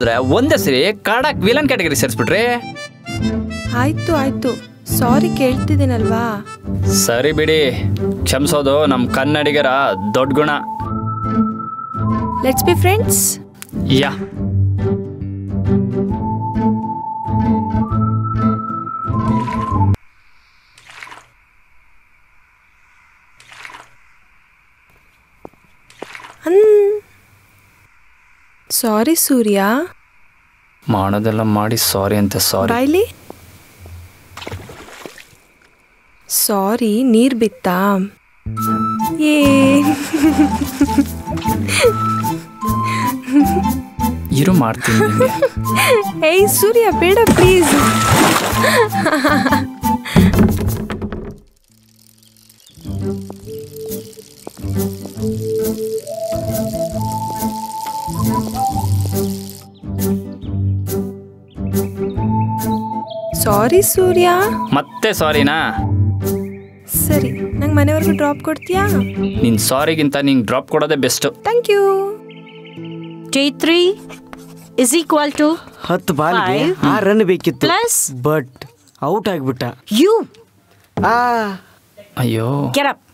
ಹೋದ್ರೆ ಒಂದೇ ಸರಿ ಕಾಡಾಕ್ ವಿಲನ್ ಕ್ಯಾಟಗರಿ ಸೇರಿಸ್ಬಿಟ್ರಿ ಆಯ್ತು ಆಯ್ತು ಸಾರಿ ಕೇಳ್ತಿದ್ದೀನಲ್ವಾ ಸರಿ ಬಿಡಿ ಕ್ಷಮಿಸೋದು ನಮ್ಮ ಕನ್ನಡಿಗರ ದೊಡ್ಡ ಗುಣ let's be friends yeah sorry Surya ಮಾಡೋದೆಲ್ಲ ಮಾಡಿ ಸಾರಿ ಅಂತೆ ಸಾರಿ ಬಾಯ್ಲಿ ಸಾರಿ ನೀರ್ ಬಿತ್ತಾ ಏ ಇರು ಮಾಡ್ತೀನಿ ನಿಂಗೆ ಏಯ್ ಸೂರ್ಯ ಬೇಡ ಪ್ಲೀಸ್ ಸಾರಿ ಸೂರ್ಯ ಮತ್ತೆ ಸಾರಿನಾ ಸರಿ ನಂಗೆ ಮನೆವರೆಗೂ ಡ್ರಾಪ್ ಕೊಡ್ತೀಯಾ ನಿನ್ ಸಾರಿಗಿಂತ ನಿಂಗೆ ಡ್ರಾಪ್ ಕೊಡೋದೇ best thank you T3 is equal to ಹತ್ತು ಬಾಲ್ಗೆ Five. ಆ ರನ್ ಬೇಕಿತ್ತು plus ಬಟ್ ಔಟ್ ಆಗ್ಬಿಟ್ಟ you. ಆ ಅಯ್ಯೋ Get up.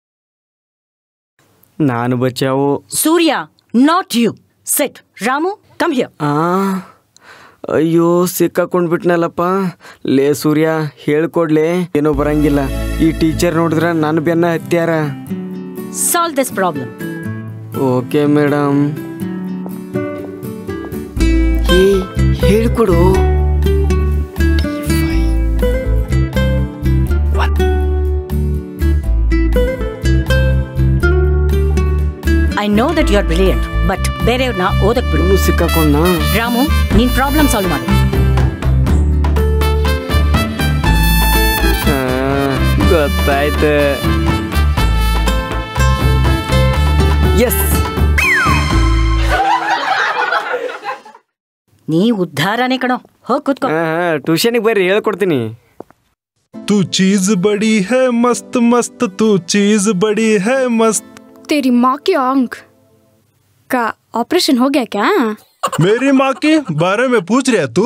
ನಾನು ಬಚಾವು Surya, not you. Sit. Ramu, come here. ಆ ಅಯ್ಯೋ ಸಿಕ್ಕಾಕೊಂಡ್ಬಿಟ್ನಲ್ಲಪ್ಪ ಲೇ ಸೂರ್ಯ ಹೇಳ್ಕೊಡ್ಲೆ ಏನೋ ಬರಂಗಿಲ್ಲ ಈ ಟೀಚರ್ ನೋಡಿದ್ರ ನಾನು ಬೆನ್ನ ಹತ್ಯಾರ Solve this problem. Okay madam ಹೇ ಹೇಳ್ಕೊಡು I know that you are brilliant, but ಬೇರೆಯವ್ರನ್ನ ಓದಕ್ ಬಿಡು ಇನ್ನೂ ಸಿಕ್ಕಾಕೊಂಡ ರಾಮು ನೀನ್ ಪ್ರಾಬ್ಲಮ್ ಸಾಲ್ವ್ ಮಾಡು ಗೊತ್ತಾಯ್ತು ಎಸ್ ನೀ ಉದ್ಧಾರನೇ ಕಣೋ ಹೋಗ್ ಕೂತ್ಕೋ ಟ್ಯೂಷನಿಗೆ ಬರ್ರಿ ಹೇಳ್ಕೊಡ್ತೀನಿ तू चीज बड़ी है मस्त मस्त तू चीज बड़ी है मस्त तेरी माँ की आंख का ऑपरेशन हो गया क्या मेरी माँ के बारे में पूछ रहा तू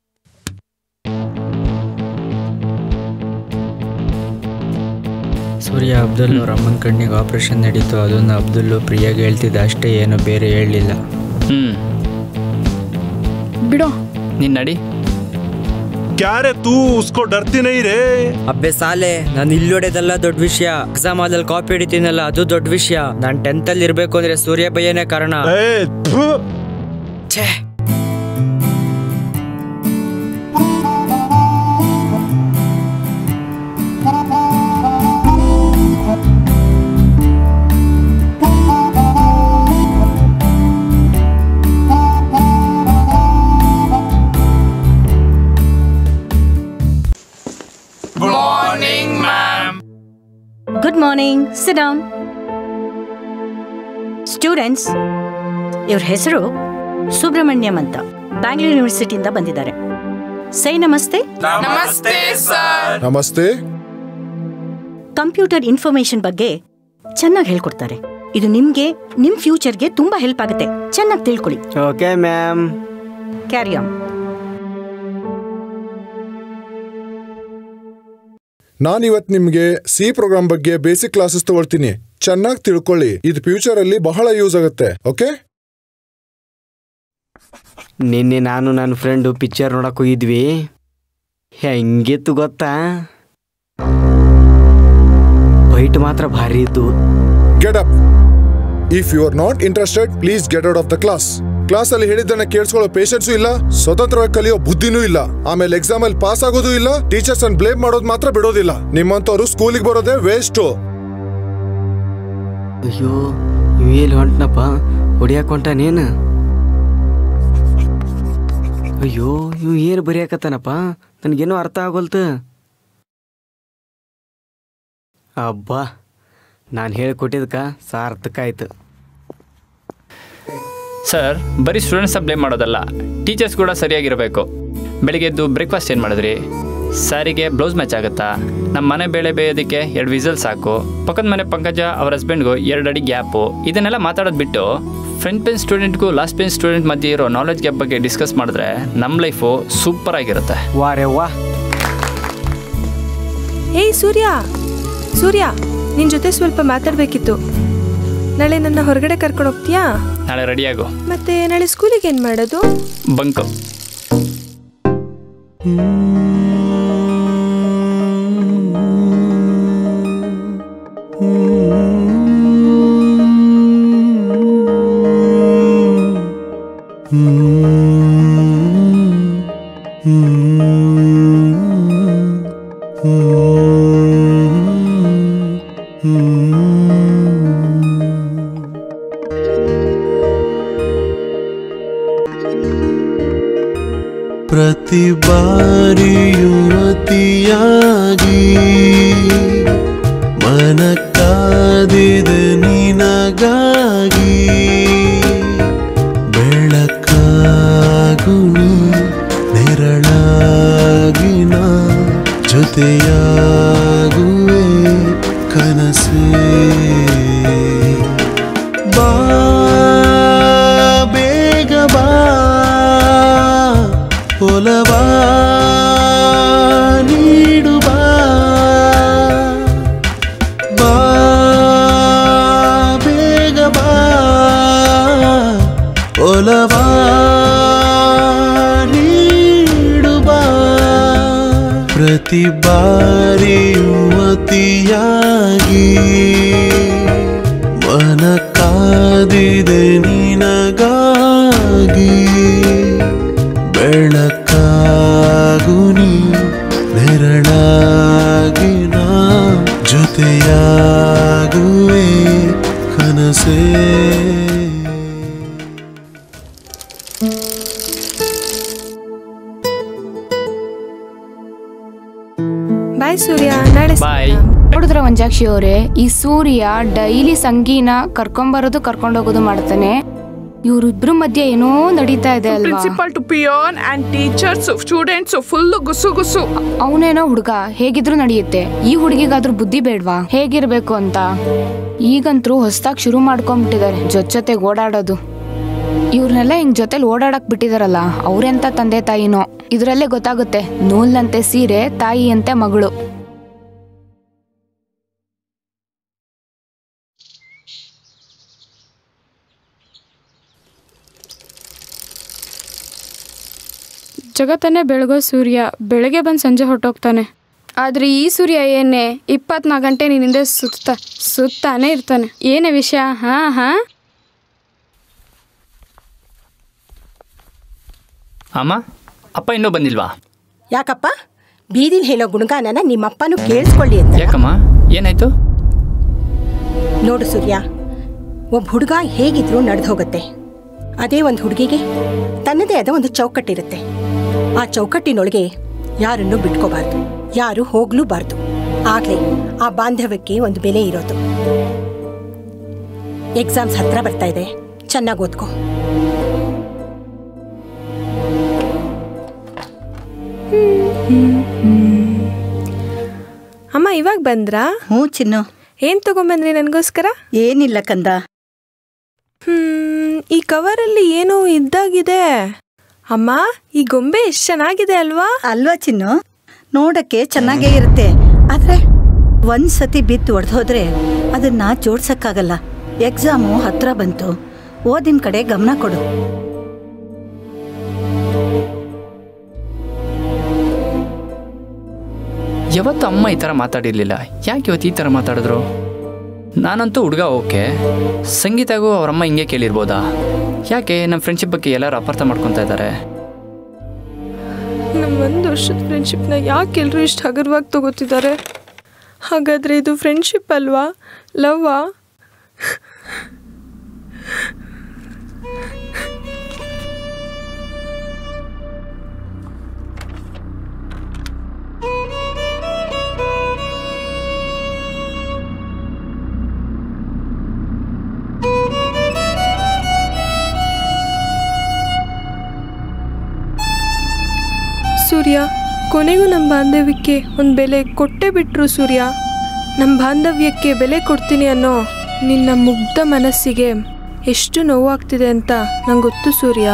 ಸೂರ್ಯ ಅಬ್ದುಲ್ ಅವ್ರ ಅಮ್ಮನ ಕಣ್ಣಿಗೆ ಆಪರೇಷನ್ ನಡೀತು ಅದನ್ನು ಅಬ್ದುಲ್ಲು ಪ್ರಿಯಾಗೆ ಹೇಳ್ತಿದ್ದ ಅಷ್ಟೇ ಏನು ಬೇರೆ ಹೇಳಲಿಲ್ಲ ಹ್ಮ್ बिड़ो ನೀನ್ ನಡಿ क्या रे तू उसको डरती नहीं रे ಅಬ್ಬೆ ಸಾಲೆ ನಾನು ಇಲ್ಲಿ ಹೊಡೆದಲ್ಲ ದೊಡ್ಡ ವಿಷಯ ಎಕ್ಸಾಮ್ ಆದಲ್ಲಿ ಕಾಪಿ ಹಿಡಿತೀನಲ್ಲ ಅದು ದೊಡ್ಡ ವಿಷಯ ನಾನು ಟೆಂತಲ್ಲಿ ಇರಬೇಕು ಅಂದ್ರೆ ಸೂರ್ಯ ಭಯನೇ ಕಾರಣ ए, ಥು. ಛೇ good morning sit down students ಇವ್ರ ಹೆಸರು ಸುಬ್ರಹ್ಮಣ್ಯಂ ಅಂತ ಬ್ಯಾಂಗ್ಳೂರ್ ಯೂನಿವರ್ಸಿಟಿಯಿಂದ ಬಂದಿದ್ದಾರೆ ಸೈ ನಮಸ್ತೆ ನಮಸ್ತೆ ಕಂಪ್ಯೂಟರ್ ಇನ್ಫಾರ್ಮೇಶನ್ ಬಗ್ಗೆ ಚೆನ್ನಾಗಿ ಹೇಳ್ಕೊಡ್ತಾರೆ ಇದು ನಿಮ್ಗೆ ನಿಮ್ ಫ್ಯೂಚರ್ಗೆ ತುಂಬಾ ಹೆಲ್ಪ್ ಆಗುತ್ತೆ ಚೆನ್ನಾಗಿ ತಿಳ್ಕೊಳ್ಳಿ ಓಕೆ ಮ್ಯಾಮ್ ಕ್ಯಾರಿ ಆನ್ ನಾನಿವತ್ ನಿಮ್ಗೆ ಸಿ ಪ್ರೋಗ್ರಾಮ್ ಬಗ್ಗೆ ಬೇಸಿಕ್ ಕ್ಲಾಸಸ್ ತಗೊಳ್ತೀನಿ ಚೆನ್ನಾಗಿ ತಿಳ್ಕೊಳ್ಳಿ ಇದು ಫ್ಯೂಚರ್ ಅಲ್ಲಿ ಬಹಳ ಯೂಸ್ ಆಗುತ್ತೆ ಓಕೆ ನಿನ್ನೆ ನಾನು ನನ್ನ ಫ್ರೆಂಡು ಪಿಕ್ಚರ್ ನೋಡಕ್ ಹೋಗಿದ್ವಿ ಹೆಂಗಿತ್ತು ಗೊತ್ತಾ ಬೈಟ್ ಮಾತ್ರ ಭಾರಿ ಇತ್ತು get up if you are not interested please get out of the class class ಅಲ್ಲಿ ಹೇಳಿದ್ದನ್ನ ಕೇಳಿಸ್ಕೊಳ್ಳೋ ಪೇಷನ್ಸು ಇಲ್ಲ ಸ್ವತಂತ್ರವಾಗಿ ಕಲಿಯೋ ಬುದ್ಧಿನೂ ಇಲ್ಲ ಆಮೇಲೆ ಎಕ್ಸಾಮ್ ಅಲ್ಲಿ ಪಾಸ್ ಆಗೋದು ಇಲ್ಲ ಟೀಚರ್ಸ್ ಅನ್ನ ಬ್ಲೇಮ್ ಮಾಡೋದು ಮಾತ್ರ ಬಿಡೋದಿಲ್ಲ ನಿಮ್ಮಂತವ್ರು ಸ್ಕೂಲಿಗೆ ಬರೋದೇ ವೇಸ್ಟು ಅಯ್ಯೋ ಇವ್ ಎಲ್ಲಿ ಹೊಂಟ್ನಪ್ಪ ಹೊಡಿಯಾಕ ಹೊಂಟಾನೇನು ಅಯ್ಯೋ ಇವ್ ಏನು ಬರೆಯಾಕತ್ತಾನಪ್ಪ ನನಗೇನೋ ಅರ್ಥ ಆಗೋಲ್ತು ಅಬ್ಬಾ ನಾನು ಹೇಳಿಕೊಟ್ಟಿದ್ಕ ಸಾರ್ಥಕ ಆಯ್ತು ಸರ್ ಬರೀ ಸ್ಟೂಡೆಂಟ್ಸ್ ಬ್ಲೇಮ್ ಮಾಡೋದಲ್ಲ ಟೀಚರ್ಸ್ ಕೂಡ ಸರಿಯಾಗಿರಬೇಕು ಬೆಳಿಗ್ಗೆ ಎದ್ದು ಬ್ರೇಕ್ಫಾಸ್ಟ್ ಏನು ಮಾಡಿದ್ರಿ ಸಾರಿಗೆ ಬ್ಲೌಸ್ ಮ್ಯಾಚ್ ಆಗುತ್ತಾ ನಮ್ಮ ಮನೆ ಬೇಳೆ ಬೇಯೋದಕ್ಕೆ ಎರಡು ವಿಸಲ್ ಸಾಕು ಪಕ್ಕದ ಮನೆ ಪಂಕಜ ಅವ್ರ ಹಸ್ಬೆಂಡ್ಗೂ ಎರಡು ಅಡಿ ಗ್ಯಾಪು ಇದನ್ನೆಲ್ಲ ಮಾತಾಡೋದು ಬಿಟ್ಟು ಫ್ರಂಟ್ ಬೆಂಚ್ ಸ್ಟೂಡೆಂಟ್ಗೂ ಲಾಸ್ಟ್ ಬೆಂಚ್ ಸ್ಟೂಡೆಂಟ್ ಮಧ್ಯೆ ಇರೋ ನಾಲೆಜ್ ಗ್ಯಾಪ್ ಬಗ್ಗೆ ಡಿಸ್ಕಸ್ ಮಾಡಿದ್ರೆ ನಮ್ಮ ಲೈಫು ಸೂಪರ್ ಆಗಿರುತ್ತೆ ವಾರೆ ವಾ ಏಯ್ ಸೂರ್ಯ ಸೂರ್ಯ ನಿನ್ನ ಜೊತೆ ಸ್ವಲ್ಪ ಮಾತಾಡಬೇಕಿತ್ತು ನಾಳೆ ನನ್ನ ಹೊರಗಡೆ ಕರ್ಕೊಂಡು ಹೋಗ್ತೀಯಾ ನಾಳೆ ರೆಡಿಯಾಗು ಮತ್ತೆ ನಾಳೆ ಸ್ಕೂಲಿಗೆ ಏನು ಮಾಡೋದು ಬಂಕು ಪ್ರತಿ ಬಾರಿಯೂ ಅತಿಯಾಗಿ ಮನ ಕಾದಿದೆ ನಿನಗಾಗಿ ಬೆಳಕಾಗು ನೀ, ನೆರಳಾಗಿ ನಾ ಜೊತೆಯಾಗುವೆ ಕನಸೇ ಬಾ ಬೇಗ ಬಾ ಒಲವಾ ನೀಡು ಬಾ ಬಾ ಬೇಗ ಬಾ ಒಲವಾ ನೀಡು ಬಾ ಪ್ರತಿ ಬಾರಿಯೂ ಅತಿಯಾಗಿ ಮನ ಕಾದಿದೆ ನಿನಗಾಗಿ ಬೆಳಕಾಗು ನೀ ನೆರಳಾಗಿ ನಾ ಜೊತೆಯಾಗುವೆ ಕನಸೇ ಬಾಯ್ ಸೂರ್ಯ ನಾಳೆ ಬಾಯ್ ನೋಡಿದ್ರ ಮಂಜಾಕ್ಷಿ ಅವರೇ ಈ ಸೂರ್ಯ ಡೈಲಿ ಸಂಗೀನ ಕರ್ಕೊಂಬರೋದು ಕರ್ಕೊಂಡೋಗೋದು ಮಾಡ್ತಾನೆ ಇವ್ರಿಬ್ರು ಮಧ್ಯೆ ಏನೋ ನಡೀತಾ ಇದೆ ಅಲ್ವಾ principal to peon and teachers students full ಗುಸು ಗುಸು ಅವನೇನೋ ಹುಡುಗ ಹೇಗಿದ್ರು ನಡೆಯುತ್ತೆ ಈ ಹುಡುಗಿಗಾದ್ರೂ ಬುದ್ಧಿ ಬೇಡ್ವಾ ಹೇಗಿರ್ಬೇಕು ಅಂತ ಈಗಂತೂ ಹೊಸ್ದಾಗ್ ಶುರು ಮಾಡ್ಕೊಂಡ್ಬಿಟ್ಟಿದ್ದಾರೆ ಜೊತೆ ಜೊತೆಗೆ ಓಡಾಡೋದು ಇವ್ರನ್ನೆಲ್ಲ ಹಿಂಗ್ ಜೊತೆಲಿ ಓಡಾಡಕ್ ಬಿಟ್ಟಿದಾರಲ್ಲ ಅವ್ರೆಂತ ತಂದೆ ತಾಯಿನೋ ಇದ್ರಲ್ಲೇ ಗೊತ್ತಾಗುತ್ತೆ ನೂಲ್ನಂತೆ ಸೀರೆ ತಾಯಿಯಂತೆ ಮಗಳು ಜಗತ್ತನ್ನೇ ಬೆಳಗೋ ಸೂರ್ಯ ಬೆಳಗ್ಗೆ ಬಂದು ಸಂಜೆ ಹೊರಟೋಗ್ತಾನೆ ಆದರೆ ಈ ಸೂರ್ಯ ಏನೇ ಇಪ್ಪತ್ನಾಲ್ಕು ಗಂಟೆ ನಿನ್ನಿಂದ ಸುತ್ತ ಸುತ್ತಾನೆ ಇರ್ತಾನೆ ಏನೇ ವಿಷಯ ಹಾಂ ಹಾಂ ಅಮ್ಮ ಅಪ್ಪ ಇನ್ನೂ ಬಂದಿಲ್ವಾ ಯಾಕಪ್ಪ ಬೀದಿಲ್ ಹೇಳೋ ಗುಣಗಾನನ ನಿಮ್ಮಪ್ಪನೂ ಕೇಳಿಸ್ಕೊಳ್ಳಿ ಅಂತ ಯಾಕಮ್ಮ ಏನಾಯ್ತು ನೋಡು ಸೂರ್ಯ ಒಬ್ಬ ಹುಡುಗ ಹೇಗಿದ್ರೂ ನಡೆದು ಹೋಗುತ್ತೆ ಅದೇ ಒಂದು ಹುಡುಗಿಗೆ ತನ್ನದೇ ಆದ ಒಂದು ಚೌಕಟ್ಟಿರುತ್ತೆ ಆ ಚೌಕಟ್ಟಿನೊಳಗೆ ಯಾರನ್ನು ಬಿಟ್ಕೋಬಾರ್ದು ಯಾರು ಹೋಗ್ಲೂಬಾರ್ದು ಆಗ್ಲೇ ಆ ಬಾಂಧವ್ಯಕ್ಕೆ ಒಂದು ಬೆಲೆ ಇರೋದು ಎಕ್ಸಾಮ್ಸ್ ಹತ್ರ ಬರ್ತಾ ಇದೆ ಚೆನ್ನಾಗಿ ಓದ್ಕೋ ಅಮ್ಮ ಇವಾಗ ಬಂದ್ರಾ ಹ್ಞೂ ಚಿನ್ನು ಏನ್ ತಗೊಂಬಂದ್ರಿ ನನಗೋಸ್ಕರ ಏನಿಲ್ಲ ಕಂದ ಹ್ಮ್ ಈ ಕವರಲ್ಲಿ ಏನೋ ಇದ್ದಾಗಿದೆ ಅಮ್ಮ ಈ ಗೊಂಬೆ ಎಷ್ಟು ಚೆನ್ನಾಗಿದೆ ಅಲ್ವಾ ಅಲ್ವಾ ಚಿನ್ನು ನೋಡಕ್ಕೆ ಚೆನ್ನಾಗೇ ಇರುತ್ತೆ ಆದ್ರೆ ಒಂದ್ ಸತಿ ಬಿದ್ದು ಒಡೆದೋದ್ರೆ ಅದನ್ನ ಜೋಡ್ಸಕ್ಕಾಗಲ್ಲ ಎಕ್ಸಾಮು ಹತ್ರ ಬಂತು ಓದಿನ ಕಡೆ ಗಮನ ಕೊಡು ಯಾವತ್ತು ಅಮ್ಮ ಈ ಥರ ಮಾತಾಡಿರ್ಲಿಲ್ಲ ಯಾಕೆ ಇವತ್ತು ಈ ಥರ ಮಾತಾಡಿದ್ರು ನಾನಂತೂ ಹುಡುಗ ಓಕೆ ಸಂಗೀತಗೂ ಅವರಮ್ಮ ಹಿಂಗೆ ಕೇಳಿರ್ಬೋದಾ ಯಾಕೆ ನಮ್ಮ ಫ್ರೆಂಡ್ಶಿಪ್ ಬಗ್ಗೆ ಎಲ್ಲರೂ ಅಪಾರ್ಥ ಮಾಡ್ಕೊತಾ ಇದ್ದಾರೆ ನಮ್ಮ ಒಂದು ವರ್ಷದ ಫ್ರೆಂಡ್ಶಿಪ್ನ ಯಾಕೆ ಎಲ್ಲರೂ ಇಷ್ಟು ಹಗುರವಾಗಿ ತಗೋತಿದ್ದಾರೆ ಹಾಗಾದ್ರೆ ಇದು ಫ್ರೆಂಡ್ಶಿಪ್ ಅಲ್ವಾ ಲವ್ವಾ ಸೂರ್ಯ ಕೊನೆಗೂ ನಮ್ಮ ಬಾಂಧವ್ಯಕ್ಕೆ ಒಂದು ಬೆಲೆ ಕೊಟ್ಟೇ ಬಿಟ್ರು ಸೂರ್ಯ ನಮ್ಮ ಬಾಂಧವ್ಯಕ್ಕೆ ಬೆಲೆ ಕೊಡ್ತೀನಿ ಅನ್ನೋ ನಿನ್ನ ಮುಗ್ಧ ಮನಸ್ಸಿಗೆ ಎಷ್ಟು ನೋವಾಗ್ತಿದೆ ಅಂತ ನಂಗೆ ಗೊತ್ತು ಸೂರ್ಯ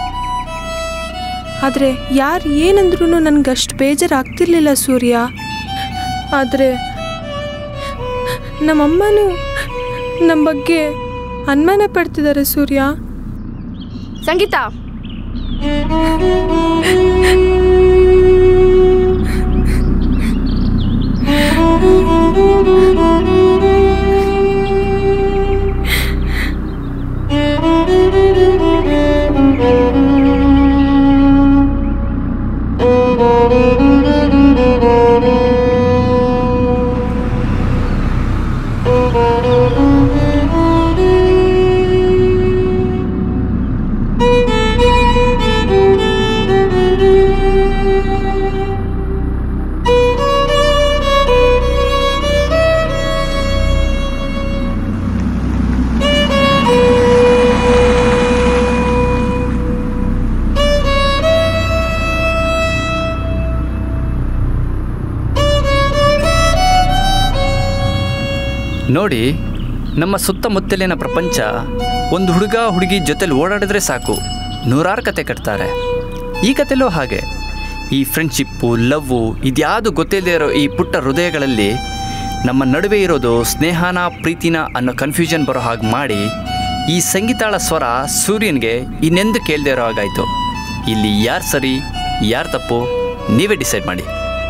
ಆದರೆ ಯಾರು ಏನಂದ್ರೂ ನನಗೆ ಅಷ್ಟು ಬೇಜಾರಾಗ್ತಿರ್ಲಿಲ್ಲ ಸೂರ್ಯ ಆದರೆ ನಮ್ಮಮ್ಮನೂ ನಮ್ಮ ಬಗ್ಗೆ ಅನುಮಾನ ಪಡ್ತಿದ್ದಾರೆ ಸೂರ್ಯ ಸಂಗೀತ ನೋಡಿ ನಮ್ಮ ಸುತ್ತಮುತ್ತಲಿನ ಪ್ರಪಂಚ ಒಂದು ಹುಡುಗ ಹುಡುಗಿ ಜೊತೆಲಿ ಓಡಾಡಿದ್ರೆ ಸಾಕು ನೂರಾರು ಕತೆ ಕಟ್ತಾರೆ ಈ ಕತೆಲೂ ಹಾಗೆ ಈ ಫ್ರೆಂಡ್ಶಿಪ್ಪು ಲವ್ವು ಇದ್ಯಾವುದು ಗೊತ್ತಿಲ್ಲದೆ ಇರೋ ಈ ಪುಟ್ಟ ಹೃದಯಗಳಲ್ಲಿ ನಮ್ಮ ನಡುವೆ ಇರೋದು ಸ್ನೇಹನ ಪ್ರೀತಿನ ಅನ್ನೋ ಕನ್ಫ್ಯೂಷನ್ ಬರೋ ಹಾಗೆ ಮಾಡಿ ಈ ಸಂಗೀತಾಳ ಸ್ವರ ಸೂರ್ಯನಿಗೆ ಇನ್ನೆಂದು ಕೇಳದೆ ಇರೋ ಹಾಗಾಯಿತು ಇಲ್ಲಿ ಯಾರು ಸರಿ ಯಾರು ತಪ್ಪು ನೀವೇ ಡಿಸೈಡ್ ಮಾಡಿ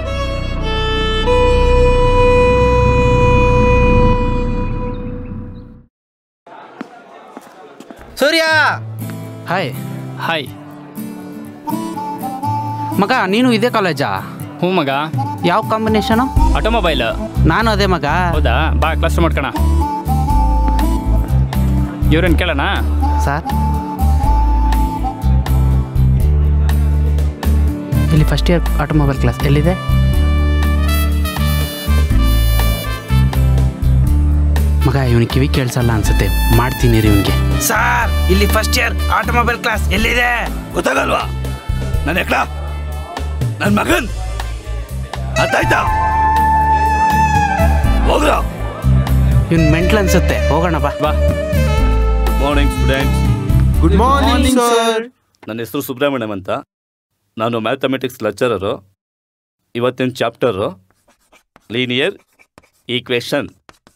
ಸೂರ್ಯ ಹಾಯ್ ಹಾಯ್ ಮಗ ನೀನು ಇದೇ ಕಾಲೇಜಾ ಹ್ಞೂ ಮಗ ಯಾವ ಕಾಂಬಿನೇಷನು ಆಟೋಮೊಬೈಲ್ ನಾನು ಅದೇ ಮಗ ಹೌದಾ ಬಾ ಕ್ಲಾಸ್ ಮಾಡ್ಕೋಣ ಇವ್ರೇನು ಕೇಳೋಣ ಸರ್ ಇಲ್ಲಿ ಫಸ್ಟ್ ಇಯರ್ ಆಟೋಮೊಬೈಲ್ ಕ್ಲಾಸ್ ಎಲ್ಲಿದೆ ಮಗ ಇವನಿಗೆ ಕಿವಿ ಕೇಳಿಸಲ್ಲ ಅನ್ಸುತ್ತೆ ಮಾಡ್ತೀನಿ ರೀ ಇವನಿಗೆ ಸರ್ ಇಲ್ಲಿ ಫಸ್ಟ್ ಇಯರ್ ಆಟೋಮೊಬೈಲ್ ಕ್ಲಾಸ್ ಎಲ್ಲಿದೆ ಗೊತ್ತಾಗಲ್ವಾ ನನ್ನ ಎಕ್ಳ ನನ್ನ ಮಗನ್ ಅರ್ಥಾಯ್ತಾ ಹೋಗ್ರ ಇವ್ನು ಮೆಂಟ್ಲ್ ಅನ್ಸುತ್ತೆ ಹೋಗೋಣ ಬಾ ಬಾ morning students good morning sir ನನ್ನ ಹೆಸರು ಸುಬ್ರಹ್ಮಣ್ಯಂ ಅಂತ ನಾನು ಮ್ಯಾಥಮೆಟಿಕ್ಸ್ ಲೆಕ್ಚರರು ಇವತ್ತಿನ chapter linear equation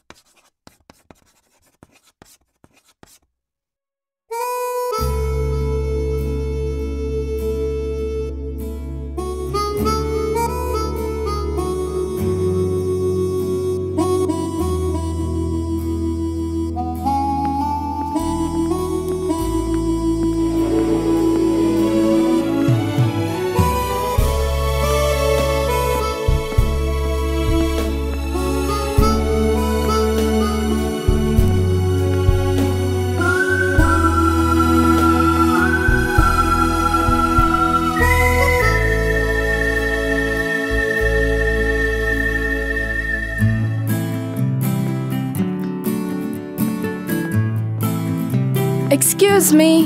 Excuse me.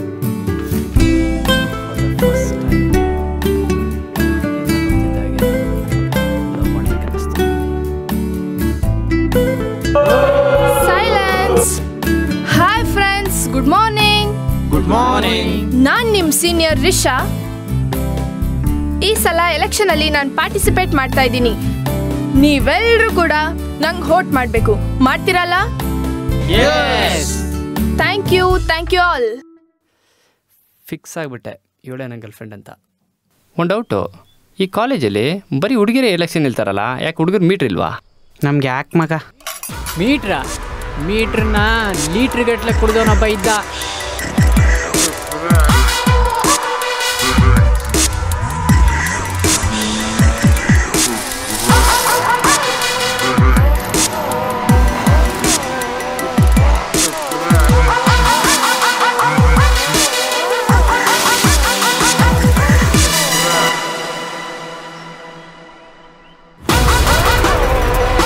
Silence. Hi friends good morning good morning ನಾನ್ ನಿಮ್ ಸೀನಿಯರ್ ರಿಷಾ ಈ ಸಲ ಎಲೆಕ್ಷನ್ ಅಲ್ಲಿ ನಾನು ಪಾರ್ಟಿಸಿಪೇಟ್ ಮಾಡ್ತಾ ಇದ್ದೀನಿ ನೀವೆಲ್ಲರೂ ಕೂಡ ನಂಗೆ ಹೋಟ್ ಮಾಡಬೇಕು ಮಾಡ್ತೀರಲ್ಲ thank you thank you all fix ಆಗಿಬಿಟ್ಟೆ ಇವಳೇ ನನ್ನ ಗರ್ಲ್ಫ್ರೆಂಡ್ ಅಂತ ಒಂದು ಡೌಟು ಈ ಕಾಲೇಜಲ್ಲಿ ಬರೀ ಹುಡುಗಿರೇ ಎಲೆಕ್ಷನ್ ನಿಲ್ತಾರಲ್ಲ ಯಾಕೆ ಹುಡುಗರು ಮೀಟ್ರ್ ಇಲ್ವಾ ನಮ್ಗೆ ಯಾಕೆ ಮಗ ಮೀಟ್ರ ಮೀಟ್ರನ್ನ ಲೀಟ್ರ್ ಗಟ್ಲೆ ಕುಡ್ದವನೊಬ್ಬ ಇದ್ದ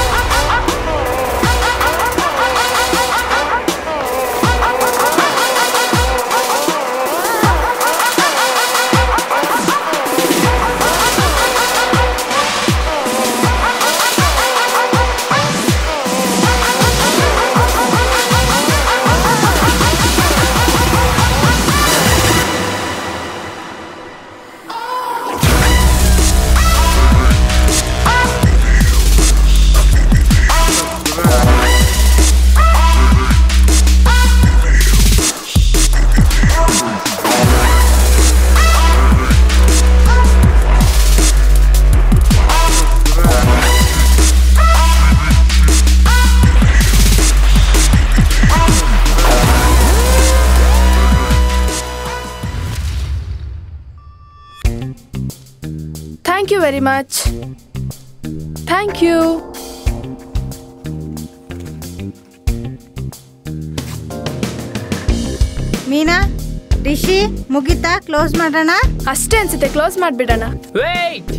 ಆ thank you very much thank you Meena Rishi ಮುಗಿತಾ ಕ್ಲೋಸ್ ಮಾಡೋಣ ಅಷ್ಟೇ ಅನ್ಸುತ್ತೆ ಕ್ಲೋಸ್ ಮಾಡಿಬಿಡೋಣ ವೇಟ್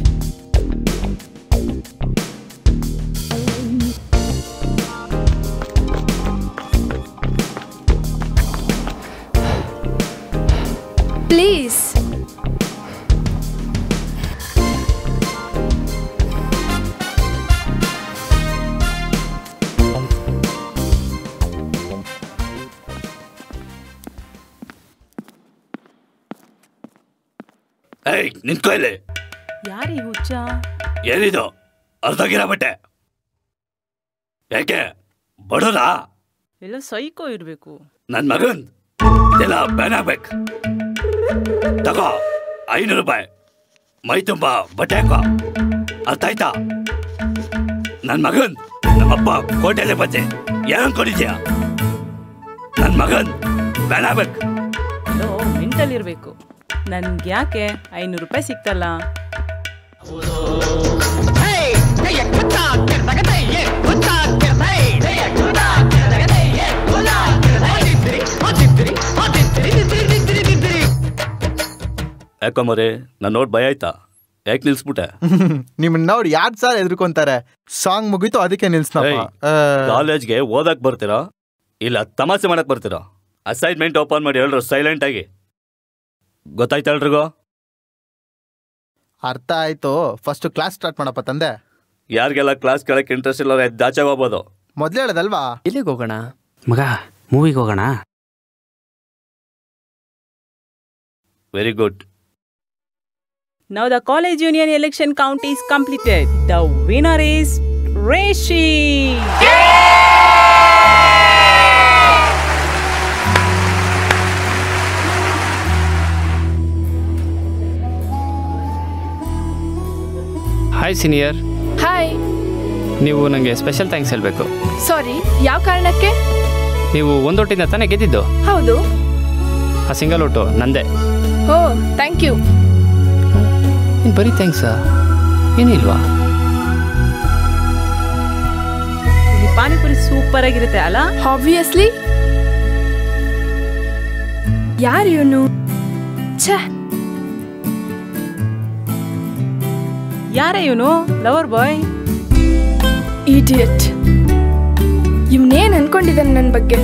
ಪ್ಲೀಸ್ ಏಯ್ ನಿಂತ್ಕೋ ಇಲ್ಲಿ ಯಾರೀ ಹುಚ್ಚ ಏನಿದು ಅರ್ಧಗಿರ ಬಟ್ಟೆ ಯಾಕೆ ಬಡೋರಾ ಎಲ್ಲ ಸೈಕೋ ಇರ್ಬೇಕು ನನ್ ಮಗನ್ ಎಲ್ಲ ಬ್ಯಾನ್ ಆಗ್ಬೇಕು ತಗೋ ಐನೂರು ರೂಪಾಯಿ ಮೈ ತುಂಬ ಬಟ್ಟೆ ಹಾಕೋ ಅರ್ಥ ಆಯ್ತಾ ನನ್ ಮಗನ್ ನಮ್ಮಪ್ಪ ಕೋಟೆಲೆ ಬಂದೆ ಏನ್ ಅನ್ಕೊಂಡಿದ್ಯಾ ನನ್ ಮಗನ್ ಬ್ಯಾನ್ ಆಗ್ಬೇಕು ಎಲ್ಲೋ ಮೆಂಟಲ್ ಇರ್ಬೇಕು ನನ್ಗೆ ಯಾಕೆ ಐನೂರು ರೂಪಾಯಿ ಸಿಕ್ತಲ್ಲ ಯಾಕಮ್ಮರೆ ನನ್ನ ನೋಡ್ ಭಯ ಆಯ್ತಾ ಯಾಕೆ ನಿಲ್ಸ್ಬಿಟ್ಟೆ ನಿಮ್ಮನ್ನ ನೋಡಿ ಯಾರ್ ಸರ್ ಎದ್ರುಕೊಂತಾರೆ ಸಾಂಗ್ ಮುಗೀತು ಅದಕ್ಕೆ ನಿಲ್ಸ್ನಪ್ಪ ಏಯ್, ಕಾಲೇಜ್ಗೆ ಓದಕ್ ಬರ್ತೀರಾ ಇಲ್ಲ ತಮಾಷೆ ಮಾಡಕ್ ಬರ್ತೀರಾ ಅಸೈನ್ಮೆಂಟ್ ಓಪನ್ ಮಾಡಿ ಹೇಳ್ರು ಸೈಲೆಂಟ್ ಆಗಿ ಗೊತ್ತಾಯ್ತಾ ಎಲ್ರಿಗೂ ಅರ್ಥ ಆಯ್ತು ಫಸ್ಟ್ ಕ್ಲಾಸ್ ಸ್ಟಾರ್ಟ್ ಮಾಡಪ್ಪ ತಂದೆ ಯಾರಿಗೆಲ್ಲ ಕ್ಲಾಸ್ ಕೇಳಕ್ ಇಂಟ್ರೆಸ್ಟ್ ಇಲ್ಲ ದಾಚಾಗ ಹೋಗ್ಬೋದು ಮೊದ್ಲು ಹೇಳದಲ್ವಾ ಎಲ್ಲಿಗೆ ಹೋಗೋಣ ಮಗ ಮೂವಿಗೆ ಹೋಗೋಣ very good Now the college union election count is completed. The winner is Rishi. Hi senior hi ನೀವು ನನಗೆ ಸ್ಪೆಷಲ್ ಥ್ಯಾಂಕ್ಸ್ ಹೇಳಬೇಕು ಸಾರಿ ಯಾವ ಕಾರಣಕ್ಕೆ ನೀವು ಒಂದೊಟ್ಟಿಂದ ತಾನೇ ಗೆದ್ದಿದ್ದು ಹೌದು ಆ ಸಿಂಗಲ್ ಒಟ್ಟು ನಂದೇ ಓ ಥ್ಯಾಂಕ್ ಯು ಇನ್ನು ಬರೀ ಥ್ಯಾಂಕ್ಸಾ ಏನಿಲ್ವಾ ಇಲ್ಲಿ ಪಾನಿಪುರಿ ಸೂಪರ್ ಆಗಿರುತ್ತೆ ಅಲ್ಲ ಆಬ್ವಿಯಸ್ಲಿ ಯಾರು ಇವನು ಛೇ ಯಾರೇ ಇವನು ಲವರ್ ಬಾಯ್ ಇಡಿಯಟ್ ಇವನೇನ್ ಅನ್ಕೊಂಡಿದ್ದಾನೆ ನನ್ನ ಬಗ್ಗೆ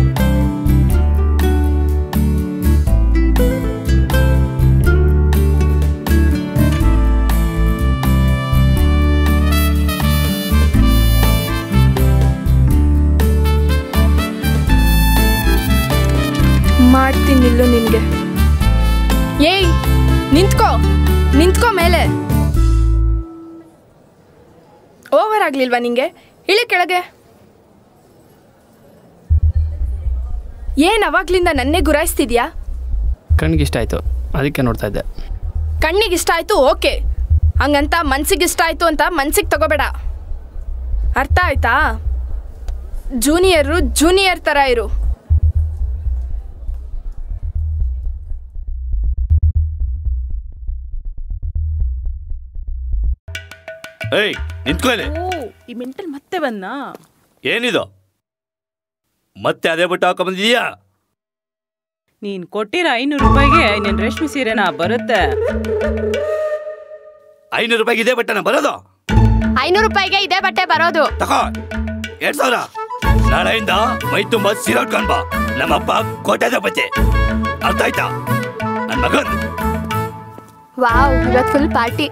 ಮಾಡ್ತೀನಿ ನಿಲ್ಲು ನಿನ್ಗೆ ಏಯ್ ನಿಂತ್ಕೋ ನಿಂತ್ಕೋ ಮೇಲೆ ಓವರ್ ಆಗ್ಲಿಲ್ವಾ ನಿಂಗೆ ಇಳಿ ಕೆಳಗೆ ಏನ್ ಅವಾಗ್ಲಿಂದ ನನ್ನೇ ಗುರಾಯಿಸ್ತಿದ್ಯಾ ಕಣ್ಗೆ ಇಷ್ಟ ಆಯಿತು ಅದಕ್ಕೆ ನೋಡ್ತಾ ಇದ್ದೆ ಕಣ್ಣಿಗೆ ಇಷ್ಟ ಆಯ್ತು ಓಕೆ ಹಂಗಂತ ಮನ್ಸಿಗೆ ಇಷ್ಟ ಆಯ್ತು ಅಂತ ಮನ್ಸಿಗೆ ತಗೋಬೇಡ ಅರ್ಥ ಆಯ್ತಾ ಜೂನಿಯರು ಜೂನಿಯರ್ ಥರ ಇರು ಏಯ್ ನಿಂತ್ಕೋ ಇಲ್ಲಿ ಓ ಈ ಮೆಂಟಲ್ ಮತ್ತೆ ಬಂದಾ ಏನಿದು ಮತ್ತೆ ಅದೇ ಬಟ್ಟೆ ಹಾಕೊಂಬಂದಿದ್ಯಾ ನೀನ್ ಕೊಟ್ಟಿರೋ ಐನೂರು ರೂಪಾಯಿಗೆ ನಿನ್ ರೇಷ್ಮೆ ಸೀರೆನಾ ಬರುತ್ತೆ ಐನೂರು ರೂಪಾಯಿಗೆ ಇದೇ ಬಟ್ಟೆನ ಬರೋದು ಐನೂರು ರೂಪಾಯಿಗೆ ಇದೇ ಬಟ್ಟೆ ಬರೋದು ತಗೋ ಎರಡ್ ಸಾವಿರ ನಾಳೆಯಿಂದ ಮೈ ತುಂಬ ಸೀರೆ ಉಟ್ಕೊಂಡ್ ಬಾ ನಮ್ಮಪ್ಪ ಕೋಟೆದ ಬಚ್ಚೆ ಅರ್ಥ ಆಯ್ತಾ ನನ್ ಮಗನ್ ವಾವ್ ಇವತ್ತು ಫುಲ್ ಪಾರ್ಟಿ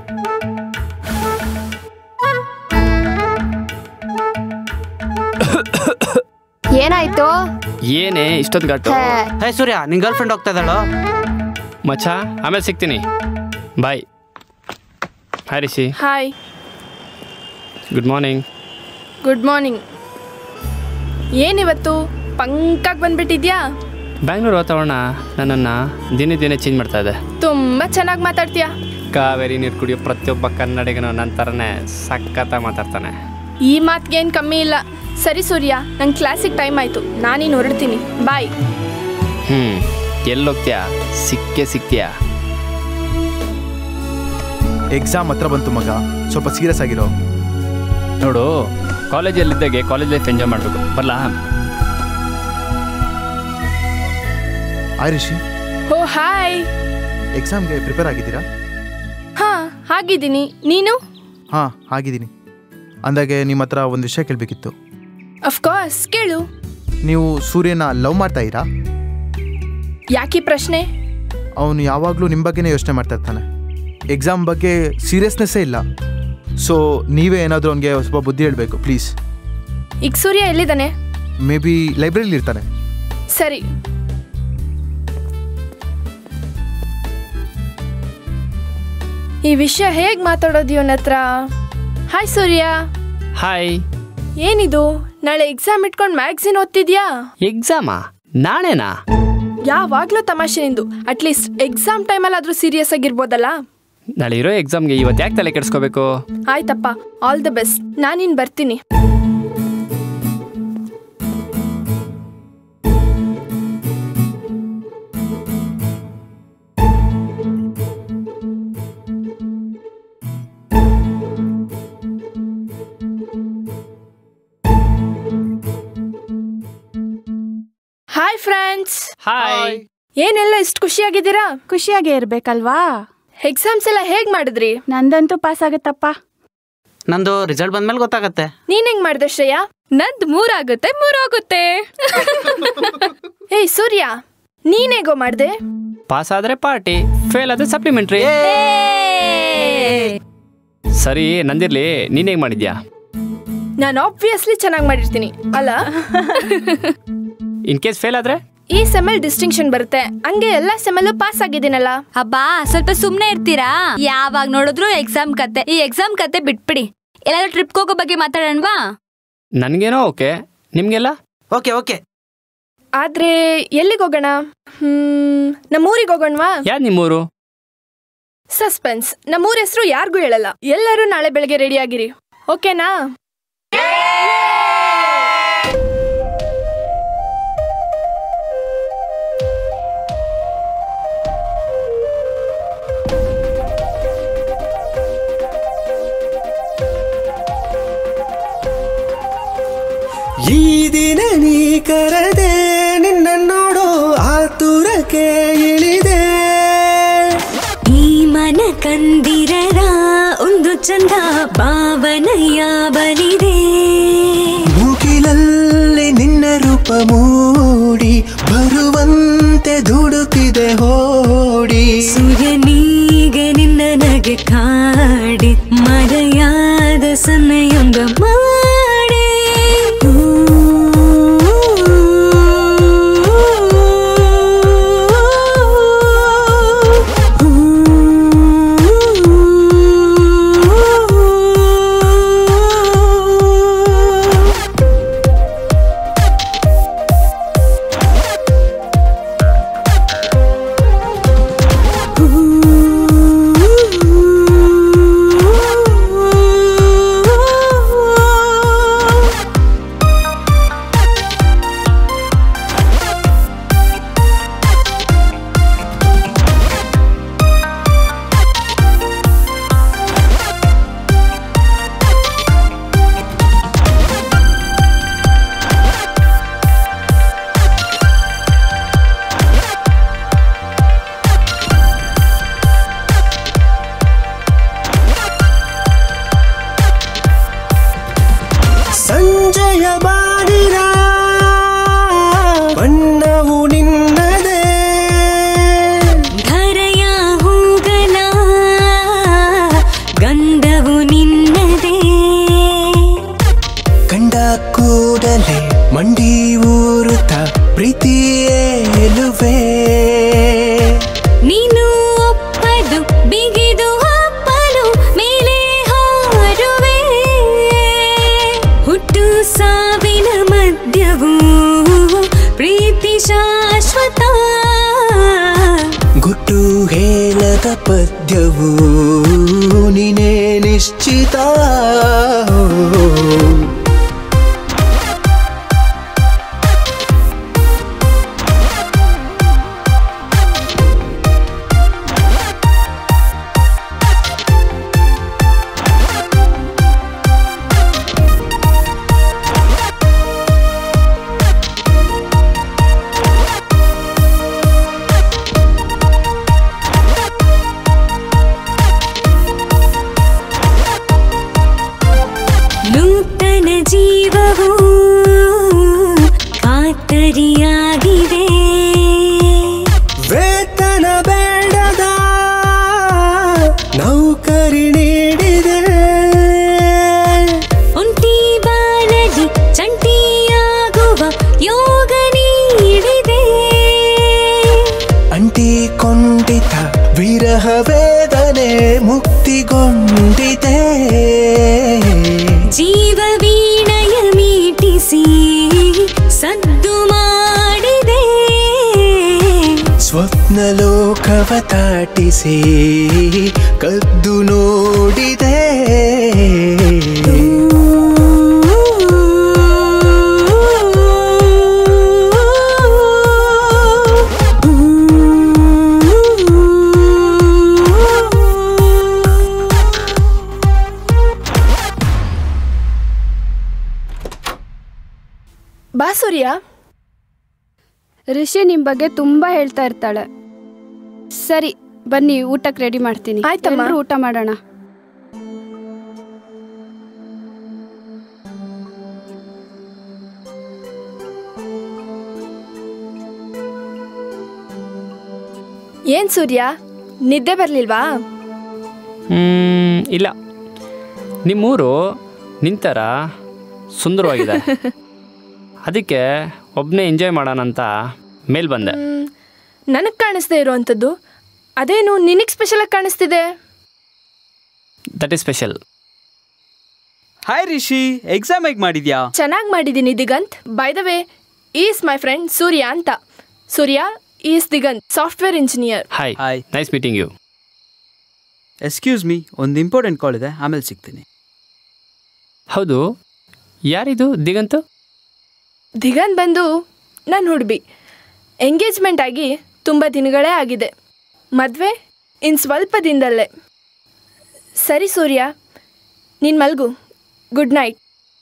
ಏನಾಯ್ತು ಏನೇ ಇಷ್ಟೊಂದು ಘಾಟು ಹೇ ಸೂರ್ಯ ನಿನ್ ಗರ್ಲ್ ಫ್ರೆಂಡ್ ಹೋಗ್ತಾ ಇದ್ದಾಳು ಮಚ್ಚ ಆಮೇಲೆ ಸಿಗ್ತೀನಿ bye hi Rishi hi good morning good morning ಏನಿವತ್ತು ಪಂಕಾಗ್ ಬಂದ್ಬಿಟ್ಟಿದ್ಯಾ ಬ್ಯಾಂಗ್ಳೂರು ವಾತಾವರಣ ನನ್ನನ್ನು ದಿನೇ ದಿನೇ ಚೇಂಜ್ ಮಾಡ್ತಾ ಇದೆ ತುಂಬ ಚೆನ್ನಾಗಿ ಮಾತಾಡ್ತೀಯಾ ಕಾವೇರಿ ನೀರು ಕುಡಿಯೋ ಪ್ರತಿಯೊಬ್ಬ ಕನ್ನಡಿಗನು ನನ್ನ ಥರನೇ ಸಖತ್ತ ಮಾತಾಡ್ತಾನೆ ಈ ಮಾತ್ಗೇನು ಕಮ್ಮಿ ಇಲ್ಲ ಸರಿ ಸೂರ್ಯ ನಂಗೆ ಕ್ಲಾಸಿಗೆ ಟೈಮ್ ಆಯಿತು ನಾನಿನ್ನು ಹೊರಡ್ತೀನಿ ಬಾಯ್ ಹ್ಞೂ ಎಲ್ಲೋಗ್ತೀಯಾ ಸಿಕ್ಕೇ ಸಿಗ್ತೀಯಾ ಎಕ್ಸಾಮ್ ಹತ್ರ ಬಂತು ಮಗ ಸ್ವಲ್ಪ ಸೀರಿಯಸ್ ಆಗಿರೋ ನೋಡು ಕಾಲೇಜಲ್ಲಿದ್ದಾಗೆ ಕಾಲೇಜ್ ಲೈಫ್ ಎಂಜಾಯ್ ಮಾಡಬೇಕು ಬರಲಾ ಹಾಯ್ ರಿಷಿ ಓ ಹಾಯ್ ಎಕ್ಸಾಮ್ಗೆ ಪ್ರಿಪೇರ್ ಆಗಿದ್ದೀರಾ ಹಾ ಹಾಗಿದ್ದೀನಿ ನೀನು ಹಾಂ ಆಗಿದ್ದೀನಿ ಅಂದಾಗೆ ನಿಮ್ಮ ಹತ್ರ ಒಂದು ವಿಷಯ ಕೇಳಬೇಕಿತ್ತು ಅಫ್ಕೋರ್ಸ್ ಕೇಳು ನೀವು ಸೂರ್ಯನ ಲವ್ ಮಾಡ್ತಾ ಇರಾ ಯಾಕಿ ಪ್ರಶ್ನೆ ಅವನು ಯಾವಾಗಲೂ ನಿಮ್ಮ ಬಗ್ಗೆನೇ ಯೋಚನೆ ಮಾಡ್ತಾ ಇರ್ತಾನೆ ಎಕ್ಸಾಮ್ ಬಗ್ಗೆ ಸೀರಿಯಸ್ನೆಸ್ಸೇ ಇಲ್ಲ ಸೊ ನೀವೇ ಏನಾದರೂ ಅವನಿಗೆ ಸ್ವಲ್ಪ ಬುದ್ಧಿ ಹೇಳಬೇಕು ಪ್ಲೀಸ್ ಈಗ ಸೂರ್ಯ ಎಲ್ಲಿದ್ದಾನೆ ಮೇ ಬಿ ಲೈಬ್ರರಿಲಿ ಇರ್ತಾನೆ ಸರಿ ಈ ವಿಷಯ ಹೇಗ್ ಮಾತಾಡೋದು ಇವನ ಹತ್ರ ಹಾಯ್ ಸೂರ್ಯ ಹಾಯ್ ಏನಿದು ನಾಳೆ ಎಕ್ಸಾಮ್ ಇಟ್ಕೊಂಡು ಮ್ಯಾಗ್ಝಿನ್ ಓದ್ತಿದ್ಯಾ ಎಕ್ಸಾಮಾ ನಾಳೆನಾ ಯಾವಾಗ್ಲೂ ತಮಾಷೆ ನಿಂದು ಅಟ್ಲೀಸ್ಟ್ ಎಕ್ಸಾಮ್ ಟೈಮಲ್ಲಾದ್ರೂ ಸೀರಿಯಸ್ ಆಗಿರ್ಬೋದಲ್ಲ ನಾಳೆ ಇರೋ ಎಕ್ಸಾಮ್ಗೆ ಇವತ್ತು ಯಾಕೆ ತಲೆ ಕೆಡಿಸ್ಕೋಬೇಕು ಆಯ್ತಪ್ಪ ಆಲ್ ದ ಬೆಸ್ಟ್ ನಾನಿನ್ ಬರ್ತೀನಿ ಹಾಯ್ ಫ್ರೆಂಡ್ಸ್ ಹಾಯ್ ಏನೆಲ್ಲ ಇಷ್ಟು ಖುಷಿಯಾಗಿದ್ದೀರಾ ಖುಷಿಯಾಗೇ ಇರ್ಬೇಕಲ್ವಾ ಎಕ್ಸಾಮ್ಸ್ ಎಲ್ಲ ಹೇಗ್ ಮಾಡಿದ್ರಿ ನಂದಂತೂ ಪಾಸ್ ಆಗತ್ತಪ್ಪ ನಂದು ರಿಸಲ್ಟ್ ಬಂದ್ಮೇಲೆ ಗೊತ್ತಾಗತ್ತೆ ನೀನ್ ಹೆಂಗ್ ಮಾಡ್ದೆ ಶ್ರೇಯಾ ನಂದ್ ಮೂರಾಗುತ್ತೆ ಮೂರಾಗುತ್ತೆ ಏಯ್ ಸೂರ್ಯ ನೀನ್ ಹೇಗೋ ಮಾಡ್ದೆ ಪಾಸ್ ಆದ್ರೆ ಪಾರ್ಟಿ ಫೇಲ್ ಆದ್ರೆ ಸಪ್ಲಿಮೆಂಟ್ರಿ ಸರಿ ನಂದಿರ್ಲಿ ನೀನ್ ಹೇಗ್ ಮಾಡಿದ್ಯಾ ನಾನು ಆಬ್ವಿಯಸ್ಲಿ ಚೆನ್ನಾಗಿ ಮಾಡಿರ್ತೀನಿ ಅಲ್ಲ ಇನ್ ಕೇಸ್ ಫೇಲ್ ಆದ್ರೆ ಈ ಸೆಮಲ್ ಡಿಸ್ಟಿಂಕ್ಷನ್ ಬರುತ್ತೆ ಹಂಗೆ ಎಲ್ಲ ಸೆಮಲ್ಲೂ ಪಾಸ್ ಆಗಿದ್ದೀನಲ್ಲ ಅಬ್ಬಾ ಸ್ವಲ್ಪ ಸುಮ್ನೆ ಇರ್ತೀರಾ ಯಾವಾಗ ನೋಡಿದ್ರು ಎಕ್ಸಾಮ್ ಕತೆ ಈ ಎಕ್ಸಾಮ್ ಕತೆ ಬಿಟ್ಬಿಡಿ ಎಲ್ಲಾದ್ರೂ ಟ್ರಿಪ್ ಹೋಗೋ ಬಗ್ಗೆ ಮಾತಾಡೋಣವಾ ನನ್ಗೇನೋ ಓಕೆ ನಿಮ್ಗೆಲ್ಲ ಓಕೆ ಓಕೆ ಆದ್ರೆ ಎಲ್ಲಿಗೆ ಹೋಗೋಣ ಹ್ಮ್ ನಮ್ಮೂರಿಗೆ ಹೋಗೋಣವಾ ಯಾವ್ದು ನಿಮ್ಮೂರು ಸಸ್ಪೆನ್ಸ್ ನಮ್ಮೂರ ಹೆಸರು ಯಾರಿಗೂ ಹೇಳಲ್ಲ ಎಲ್ಲರೂ ನಾಳೆ ಬೆಳಗ್ಗೆ ರೆಡಿ ಆಗಿರಿ ಓಕೆನಾ ಈ ದಿನ ನೀ ಕರೆದೆ ನಿನ್ನ ನೋಡೋ ಆತುರಕ್ಕೆ ಇಳಿದೆ ಈ ಮನ ಕಂದಿರರ ಒಂದು ಚಂದ ಭಾವನೆಯ ಬಲಿದೆ ಮುಗಿಲಲ್ಲಿ ನಿನ್ನ ರೂಪ ಮೂಡಿ ಬರುವಂತೆ ದುಡುಕಿದೆ ಹೋಡಿ ಸೂರ್ಯನಿಗೆ ನಿನ್ನ ನಗೆ ಕಾಡಿ ಮರೆಯಾದ ಸನ್ನೆಯೊಂದ ಮಾಡಿ ಸಂಜಯ ಬಾಡಿರ ಬಣ್ಣವು ನಿನ್ನದೇ ಧರೆಯ ಹೂಗಲ ಗಂಧವು ನಿನ್ನದೇ ಕಂಡ ಕೂಡಲೇ ಮಂಡಿ ಊರುತ್ತ ಪ್ರೀತಿಯೇ ಎಲುವೆ ನೀನು ಒಪ್ಪದು ಬಿಗಿದು ಅಪ್ಪಲು ಮೇಲೆ ಹಾರುವೆ ಹುಟ್ಟು ಸಾವಿನ ಮಧ್ಯವು ಪ್ರೀತಿ ಶಾಶ್ವತ ಗುಟ್ಟು ಹೇಳದ ಪದ್ಯವು ನೀನೇ ನಿಶ್ಚಿತ ಖಂಡಿತ ವಿರಹ ವೇದನೆ ಮುಕ್ತಿಗೊಂಡಿದೆ ಜೀವ ವೀಣಯ ಮೀಟಿಸಿ ಸದ್ದು ಮಾಡಿದೆ ಸ್ವಪ್ನ ಲೋಕವ ತಾಟಿಸಿ ಕದ್ದು ನೋಡಿದೆ ಬಾ ಸೂರ್ಯ ರಿಷಿ ನಿಮ್ಮ ಬಗ್ಗೆ ತುಂಬ ಹೇಳ್ತಾ ಇರ್ತಾಳೆ ಸರಿ ಬನ್ನಿ ಊಟಕ್ಕೆ ರೆಡಿ ಮಾಡ್ತೀನಿ ಆಯ್ತಮ್ಮ. ಎಲ್ರೂ ಊಟ ಮಾಡೋಣ ಏನ್ ಸೂರ್ಯ ನಿದ್ದೆ ಬರ್ಲಿಲ್ವಾ ಹ್ಮ್, ಇಲ್ಲ ನಿಮ್ಮೂರು ನಿಂತರ ಸುಂದರವಾಗಿದೆ ಅದಕ್ಕೆ ಒಬ್ಬನೇ ಎಂಜಾಯ್ ಮಾಡೋಣ ಅಂತ ಮೇಲ್ ಬಂದೆ ನನಗ್ ಕಾಣಿಸ್ದೇ ಇರುವಂಥದ್ದು ಅದೇನು ನಿನಗ್ ಸ್ಪೆಷಲ್ ಆಗಿ ಕಾಣಿಸ್ತಿದೆ that is special hi Rishi exam ಹೇಗೆ ಮಾಡಿದ್ಯಾ ಚೆನ್ನಾಗಿ ಮಾಡಿದ್ದೀನಿ Diganth by the way is my friend Surya ಅಂತ Surya is Diganth software engineer hi hi nice meeting you excuse me ಒಂದು ಇಂಪಾರ್ಟೆಂಟ್ ಕಾಲ್ ಇದೆ ಆಮೇಲೆ ಸಿಗ್ತೀನಿ ಹೌದು ಯಾರಿದು ದಿಗಂತು ದಿಗಂತ್ ಬಂದು ನನ್ನ ಹುಡುಬಿ ಎಂಗೇಜ್ಮೆಂಟ್ ಆಗಿ ತುಂಬ ದಿನಗಳೇ ಆಗಿದೆ ಮದುವೆ ಇನ್ನು ಸ್ವಲ್ಪ ದಿನದಲ್ಲೇ ಸರಿ ಸೂರ್ಯ ನೀನು ಮಲ್ಗು ಗುಡ್ ನೈಟ್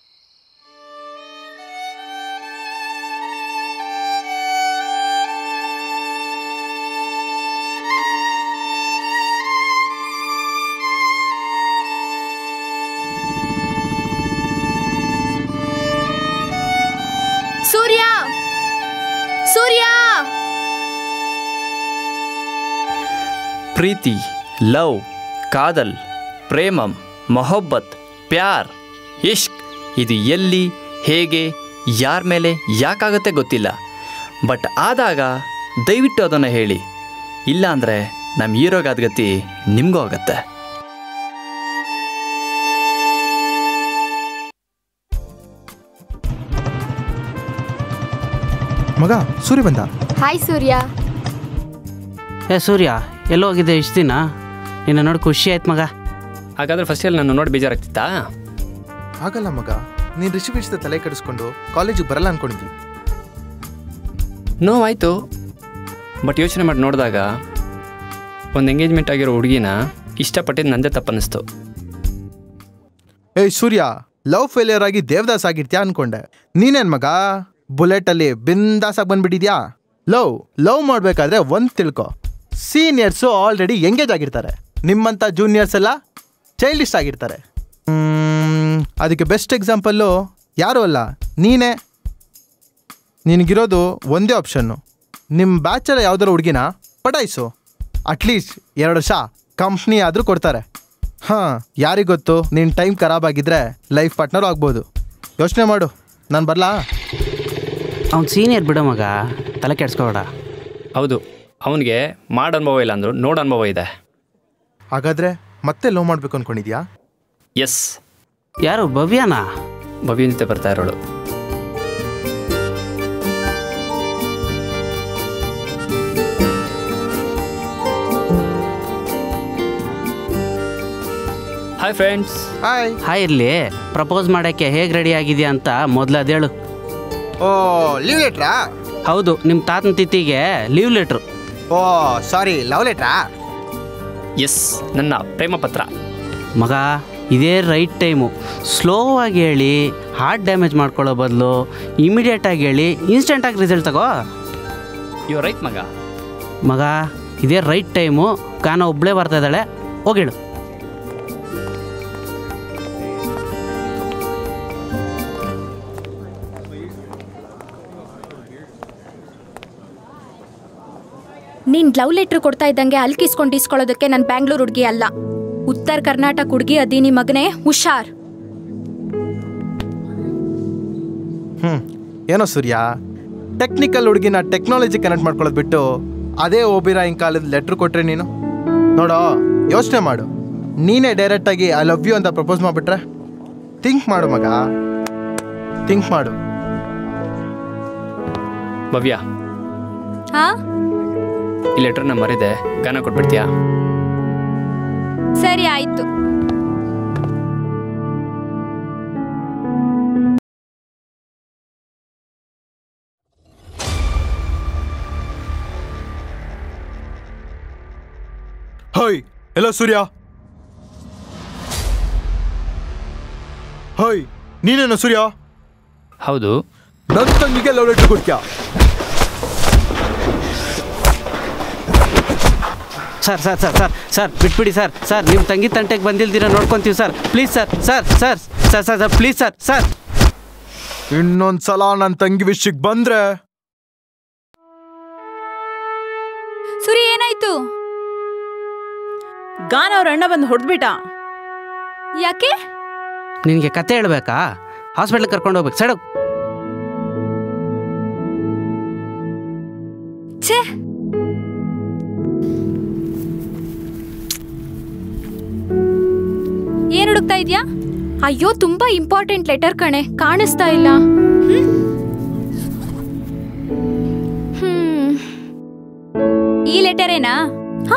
ಸೂರ್ಯ ಸೂರ್ಯ ಪ್ರೀತಿ ಲವ್ ಕಾದಲ್ ಪ್ರೇಮಂ ಮೊಹಬ್ಬತ್ ಪ್ಯಾರ್ ಇಷ್ಕ್ ಇದು ಎಲ್ಲಿ ಹೇಗೆ ಯಾರ ಮೇಲೆ ಯಾಕಾಗುತ್ತೆ ಗೊತ್ತಿಲ್ಲ ಬಟ್ ಆದಾಗ ದಯವಿಟ್ಟು ಅದನ್ನು ಹೇಳಿ ಇಲ್ಲಾಂದರೆ ನಮ್ಮ ಹೀರೋಗಾದ ಗತಿ ನಿಮಗೂ ಆಗತ್ತೆ ಮಗ ಸೂರ್ಯ ಬಂದ ಹಾಯ್ ಸೂರ್ಯ ಏ ಸೂರ್ಯ ಎಲ್ಲೋ ಹೋಗಿದ್ದೆ ಇಷ್ಟು ದಿನ ನಿನ್ನ ನೋಡಿ ಖುಷಿ ಆಯ್ತು ಮಗ ಹಾಗಾದ್ರೆ ಫಸ್ಟ್ ಇಯರ್ ನಾನು ನೋಡಿ ಬೇಜಾರಾಗ್ತಿತ್ತಾ ಆಗಲ್ಲ ಮಗ ನೀನು ರಿಷಿ ವಿಷಯದ ತಲೆ ಕೆಡಿಸ್ಕೊಂಡು ಕಾಲೇಜಿಗೆ ಬರಲ್ಲ ಅನ್ಕೊಂಡಿದ್ವಿ ನೋವಾಯಿತು ಬಟ್ ಯೋಚನೆ ಮಾಡಿ ನೋಡಿದಾಗ ಒಂದು ಎಂಗೇಜ್ಮೆಂಟ್ ಆಗಿರೋ ಹುಡುಗಿನ ಇಷ್ಟಪಟ್ಟಿದ್ದು ನಂದೇ ತಪ್ಪನ್ನಿಸ್ತು ಏಯ್ ಸೂರ್ಯ ಲವ್ ಫೇಲಿಯರ್ ಆಗಿ ದೇವದಾಸ್ ಆಗಿರ್ತ್ಯಾ ಅನ್ಕೊಂಡೆ ನೀನೇನ್ ಮಗ ಬುಲೆಟ್ ಅಲ್ಲಿ ಬಿಂದಾಸ್ ಆಗಿ ಬಂದ್ಬಿಟ್ಟಿದ್ಯಾ ಲವ್ ಲವ್ ಮಾಡ್ಬೇಕಾದ್ರೆ ಒಂದ್ ತಿಳ್ಕೊ ಸೀನಿಯರ್ಸು ಆಲ್ರೆಡಿ ಎಂಗೇಜ್ ಆಗಿರ್ತಾರೆ ನಿಮ್ಮಂತ ಜೂನಿಯರ್ಸ್ ಎಲ್ಲ ಚೈಲ್ಡಿಸ್ಟ್ ಆಗಿರ್ತಾರೆ ಮ್ಮ್, ಅದಕ್ಕೆ ಬೆಸ್ಟ್ ಎಕ್ಸಾಂಪಲ್ಲು ಯಾರು ಅಲ್ಲ ನೀನೇ ನಿನಗಿರೋದು ಒಂದೇ ಆಪ್ಷನ್ನು ನಿಮ್ಮ ಬ್ಯಾಚಲ್ಲಿ ಯಾವ್ದಾರು ಹುಡುಗಿನ ಪಟಾಯಿಸು ಅಟ್ಲೀಸ್ಟ್ ಎರಡು ವರ್ಷ ಕಂಪ್ನಿ ಆದರೂ ಕೊಡ್ತಾರೆ ಹಾಂ ಯಾರಿಗೆ ಗೊತ್ತು ನಿನ್ನ ಟೈಮ್ ಖರಾಬ್ ಆಗಿದ್ರೆ ಲೈಫ್ ಪಾರ್ಟ್ನರ್ ಆಗ್ಬೋದು ಯೋಚನೆ ಮಾಡು ನಾನು ಬರಲಾ ಅವ್ನು ಸೀನಿಯರ್ ಬಿಡೋ ಮಗ ತಲೆ ಕೆಡ್ಸ್ಕೋಬೇಡ ಹೌದು ಅವನಿಗೆ ಮಾಡ ಅನುಭವ ಇಲ್ಲ ಅಂದರು ನೋಡ ಅನುಭವ ಇದೆ ಹಾಗಾದ್ರೆ ಮತ್ತೆ ಲವ್ ಮಾಡಬೇಕು ಅನ್ಕೊಂಡಿದ್ಯಾ ಎಸ್ ಯಾರು ಭವ್ಯನಾ ಭವ್ಯನ ಜೊತೆ ಬರ್ತಾ ಇರೋಳು ಹಾಯ್ ಫ್ರೆಂಡ್ಸ್ ಹಾಯ್ ಹಾಯ್ ಇರ್ಲಿ ಪ್ರಪೋಸ್ ಮಾಡೋಕ್ಕೆ ಹೇಗೆ ರೆಡಿ ಆಗಿದೆಯಾ ಅಂತ ಮೊದಲು ಅದೇಳು ಓ ಲೀವ್ ಲೆಟ್ರಾ ಹೌದು ನಿಮ್ಮ ತಾತನ ತಿಥಿಗೆ leave letter oh sorry love ಲೆಟ್ರಾ ಎಸ್ ನನ್ನ ಪ್ರೇಮ ಪತ್ರ ಮಗ ಇದೇ ರೈಟ್ ಟೈಮು ಸ್ಲೋ ಆಗಿ ಹೇಳಿ ಹಾರ್ಟ್ ಡ್ಯಾಮೇಜ್ ಮಾಡ್ಕೊಳ್ಳೋ ಬದಲು ಇಮಿಡಿಯೇಟಾಗಿ ಹೇಳಿ ಇನ್ಸ್ಟೆಂಟಾಗಿ ರಿಸಲ್ಟ್ ತಗೋ ಯು ರೈಟ್ ಮಗ ಮಗ ಇದೇ ರೈಟ್ ಟೈಮು ಕಾನ ಒಬ್ಬಳೇ ಬರ್ತಾ ಇದ್ದಾಳೆ ಹೋಗಿಡು ನೀನ್ ಲವ್ ಲೆಟ್ರ್ ಕೊಡ್ತಾ ಇದ್ದಂಗೆ ಅಲ್ಕಿಸ್ಕೊಂಡು ಇಸ್ಕೊಳ್ಳೋದಕ್ಕೆ ನಾನು ಬ್ಯಾಂಗ್ಳೂರ್ ಹುಡುಗಿ ಅಲ್ಲ ಉತ್ತರ ಕರ್ನಾಟಕ ಹುಡುಗಿ ಅದೀನಿ ಮಗನೇ ಹುಷಾರ್ ಹ್ಞೂ ಏನೋ ಸೂರ್ಯ ಟೆಕ್ನಿಕಲ್ ಹುಡುಗಿನ ಟೆಕ್ನಾಲಜಿ ಕನೆಕ್ಟ್ ಮಾಡ್ಕೊಳ್ಳೋದು ಬಿಟ್ಟು ಅದೇ ಓಬಿರಾಯನ್ ಕಾಲದ ಲೆಟ್ರ್ ಕೊಟ್ರೆ ನೀನು ನೋಡೋ ಯೋಚನೆ ಮಾಡು ನೀನೇ ಡೈರೆಕ್ಟಾಗಿ ಐ ಲವ್ ಯು ಅಂತ ಪ್ರಪೋಸ್ ಮಾಡಿಬಿಟ್ರೆ ಥಿಂಕ್ ಮಾಡು ಮಗ ಥಿಂಕ್ ಮಾಡು ಭವ್ಯ ಹಾ ಈ ಲೆಟರ್ನ ಮರಿದೆ ಗಾನ ಕೊಟ್ಬಿಡ್ತೀಯಾ ಸರಿ ಆಯ್ತು ಹೋಯ್ ಎಲ್ಲ ಸೂರ್ಯ ಹೋಯ್ ನೀನೇನು ಸೂರ್ಯ ಹೌದು ನನ್ನ ತಂಗಿಗೆ ಲವ್ ಲೆಟ್ರ್ ಕೊಡ್ತೀಯಾ sir sir sir sir sir ಬಿಟ್ಬಿಡಿ ಸರ್ ಸರ್ ನಿಮ್ಮ ತಂಗಿ ತಂಟೆಗೆ ಬಂದಿಲ್ದಿರ ನೋಡ್ಕೊಂತೀವಿ sir please sir sir sir sir sir sir please sir sir ಇನ್ನೊಂದ್ಸಲ ನನ್ನ ತಂಗಿ ವಿಷಯಕ್ಕೆ ಬಂದ್ರೆ ಸುರಿ ಏನಾಯ್ತು ಗಾನ ಅವ್ರ ಅಣ್ಣ ಬಂದು ಹೊಡೆದ್ಬಿಟ್ಟ ಯಾಕೆ ನಿನಗೆ ಕತೆ ಹೇಳ್ಬೇಕಾ ಹಾಸ್ಪಿಟ್ಲಿಗೆ ಕರ್ಕೊಂಡು ಹೋಗ್ಬೇಕು ಸೈಡ್ ಛೇ ಏನ್ ಹುಡುಕ್ತಾ ಇದ್ಯಾ ಅಯ್ಯೋ ತುಂಬಾ ಇಂಪಾರ್ಟೆಂಟ್ ಲೆಟರ್ ಕಣೆ ಕಾಣಿಸ್ತಾ ಇಲ್ಲ ಹ್ಮ್. ಹ್ಮ್ ಈ ಲೆಟರ್ ಏನಾ ಹಾ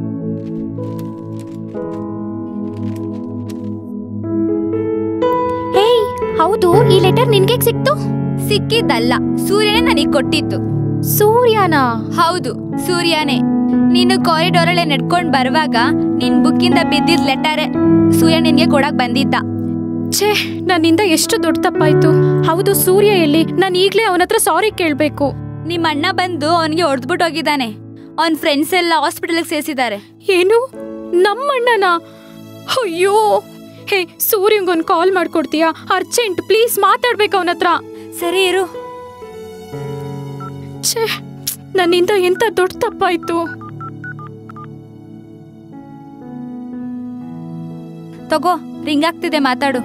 ಹೇಯ್ ಹೌದು ಈ ಲೆಟರ್ ನಿನ್ಗೆ ಸಿಕ್ತು ಸಿಕ್ಕಿದ್ದಲ್ಲ ಸೂರ್ಯನೇ ನನಗೆ ಕೊಟ್ಟಿತ್ತು ಸೂರ್ಯನಾ ಹೌದು ಸೂರ್ಯನೇ ನೀನು ಕಾರಿಡೋರ್ ಅಲ್ಲೇ ನಡ್ಕೊಂಡ್ ಬರುವಾಗ ನಿನ್ ಬುಕ್ಕಿಂದ ಬಿದ್ದಿದ್ ಲೆಟರ್ ಸೂರ್ಯ ನಿನ್ಗೆ ಕೊಡಕ್ ಬಂದಿದ್ದ ಛೇ ನನ್ನಿಂದ ಎಷ್ಟು ದೊಡ್ಡ ತಪ್ಪಾಯ್ತು ಹೌದು ಸೂರ್ಯ ಎಲ್ಲಿ ನಾನು ಈಗಲೇ ಅವನ ಹತ್ರ ಸಾರಿ ಕೇಳಬೇಕು ನಿಮ್ಮ ಅಣ್ಣ ಬಂದು ಅವನಿಗೆ ಹೊಡೆದ್ಬಿಟ್ಟು ಹೋಗಿದ್ದಾನೆ ಅವನ್ ಫ್ರೆಂಡ್ಸ್ ಎಲ್ಲ ಹಾಸ್ಪಿಟಲ್ಗೆ ಸೇರಿಸಿದ್ದಾರೆ ಏನು ನಮ್ಮಣ್ಣನ ಅಯ್ಯೋ ಹೇ ಸೂರ್ಯಂಗೊಂದು ಕಾಲ್ ಮಾಡ್ಕೊಡ್ತೀಯಾ ಅರ್ಜೆಂಟ್ ಪ್ಲೀಸ್ ಮಾತಾಡ್ಬೇಕು ಅವನ ಹತ್ರ ಸರಿ ಇರು ಛೇ ನನ್ನಿಂದ ಎಂತ ದೊಡ್ಡ ತಪ್ಪಾಯ್ತು ತಗೋ ರಿಂಗ್ ಆಗ್ತಿದೆ ಮಾತಾಡು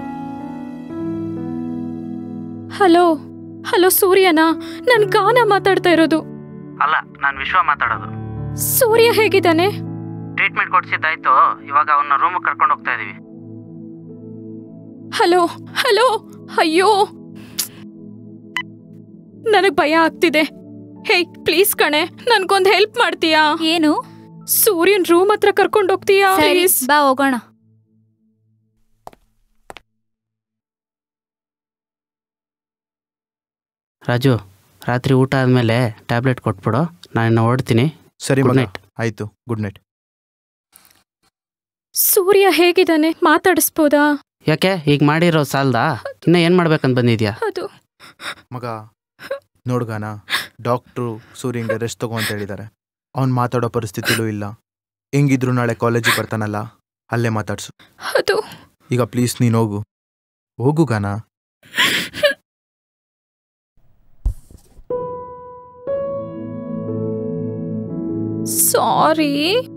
ಹಲೋ ಹಲೋ ಸೂರ್ಯನಾ ನನ್ ಗಾನ ಮಾತಾಡ್ತಾ ಇರೋದು ಅಲ್ಲ ನಾನು ವಿಶ್ವ ಮಾತಾಡೋದು ಸೂರ್ಯ ಹೇಗಿದ್ದಾನೆ ಟ್ರೀಟ್ಮೆಂಟ್ ಕೊಡ್ಸಿದ್ದಾಯ್ತು ಇವಾಗ ಅವನ್ನ ರೂಮ್ ಕರ್ಕೊಂಡು ಹೋಗ್ತಾ ಇದೀವಿ ಹಲೋ ಹಲೋ ಅಯ್ಯೋ ನನಗ್ ಭಯ ಆಗ್ತಿದೆ ಹೇ ಪ್ಲೀಸ್ ಕಣೆ ನನ್ಗೊಂದ್ ಹೆಲ್ಪ್ ಮಾಡ್ತೀಯಾ ಏನು ಸೂರ್ಯನ್ ರೂಮ್ ಹತ್ರ ಕರ್ಕೊಂಡು ಹೋಗ್ತೀಯಾ ಸರಿ ಪ್ಲೀಸ್ ಬಾ ಹೋಗೋಣ ರಾಜು ರಾತ್ರಿ ಊಟ ಆದಮೇಲೆ ಟ್ಯಾಬ್ಲೆಟ್ ಕೊಟ್ಬಿಡು ನಾನು ಹೊರಡ್ತೀನಿ ಸರಿ Good ಮಗ night. ಆಯ್ತು ಗುಡ್ ನೈಟ್ ಸೂರ್ಯ ಹೇಗಿದ್ದಾನೆ ಮಾತಾಡಿಸ್ಬೋದಾ ಯಾಕೆ ಈಗ ಮಾಡಿರೋ ಸಾಲ್ದಾ ಇನ್ನ ಏನು ಮಾಡ್ಬೇಕಂತ ಬಂದಿದ್ಯಾ ಅದು ಮಗ ನೋಡ್ಗಾನ ಡಾಕ್ಟ್ರು ಸೂರ್ಯಂಗೆ ರೆಸ್ಟ್ ತಗೋ ಅಂತ ಹೇಳಿದ್ದಾರೆ ಅವ್ನು ಮಾತಾಡೋ ಪರಿಸ್ಥಿತಿಲೂ ಇಲ್ಲ ಹೆಂಗಿದ್ರು ನಾಳೆ ಕಾಲೇಜಿಗೆ ಬರ್ತಾನಲ್ಲ ಅಲ್ಲೇ ಮಾತಾಡ್ಸು ಅದು ಈಗ ಪ್ಲೀಸ್ ನೀನು ಹೋಗು ಹೋಗು ಗಾನ sorry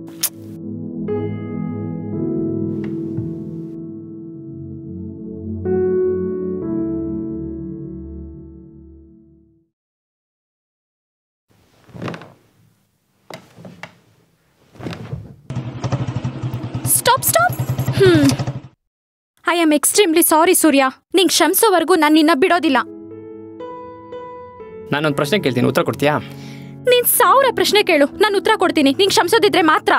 stop stop hmm I am extremely sorry Surya ನಿಂಗೆ ಕ್ಷಮಿಸೋವರೆಗೂ ನಾನು ನಿನ್ನ ಬಿಡೋದಿಲ್ಲ ನಾನೊಂದು ಪ್ರಶ್ನೆ ಕೇಳ್ತೀನಿ ಉತ್ತರ ಕೊಡ್ತೀಯಾ ನೀನ್ ಸಾವಿರ ಪ್ರಶ್ನೆ ಕೇಳು ನಾನು ಉತ್ತರ ಕೊಡ್ತೀನಿ ನಿಂಗೆ ಕ್ಷಮಿಸೋದಿದ್ರೆ ಮಾತ್ರ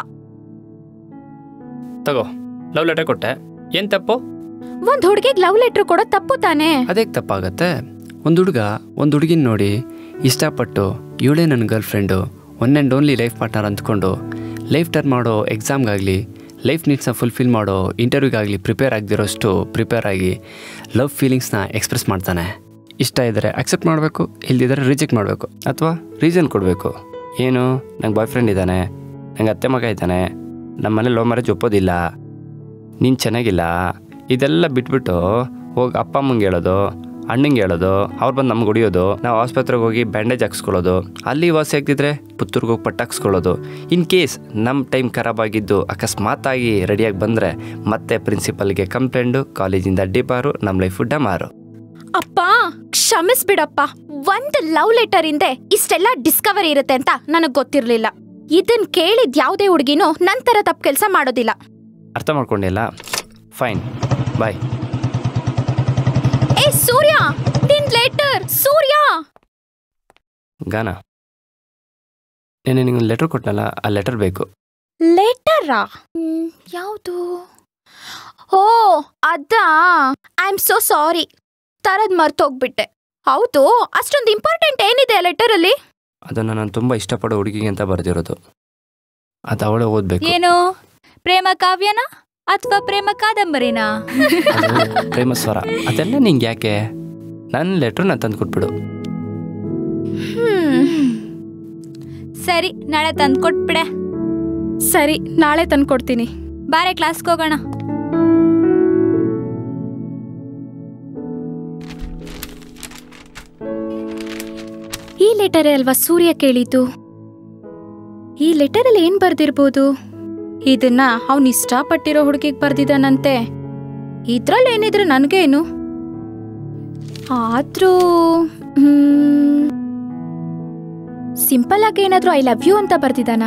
ತಗೋ ಲವ್ ಲೆಟರ್ ಕೊಟ್ಟೆ ಏನು ತಪ್ಪು ಒಂದ್ ಹುಡುಗಿಗೆ ಲವ್ ಲೆಟರ್ ಕೊಡೋ ತಪ್ಪು ತಾನೇ ಅದೇಗೆ ತಪ್ಪಾಗತ್ತೆ ಒಂದು ಹುಡುಗ ಒಂದು ಹುಡುಗಿನ ನೋಡಿ ಇಷ್ಟಪಟ್ಟು ಇವಳೇ ನನ್ನ girlfriend one and only life partner ಅಂದ್ಕೊಂಡು ಲೈಫ್ ಟರ್ನ್ ಮಾಡೋ ಎಕ್ಸಾಮ್ಗಾಗಲಿ ಲೈಫ್ ನೀಡ್ಸ್ನ ಫುಲ್ಫಿಲ್ ಮಾಡೋ ಇಂಟರ್ವ್ಯೂಗಾಗಲಿ ಪ್ರಿಪೇರ್ ಆಗದಿರೋಷ್ಟು ಪ್ರಿಪೇರ್ ಆಗಿ ಲವ್ ಫೀಲಿಂಗ್ಸ್ನ ಎಕ್ಸ್ಪ್ರೆಸ್ ಮಾಡ್ತಾನೆ ಇಷ್ಟ ಇದ್ದರೆ ಅಕ್ಸೆಪ್ಟ್ ಮಾಡಬೇಕು ಇಲ್ದಿದ್ರೆ ರಿಜೆಕ್ಟ್ ಮಾಡಬೇಕು ಅಥವಾ ರೀಸನ್ ಕೊಡಬೇಕು ಏನು ನಂಗೆ ಬಾಯ್ ಫ್ರೆಂಡ್ ಇದ್ದಾನೆ ನಂಗೆ ಅತ್ತೆ ಮಗ ಇದ್ದಾನೆ ನಮ್ಮ ಮನೇಲಿ ಲವ್ ಮ್ಯಾರೇಜ್ ಒಪ್ಪೋದಿಲ್ಲ ನೀನು ಚೆನ್ನಾಗಿಲ್ಲ ಇದೆಲ್ಲ ಬಿಟ್ಬಿಟ್ಟು ಹೋಗಿ ಅಪ್ಪ ಅಮ್ಮಂಗೆ ಹೇಳೋದು ಅಣ್ಣಂಗೆ ಹೇಳೋದು ಅವ್ರು ಬಂದು ನಮ್ಗೆ ಹೊಡಿಯೋದು ನಾವು ಆಸ್ಪತ್ರೆಗೆ ಹೋಗಿ ಬ್ಯಾಂಡೇಜ್ ಹಾಕ್ಸ್ಕೊಳ್ಳೋದು ಅಲ್ಲಿ ವಾಸಿ ಆಗ್ತಿದ್ರೆ ಪುತ್ತೂರ್ಗೆ ಹೋಗಿ ಪಟ್ಟು ಹಾಕ್ಸ್ಕೊಳ್ಳೋದು ಇನ್ ಕೇಸ್ ನಮ್ಮ ಟೈಮ್ ಖರಾಬ್ ಆಗಿದ್ದು ಅಕಸ್ಮಾತಾಗಿ ರೆಡಿಯಾಗಿ ಬಂದರೆ ಮತ್ತೆ ಪ್ರಿನ್ಸಿಪಲ್ಗೆ ಕಂಪ್ಲೇಂಟು ಕಾಲೇಜಿಂದ ಡಿಪಾರು ನಮ್ಮ ಲೈಫು ಡಮಾರು ಅಪ್ಪ ಕ್ಷ್ ಕ್ಷಮಿಸ್ಬಿಡಪ್ಪ ಒಂದ್ ಲವ್ ಲೆಟರ್ ಹಿಂದೆ ಇಷ್ಟೆಲ್ಲ ಡಿಸ್ಕವರಿ ಇರುತ್ತೆ ಅಂತ ನನಗ್ ಗೊತ್ತಿರ್ಲಿಲ್ಲ ಇದನ್ ಕೇಳಿದ್ ಯಾವ್ದೇ ಹುಡುಗಿನೂ ನಂತರ ತಪ್ಪು ಕೆಲಸ ಮಾಡೋದಿಲ್ಲ ಅರ್ಥ ಮಾಡ್ಕೊಂಡಿಲ್ಲ ಫೈನ್ ಬಾಯ್ ಏ ಸೂರ್ಯ ನಿನ್ ಲೆಟರ್ ಸೂರ್ಯ ಗಾನ ನೆನ್ನೆ ನಿಂಗೆ ಲೆಟರ್ ಕೊಟ್ಟನಲ್ಲ ಆ ಲೆಟರ್ ಬೇಕು ಲೆಟರಾ ಯಾವುದು ಓ ಅದಾ ಐ ಆಮ್ ಸೋ ಸಾರಿ ತರದ್ ಮರ್ತೋಗ್ಬಿಟ್ಟೆ ಹೌದು ಅಷ್ಟೊಂದು ಇಂಪಾರ್ಟೆಂಟ್ ಏನಿದೆ ಆ ಲೆಟರಲ್ಲಿ ಅದನ್ನು ನಾನು ತುಂಬ ಇಷ್ಟಪಡೋ ಹುಡುಗಿಗೆ ಅಂತ ಬರೆದಿರೋದು ಅದು ಅವಳೇ ಓದಬೇಕು ಏನು ಪ್ರೇಮ ಕಾವ್ಯನಾ ಅಥವಾ ಪ್ರೇಮ ಕಾದಂಬರಿನಾ ಅದು ಪ್ರೇಮ ಸ್ವರ ಅದೆಲ್ಲ ನಿಂಗೆ ಯಾಕೆ ನನ್ನ ಲೆಟ್ರ್ ನಾನು ತಂದು ಕೊಟ್ಬಿಡು ಸರಿ ನಾಳೆ ತಂದ್ಕೊಟ್ಬಿಡೆ ಸರಿ ನಾಳೆ ತಂದ್ಕೊಡ್ತೀನಿ ಬಾರೆ ಕ್ಲಾಸ್ಗೆ ಹೋಗೋಣ ಈ ಲೆಟರೇ ಅಲ್ವಾ ಸೂರ್ಯ ಕೇಳಿದ್ದು ಈ ಲೆಟರಲ್ಲಿ ಏನ್ ಬರ್ದಿರ್ಬೋದು ಇದನ್ನ ಅವನ್ ಇಷ್ಟಪಟ್ಟಿರೋ ಹುಡುಗಿಗೆ ಬರ್ದಿದ್ದಾನಂತೆ ಇದ್ರಲ್ಲಿ ಏನಿದ್ರೆ ನನ್ಗೇನು ಆದ್ರೂ ಸಿಂಪಲ್ ಆಗಿ ಏನಾದ್ರೂ ಐ ಲವ್ ಯು ಅಂತ ಬರ್ದಿದ್ದಾನ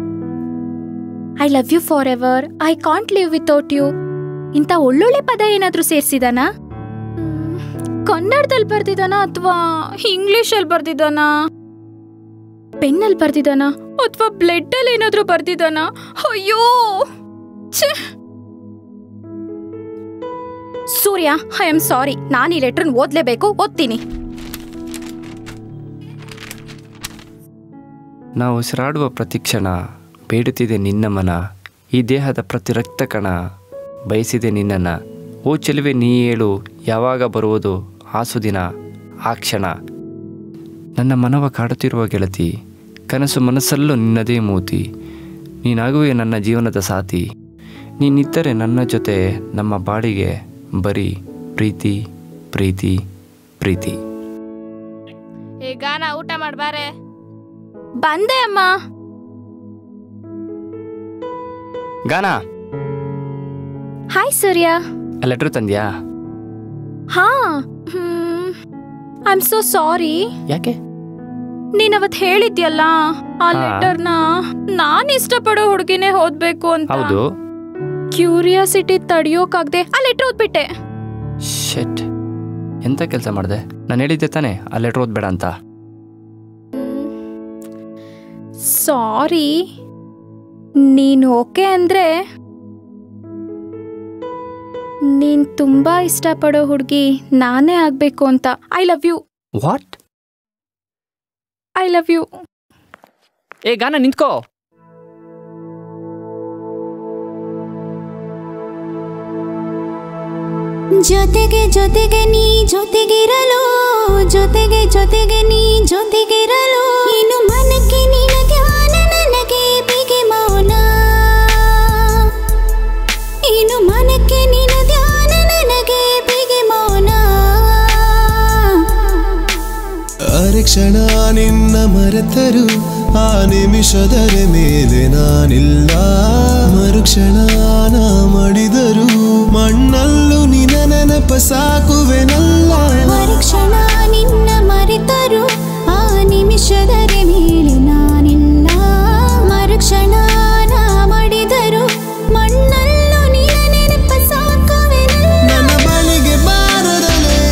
I love you for ever I can't live without you ಇಂಥ ಒಳ್ಳೊಳ್ಳೆ ಪದ ಏನಾದ್ರೂ ಸೇರ್ಸಿದಾನ ಕನ್ನಡದಲ್ಲಿ ಬರ್ದಿದ್ದಾನ ಅಥವಾ ಇಂಗ್ಲಿಷಲ್ಲಿ ಬರ್ದಿದ್ದಾನ ಪೆನ್ನಲ್ಲಿ ಬರ್ದಿದ್ದಾನ ಅಥವಾ ಬ್ಲಡ್ ಅಲ್ಲಿ ಏನಾದ್ರೂ ಬರ್ದಿದ್ದಾನ ಅಯ್ಯೋ ಛೆ! ಸೂರ್ಯ ಐ ಆಮ್ ಸಾರಿ ನಾನು ಈ ಲೆಟರ್ನ ಓದ್ಲೇಬೇಕು ಓದ್ತೀನಿ ನಾವು ಉಸಿರಾಡುವ ಪ್ರತಿಕ್ಷಣ ಬೇಡುತ್ತಿದೆ ನಿನ್ನ ಮನ ಈ ದೇಹದ ಪ್ರತಿ ರಕ್ತ ಕಣ ಬಯಸಿದೆ ನಿನ್ನನ್ನು ಓ ಚೆಲುವೆ ನೀ ಹೇಳು ಯಾವಾಗ ಬರುವುದು ಆ ಸುದಿನ ಆ ಕ್ಷಣ ನನ್ನ ಮನವ ಕಾಡುತ್ತಿರುವ ಗೆಳತಿ ಕನಸು ಮನಸ್ಸಲ್ಲೂ ನಿನ್ನದೇ ಮೂತಿ ನೀನಾಗುವೆ ನನ್ನ ಜೀವನದ ಸಾಥಿ ನೀನಿದ್ದರೆ ನನ್ನ ಜೊತೆ ನಮ್ಮ ಬಾಡಿಗೆ ಬರೀ ಪ್ರೀತಿ ಪ್ರೀತಿ ಪ್ರೀತಿ ಈಗ ನಾ ಊಟ ಮಾಡ್ಬಾರೆ ಬಂದೆ ಅಮ್ಮ ಗಾನ ಹಾಯ್ ಸೂರ್ಯ ಆ ಲೆಟ್ರ್ ತಂದ್ಯಾ ಹಾ ಐ ಆಮ್ ಸೋ ಸಾರಿ ಯಾಕೆ ನೀನ್ ಅವತ್ ಹೇಳಿದ್ಯಲ್ಲ ಆ ಹಾ. ಲೆಟರ್ನ ನಾನ್ ಇಷ್ಟಪಡೋ ಹುಡುಗಿನೇ ಓದ್ಬೇಕು ಅಂತ ಹೌದು ಕ್ಯೂರಿಯಾಸಿಟಿ ತಡಿಯೋಕಾಗ್ದೆ ಆ ಲೆಟರ್ ಓದ್ಬಿಟ್ಟೆ ಶೆಟ್ ಎಂಥ ಕೆಲಸ ಮಾಡಿದೆ ನಾನು ಹೇಳಿದ್ದೆ ತಾನೇ ಆ ಲೆಟ್ರ್ ಓದ್ಬೇಡ ಅಂತ ಸಾರಿ ನೀನ್ ಓಕೆ ಅಂದ್ರೆ ನೀನ್ ತುಂಬಾ ಇಷ್ಟಪಡೋ ಹುಡುಗಿ ನಾನೇ ಆಗ್ಬೇಕು ಅಂತ I love you what I love you ಏ ಗಾನ ನಿಂತ್ಕೋ ಜೊತೆಗೆ ಜೊತೆಗೆ ನೀ ಜೊತೆಗಿರಲು ಜೊತೆಗೆ ಜೊತೆಗೆ ನೀ ಜೊತೆಗಿರಲು ಇನ್ನು ಮನಕ್ಕೆ ನಿನ ಧ್ಯಾನ ನನಗೆ ಬಿಗಿ ಮೌನ ಇನ್ನು ಮನಕ್ಕೆ ನಿನ ಧ್ಯಾನ ನನಗೆ ಬಿಗಿ ಮೌನ ಅರೆ ಕ್ಷಣ ನಿನ್ನ ಮರೆತರು ಆ ನಿಮಿಷದರ ಮೇಲೆ ನಾನಿಲ್ಲ ಮರುಕ್ಷಣ ನಾ ಮಾಡಿದರು ಮಣ್ಣಲ್ಲೂ ನಿನ ನೆನಪ ಸಾಕುವೆನಲ್ಲ ಮರುಕ್ಷಣ ನಿನ್ನ ಮರೆತರು ಆ ನಿಮಿಷದರ ಮೇಲೆ ನಾನಿಲ್ಲ ಮರುಕ್ಷಣ ನಾ ಮಾಡಿದರು ಮಣ್ಣಲ್ಲೂ ನಿನ ನೆನಪ ಸಾಕುವೆನಲ್ಲ ನನ್ನ ಬಳಿಗೆ ಬಾರದಲೇ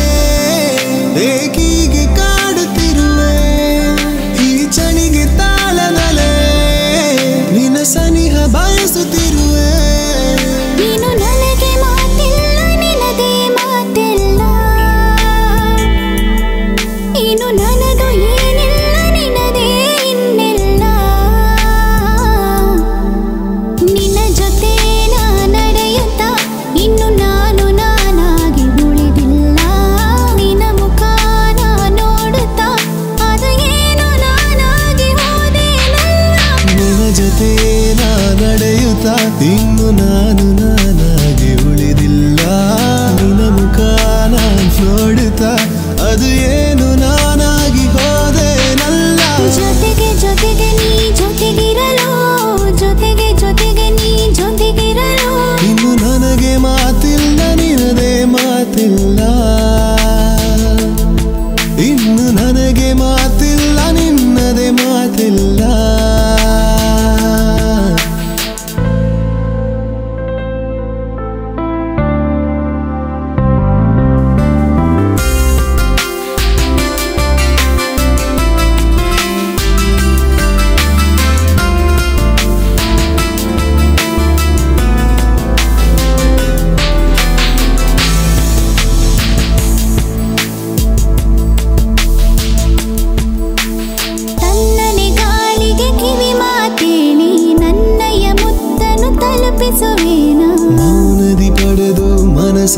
ಏಕೀಗೆ ಕಾಡುತ್ತಿರುವೆ ಈ ಚಳಿಗೆ ತಾಳದಲೇ ನಿನ್ನ ಸನಿಹ ಬಯಸುತ್ತಿರುವೆ ನೀನು ನನಗೆ ಮಾತಿಲ್ಲ ನಿನದೇ ಮಾತಿಲ್ಲ ಇನ್ನು ನನದು ಏನಿಲ್ಲ ನಿನದೇ ಇನ್ನಿಲ್ಲ ನಿನ್ನ ಜೊತೆ ನಾ ನಡೆಯುತ್ತ ಇನ್ನು ನಾನು ನಾನಾಗಿ ಉಳಿದಿಲ್ಲ ನಿನ್ನ ಮುಖ ನಾ ನೋಡುತ್ತಾ ಅದು ಏನು ನಾನಾಗಿ ಹೋದೇನಲ್ಲ ನಿನ್ನ ಜೊತೆ ನಾ ನಡೆಯುತ್ತಾ ಇನ್ನು ನಾನು ನಾನಾಗಿ ಉಳಿದಿಲ್ಲ ನಿನ್ನ ಮುಖ ನಾನ್ ನೋಡುತ್ತಾ ಅದು ಏನು ನಾನಾಗಿ ಹೋದೇನಲ್ಲ ಜೊತೆಗೆ ಜೊತೆಗೆ ನೀ ಜೊತೆಗಿರಲು ಜೊತೆಗೆ ಜೊತೆಗೆ ನೀ ಜೊತೆಗಿರಲು ಇನ್ನು ನನಗೆ ಮಾತಿಲ್ಲ ನಿನದೇ ಮಾತಿಲ್ಲ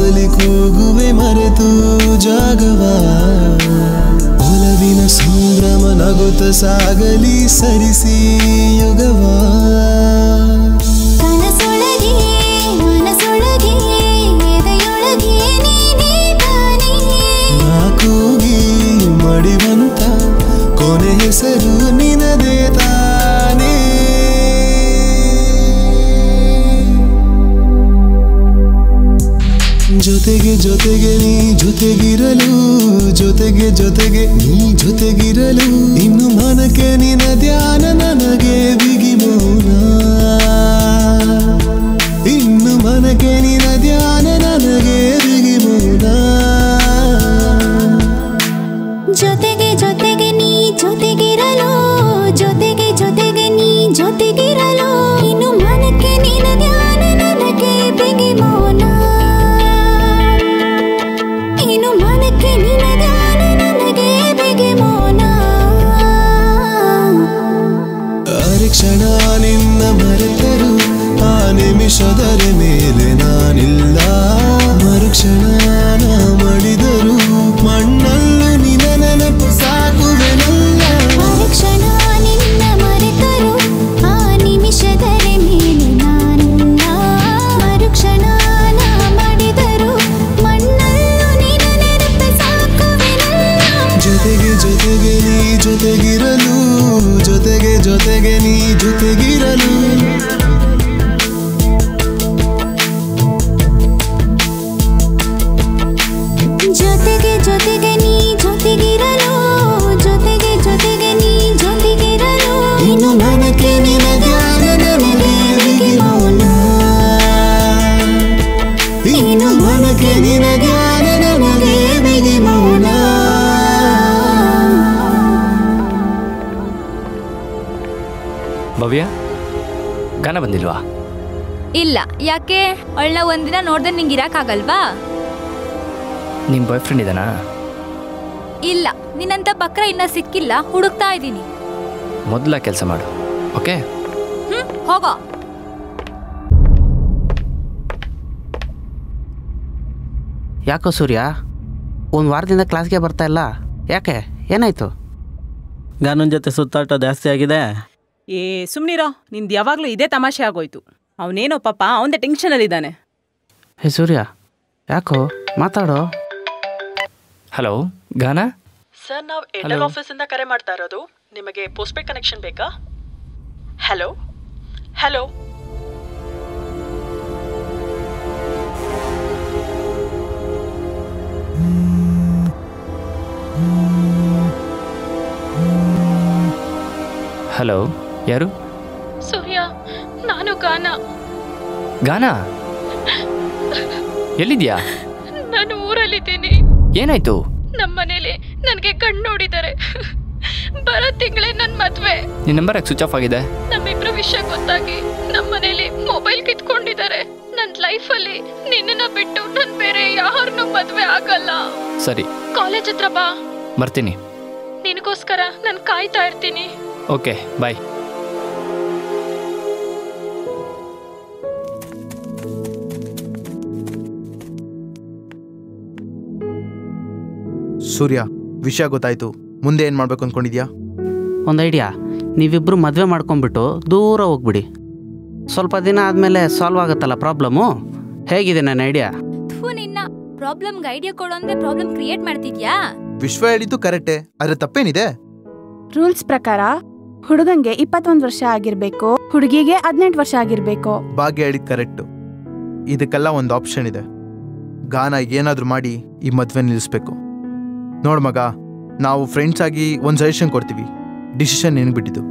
ಮನಸ್ಸಲ್ಲಿ ಕೂಗುವೆ ಮರೆತು ಜಾಗವ ಒಲವಿನ ಸಂಭ್ರಮ ನಗುತ್ತ ಸಾಗಲಿ ಸರಿಸಿ ಯುಗವಾ ಕನಸೊಳಗೆ ಮನಸೊಳಗೆ ಎದೆಯೊಳಗೆ ನೀನೇ ತಾನೇ ನಾ ಕೂಗಿ ಮಡಿವಂತ ಕೊನೆ ಹೆಸರು ನಿನದೇ ತಾನೇ ಜೊತೆಗೆ ಜೊತೆಗೆ ನೀ ಜೊತೆಗಿರಲು ಜೊತೆಗೆ ಜೊತೆಗೆ ನೀ ಜೊತೆಗಿರಲು ಇನ್ನು ಮನಕ್ಕೆ ನಿನ ಧ್ಯಾನ ನನಗೆ ಬಿಗಿ ಮೌನ ಇನ್ನು ಮನಕ್ಕೆ ನಿನ ಧ್ಯಾನ ನನಗೆ ಬಿಗಿ ಮೌನ ಜೊತೆಗೆ ಜೊತೆಗೆ ನೀ ಜೊತೆಗಿರಲು ಜೊತೆಗೆ ಜೊತೆಗೆ ನೀ ಜೊತೆಗಿರಲು ಇನ್ನು ಮನಕ್ಕೆ ನಿನ ಧ್ಯಾನ ನನಗೆ ಬಿಗಿ ಮೌನ ಇನ್ನು ಮನಕ್ಕೆ ನಿನ ಧ್ಯಾನ ನನಗೆ ಬಿಗಿ ಮೌನ ಅರೆ ಕ್ಷಣ ನಿನ್ನ ಮರೆತರು ಆ ನಿಮಿಷದರ ಮೇಲೆ ನಾನಿಲ್ಲ ಮರುಕ್ಷಣ ನಾ ಮಡಿದರು ಮಣ್ಣಲ್ಲೂ ನಿನ ನೆನಪು ಸಾಕುವೆನಲ್ಲ ಕ್ಷಣ ನಿನ್ನ ಮರೆತರು ಆ ನಿಮಿಷದರ ಮೇಲೆ ನಾನಿಲ್ಲ ಮರುಕ್ಷಣ ನಾ ಮಾಡಿದರು ಮಣ್ಣಲ್ಲೂ ನಿನ್ನ ನೆನಪು ಸಾಕುವೆನಲ್ಲ ಜೊತೆಗೆ ಜೊತೆಗೆ ನೀ ಜೊತೆಗಿರಲು ಜೊತೆಗೆ ಜೊತೆಗೆ ನೀ ಜೊತೆಗಿರಲು ಜೊತೆಗೆ ಜೊತೆಗೆ ನೀ ಜೊತೆಗಿರಲು ಜೊತೆಗೆ ಜೊತೆಗೆ ನೀ ಜೊತೆಗಿರಲು ಇನ್ನು ಮನಕ್ಕೆ ನಿನ ಧ್ಯಾನ ನನಗೆ ಬಿಗಿ ಮೌನ ಇನ್ನು ಮನಕ್ಕೆ ನಿನ ಧ್ಯಾನ ನನಗೆ ಬಿಗಿ ಮೌನ ಭವ್ಯ ಗಾನ ಬಂದಿಲ್ವಾ ಇಲ್ಲ ಯಾಕೆ ಅವಳನ್ನ ಒಂದಿನ ನೋಡ್ದೆ ನಿಂಗೆ ಇರಕ್ಕಾಗಲ್ವಾ ನಿಮ್ಮ ಬಾಯ್ ಫ್ರೆಂಡ್ ಇದ್ದಾನಾ ಇಲ್ಲ ನಿನ್ನಂತ ಬಕ್ರ ಇನ್ನ ಸಿಕ್ಕಿಲ್ಲ ಹುಡುಕ್ತಾ ಇದ್ದೀನಿ ಮೊದಲ ಕೆಲಸ ಮಾಡು ಓಕೆ ಹ್ಮ್ ಹೋಗೋ ಯಾಕೋ ಸೂರ್ಯ ಒಂದು ವಾರದಿಂದ ಕ್ಲಾಸ್ಗೆ ಬರ್ತಾ ಇಲ್ಲ ಯಾಕೆ ಏನಾಯ್ತು ಗಾನನ್ ಜೊತೆ ಸುತ್ತಾಟ ಜಾಸ್ತಿ ಆಗಿದೆ ಏ ಸುಮ್ನಿರೋ ನಿಂದು ಯಾವಾಗಲೂ ಇದೇ ತಮಾಷೆ ಆಗೋಯ್ತು ಅವನೇನೋ ಪಾಪ ಅವನದೇ ಟೆನ್ಷನಲ್ಲಿದ್ದಾನೆ ಹೇ ಸೂರ್ಯ ಯಾಕೋ ಮಾತಾಡೋ ಹಲೋ ಗಾನ ಸರ್ ನಾವು Hello. ಏರ್ಟೆಲ್ ಆಫೀಸಿಂದ ಕರೆ ಮಾಡ್ತಾ ಇರೋದು ನಿಮಗೆ ಪೋಸ್ಟ್ಪೇಡ್ ಕನೆಕ್ಷನ್ ಬೇಕಾ ಹಲೋ ಹಲೋ ಹಲೋ ಯಾರು ಸೂರ್ಯ ನಾನು ಗಾನ ಗಾನ ಎಲ್ಲಿದ್ಯಾ ನಾನು ಊರಲ್ಲಿದ್ದೀನಿ ಏನಾಯ್ತು ನಮ್ಮ ಮನೇಲಿ ನನಗೆ ಕಣ್ಣು ನೋಡಿದ್ದಾರೆ ಬರೋ ತಿಂಗಳೇ ನನ್ನ ಮದ್ವೆ ನಿನ್ನ ನಂಬರ್ ಯಾಕೆ ಸ್ವಿಚ್ ಆಫ್ ಆಗಿದೆ ನಮ್ಮಿಬ್ರ ವಿಷಯ ಗೊತ್ತಾಗಿ ನಮ್ಮ ಮನೇಲಿ ಮೊಬೈಲ್ ಕಿತ್ಕೊಂಡಿದ್ದಾರೆ ನನ್ನ ಲೈಫಲ್ಲಿ ನಿನ್ನನ್ನ ಬಿಟ್ಟು ನಾನು ಬೇರೆ ಯಾರನ್ನೂ ಮದ್ವೆ ಆಗಲ್ಲ ಸರಿ ಕಾಲೇಜ್ ಹತ್ರ ಬಾ ಬರ್ತೀನಿ ನಿನಗೋಸ್ಕರ ನಾನು ಕಾಯ್ತಾ ಇರ್ತೀನಿ ಓಕೆ ಬಾಯ್ ಸೂರ್ಯ ವಿಷಯ ಗೊತ್ತಾಯ್ತು ಮುಂದೆ ಏನು ಮಾಡ್ಬೇಕು ಅಂದ್ಕೊಂಡಿದ್ಯಾ ಒಂದು ಐಡಿಯಾ ನೀವಿಬ್ಬರು ಮದುವೆ ಮಾಡ್ಕೊಂಬಿಟ್ಟು ದೂರ ಹೋಗ್ಬಿಡಿ ಸ್ವಲ್ಪ ದಿನ ಆದಮೇಲೆ ಸಾಲ್ವ್ ಆಗುತ್ತಲ್ಲ ಪ್ರಾಬ್ಲಮ್ಮು ಹೇಗಿದೆ ನನ್ನ ಐಡಿಯಾ ಥೂ ನಿನ್ನ ಪ್ರಾಬ್ಲಮ್ಗೆ ಐಡಿಯಾ ಕೊಡು ಅಂದ್ರೆ ಪ್ರಾಬ್ಲಮ್ ಕ್ರಿಯೇಟ್ ಮಾಡ್ತಿದ್ಯಾ ವಿಶ್ವ ಹೇಳಿದ್ದು ಕರೆಕ್ಟೇ ಆದರೆ ತಪ್ಪೇನಿದೆ ರೂಲ್ಸ್ ಪ್ರಕಾರ ಹುಡುಗಂಗೆ ಇಪ್ಪತ್ತೊಂದು ವರ್ಷ ಆಗಿರ್ಬೇಕು ಹುಡುಗಿಗೆ ಹದಿನೆಂಟು ವರ್ಷ ಆಗಿರ್ಬೇಕು ಭಾಗ್ಯ ಹೇಳಿದ್ ಕರೆಕ್ಟು ಇದಕ್ಕೆಲ್ಲ ಒಂದು ಆಪ್ಷನ್ ಇದೆ ಗಾನ ಏನಾದರೂ ಮಾಡಿ ಈ ಮದುವೆ ನಿಲ್ಲಿಸ್ಬೇಕು ನೋಡ್ ಮಗ ನಾವು ಫ್ರೆಂಡ್ಸ್ ಆಗಿ ಒಂದು ಸಜೆಷನ್ ಕೊಡ್ತೀವಿ ಡಿಸಿಷನ್ ನಿನಗೆ ಬಿಟ್ಟಿದ್ದು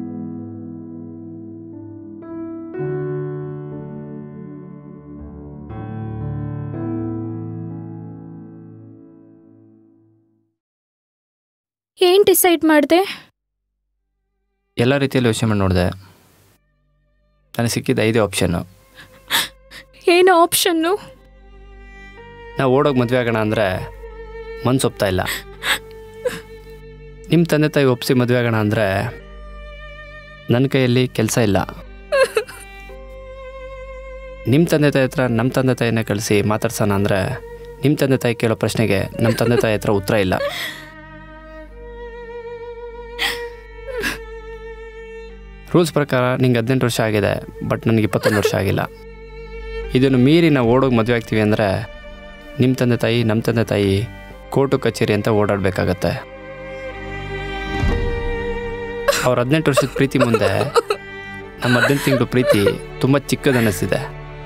ಏನ್ ಡಿಸೈಡ್ ಮಾಡಿದೆ ಎಲ್ಲ ರೀತಿಯಲ್ಲಿ ಯೋಚನೆ ಮಾಡಿ ನೋಡಿದೆ ನನಗೆ ಸಿಕ್ಕಿದ ಐದೇ ಆಪ್ಷನ್ನು ಏನು ಆಪ್ಷನ್ನು ನಾವು ಓಡೋಗಿ ಮದುವೆ ಆಗೋಣ ಅಂದರೆ ಮನ್ಸು ಒಪ್ತಾ ಇಲ್ಲ ನಿಮ್ಮ ತಂದೆ ತಾಯಿ ಒಪ್ಸಿ ಮದುವೆ ಆಗೋಣ ಅಂದರೆ ನನ್ನ ಕೈಯಲ್ಲಿ ಕೆಲಸ ಇಲ್ಲ ನಿಮ್ಮ ತಂದೆ ತಾಯಿ ಹತ್ರ ನಮ್ಮ ತಂದೆ ತಾಯಿನ ಕಳಿಸಿ ಮಾತಾಡ್ಸೋಣ ಅಂದರೆ ನಿಮ್ಮ ತಂದೆ ತಾಯಿ ಕೇಳೋ ಪ್ರಶ್ನೆಗೆ ನಮ್ಮ ತಂದೆ ತಾಯಿ ಹತ್ರ ಉತ್ತರ ಇಲ್ಲ ರೂಲ್ಸ್ ಪ್ರಕಾರ ನಿಂಗೆ ಹದಿನೆಂಟು ವರ್ಷ ಆಗಿದೆ ಬಟ್ ನನಗೆ ಇಪ್ಪತ್ತೊಂದು ವರ್ಷ ಆಗಿಲ್ಲ ಇದನ್ನು ಮೀರಿ ನಾವು ಓಡೋಗಿ ಮದುವೆ ಆಗ್ತೀವಿ ಅಂದರೆ ನಿಮ್ಮ ತಂದೆ ತಾಯಿ ನಮ್ಮ ತಂದೆ ತಾಯಿ ಕೋರ್ಟು ಕಚೇರಿ ಅಂತ ಓಡಾಡಬೇಕಾಗತ್ತೆ ಅವ್ರ ಹದಿನೆಂಟು ವರ್ಷದ ಪ್ರೀತಿ ಮುಂದೆ ನಮ್ಮ ಹದಿನೆಂಟು ತಿಂಗಳು ಪ್ರೀತಿ ತುಂಬ ಚಿಕ್ಕದನ್ನಿಸ್ತಿದೆ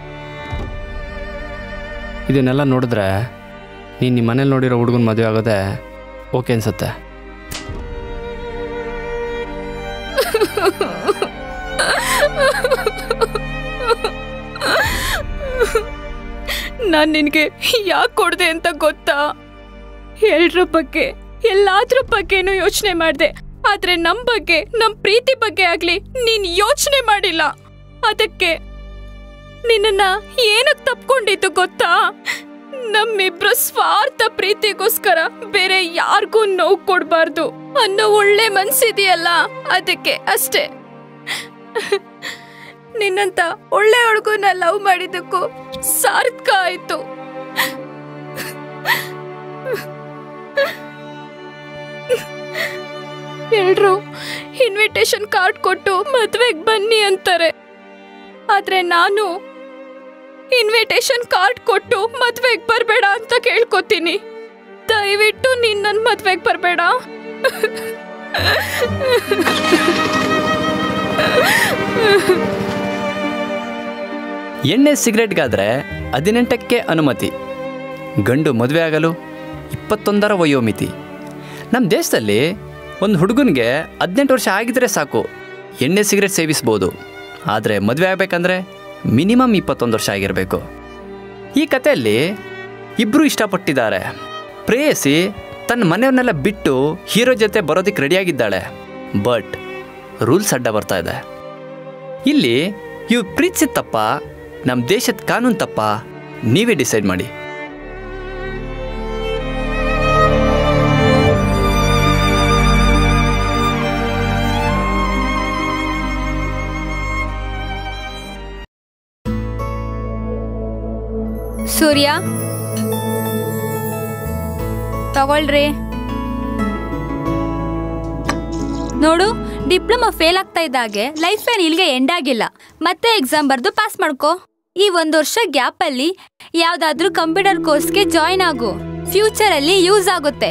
ಇದನ್ನೆಲ್ಲ ನೋಡಿದ್ರೆ ನೀನು ನಿಮ್ಮ ಮನೇಲಿ ನೋಡಿರೋ ಹುಡುಗನ ಮದುವೆ ಆಗೋದೇ ಓಕೆ ಅನ್ಸುತ್ತೆ ನಾನು ನಿನಗೆ ಯಾಕೆ ಕೊಡ್ದೆ ಅಂತ ಗೊತ್ತಾ ಎಲ್ರ ಬಗ್ಗೆ ಎಲ್ಲಾದ್ರ ಬಗ್ಗೆನೂ ಯೋಚನೆ ಮಾಡಿದೆ ಆದ್ರೆ ನಮ್ ಬಗ್ಗೆ ನಮ್ ಪ್ರೀತಿ ಬಗ್ಗೆ ಆಗ್ಲಿ ನೀನ್ ಯೋಚನೆ ಮಾಡಿಲ್ಲ ಅದಕ್ಕೆ ನಿನ್ನನ್ನ ಏನಕ್ ತಪ್ಕೊಂಡಿದ್ದು ಗೊತ್ತಾ ನಮ್ಮಿಬ್ರು ಸ್ವಾರ್ಥ ಪ್ರೀತಿಗೋಸ್ಕರ ಬೇರೆ ಯಾರಿಗೂ ನೋವು ಕೊಡ್ಬಾರ್ದು ಅನ್ನೋ ಒಳ್ಳೆ ಮನ್ಸಿದೆಯಲ್ಲ ಅದಕ್ಕೆ ಅಷ್ಟೇ ನಿನ್ನಂತ ಒಳ್ಳೆ ಹುಡುಗನ ಲವ್ ಮಾಡಿದ್ದಕ್ಕೂ ಸಾರ್ಥಕ ಆಯ್ತು ಎಲ್ರು ಇನ್ವಿಟೇಷನ್ ಕಾರ್ಡ್ ಕೊಟ್ಟು ಮದ್ವೆಗ್ ಬನ್ನಿ ಅಂತಾರೆ ಆದ್ರೆ ನಾನು ಇನ್ವಿಟೇಷನ್ ಕಾರ್ಡ್ ಕೊಟ್ಟು ಮದ್ವೆಗ್ ಬರ್ಬೇಡ ಅಂತ ಕೇಳ್ಕೊತೀನಿ ದಯವಿಟ್ಟು ನೀನ್ ನನ್ ಮದ್ವೆಗ್ ಬರ್ಬೇಡ ಎಣ್ಣೆ ಸಿಗರೆಟ್ಗಾದ್ರೆ ಹದಿನೆಂಟಕ್ಕೆ ಅನುಮತಿ ಗಂಡು ಮದುವೆ ಆಗಲು ಇಪ್ಪತ್ತೊಂದರ ವಯೋಮಿತಿ ನಮ್ಮ ದೇಶದಲ್ಲಿ ಒಂದು ಹುಡುಗನಿಗೆ ಹದಿನೆಂಟು ವರ್ಷ ಆಗಿದ್ರೆ ಸಾಕು ಎಣ್ಣೆ ಸಿಗರೆಟ್ ಸೇವಿಸ್ಬೋದು ಆದರೆ ಮದುವೆ ಆಗಬೇಕಂದ್ರೆ ಮಿನಿಮಮ್ ಇಪ್ಪತ್ತೊಂದು ವರ್ಷ ಆಗಿರಬೇಕು ಈ ಕಥೆಯಲ್ಲಿ ಇಬ್ಬರು ಇಷ್ಟಪಟ್ಟಿದ್ದಾರೆ ಪ್ರೇಯಸಿ ತನ್ನ ಮನೆಯವ್ರನ್ನೆಲ್ಲ ಬಿಟ್ಟು ಹೀರೋ ಜೊತೆ ಬರೋದಕ್ಕೆ ರೆಡಿಯಾಗಿದ್ದಾಳೆ ಬಟ್ ರೂಲ್ಸ್ ಅಡ್ಡ ಬರ್ತಾ ಇದೆ ಇಲ್ಲಿ ಇವು ಪ್ರೀತಿಸಿದ ತಪ್ಪ ನಮ್ಮ ದೇಶದ ಕಾನೂನು ತಪ್ಪ ನೀವೇ ಡಿಸೈಡ್ ಮಾಡಿ ಸೂರ್ಯ ತಗೊಳ್ರಿ ನೋಡು ಡಿಪ್ಲೊಮಾ ಫೇಲ್ ಆಗ್ತಾ ಇದ್ದಾಗೆ ಲೈಫ್ ಏನ್ ಇಲ್ಲಿಗೆ ಎಂಡ್ ಆಗಿಲ್ಲ ಮತ್ತೆ ಎಕ್ಸಾಮ್ ಬರೆದು ಪಾಸ್ ಮಾಡ್ಕೋ ಈ ಒಂದು ವರ್ಷ ಗ್ಯಾಪಲ್ಲಿ ಯಾವ್ದಾದ್ರೂ ಕಂಪ್ಯೂಟರ್ ಕೋರ್ಸ್ಗೆ ಜಾಯಿನ್ ಆಗು ಫ್ಯೂಚರಲ್ಲಿ ಯೂಸ್ ಆಗುತ್ತೆ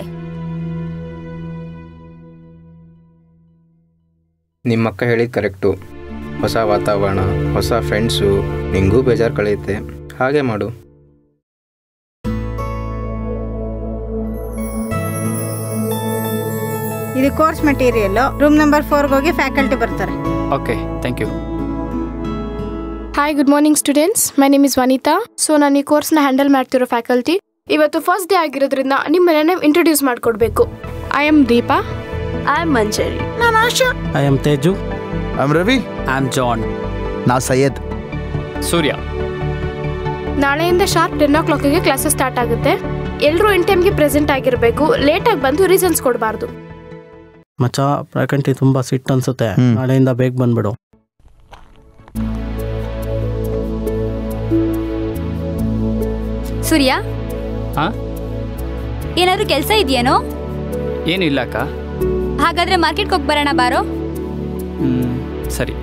ನಿಮ್ಮ ಅಕ್ಕ ಹೇಳಿದ ಕರೆಕ್ಟು ಹೊಸ ವಾತಾವರಣ ಹೊಸ ಫ್ರೆಂಡ್ಸು ನಿಂಗೂ ಬೇಜಾರು ಕಳೆಯುತ್ತೆ ಹಾಗೆ ಮಾಡು ಇದು ಕೋರ್ಸ್ ಮೆಟೀರಿಯಲ್ ರೂಮ್ ನಂಬರ್ ಫೋರ್ಗೆ ಹೋಗಿ ಫ್ಯಾಕಲ್ಟಿ ಬರ್ತಾರೆ okay thank you hi good morning students my name is Vanita so ನಾನು ಈ ಕೋರ್ಸ್ನ ಹ್ಯಾಂಡಲ್ ಮಾಡ್ತಿರೋ ಫ್ಯಾಕಲ್ಟಿ ಇವತ್ತು ಫಸ್ಟ್ ಡೇ ಆಗಿರೋದ್ರಿಂದ ನಿಮ್ಮ ನೇಮ್ ಇಂಟ್ರೊಡ್ಯೂಸ್ ಮಾಡಿಕೊಡ್ಬೇಕು I am Deepa I am Manjari ನಾನು Asha I am Teju I am Ravi I am John ನಾ ಸೈಯದ್ ಸೂರ್ಯ ನಾಳೆಯಿಂದ ಶಾರ್ಪ್ ಟೆನ್ ಓ ಕ್ಲಾಕಿಗೆ ಕ್ಲಾಸಸ್ ಸ್ಟಾರ್ಟ್ ಆಗುತ್ತೆ ಎಲ್ಲರೂ ಇನ್ ಟೈಮ್ಗೆ ಪ್ರೆಸೆಂಟ್ ಆಗಿರಬೇಕು ಲೇಟಾಗಿ ಬಂದು ರೀಸನ್ಸ್ ಕೊಡಬಾರ್ದು ಮಚ್ಚ ಫ್ಯಾಕಲ್ಟಿ ತುಂಬ ಸಿಟ್ಟು ಅನ್ಸುತ್ತೆ ನಾಳೆಯಿಂದ ಬೇಗ ಬಂದ್ಬಿಡು ಸೂರ್ಯ ಹಾಂ ಏನಾದ್ರೂ ಕೆಲಸ ಇದೆಯೇನೋ ಏನು ಇಲ್ಲ ಅಕ್ಕ ಹಾಗಾದ್ರೆ ಮಾರ್ಕೆಟ್ಗೆ ಹೋಗಿ ಬರೋಣ ಬಾರೋ ಹ್ಮ್, ಸರಿ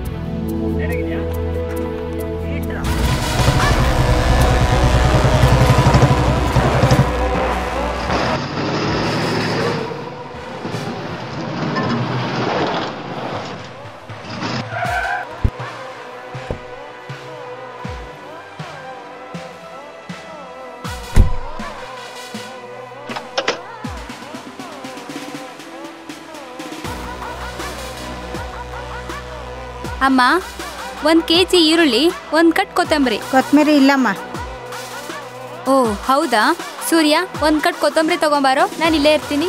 ಅಮ್ಮ ಒಂದು ಕೆ ಜಿ ಈರುಳ್ಳಿ ಒಂದು ಕಟ್ ಕೊತ್ತಂಬರಿ ಕೊತ್ತಂಬರಿ ಇಲ್ಲಮ್ಮ ಓ ಹೌದಾ ಸೂರ್ಯ ಒಂದು ಕಟ್ ಕೊತ್ತಂಬರಿ ತಗೊಂಬಾರೋ ನಾನು ಇಲ್ಲೇ ಇರ್ತೀನಿ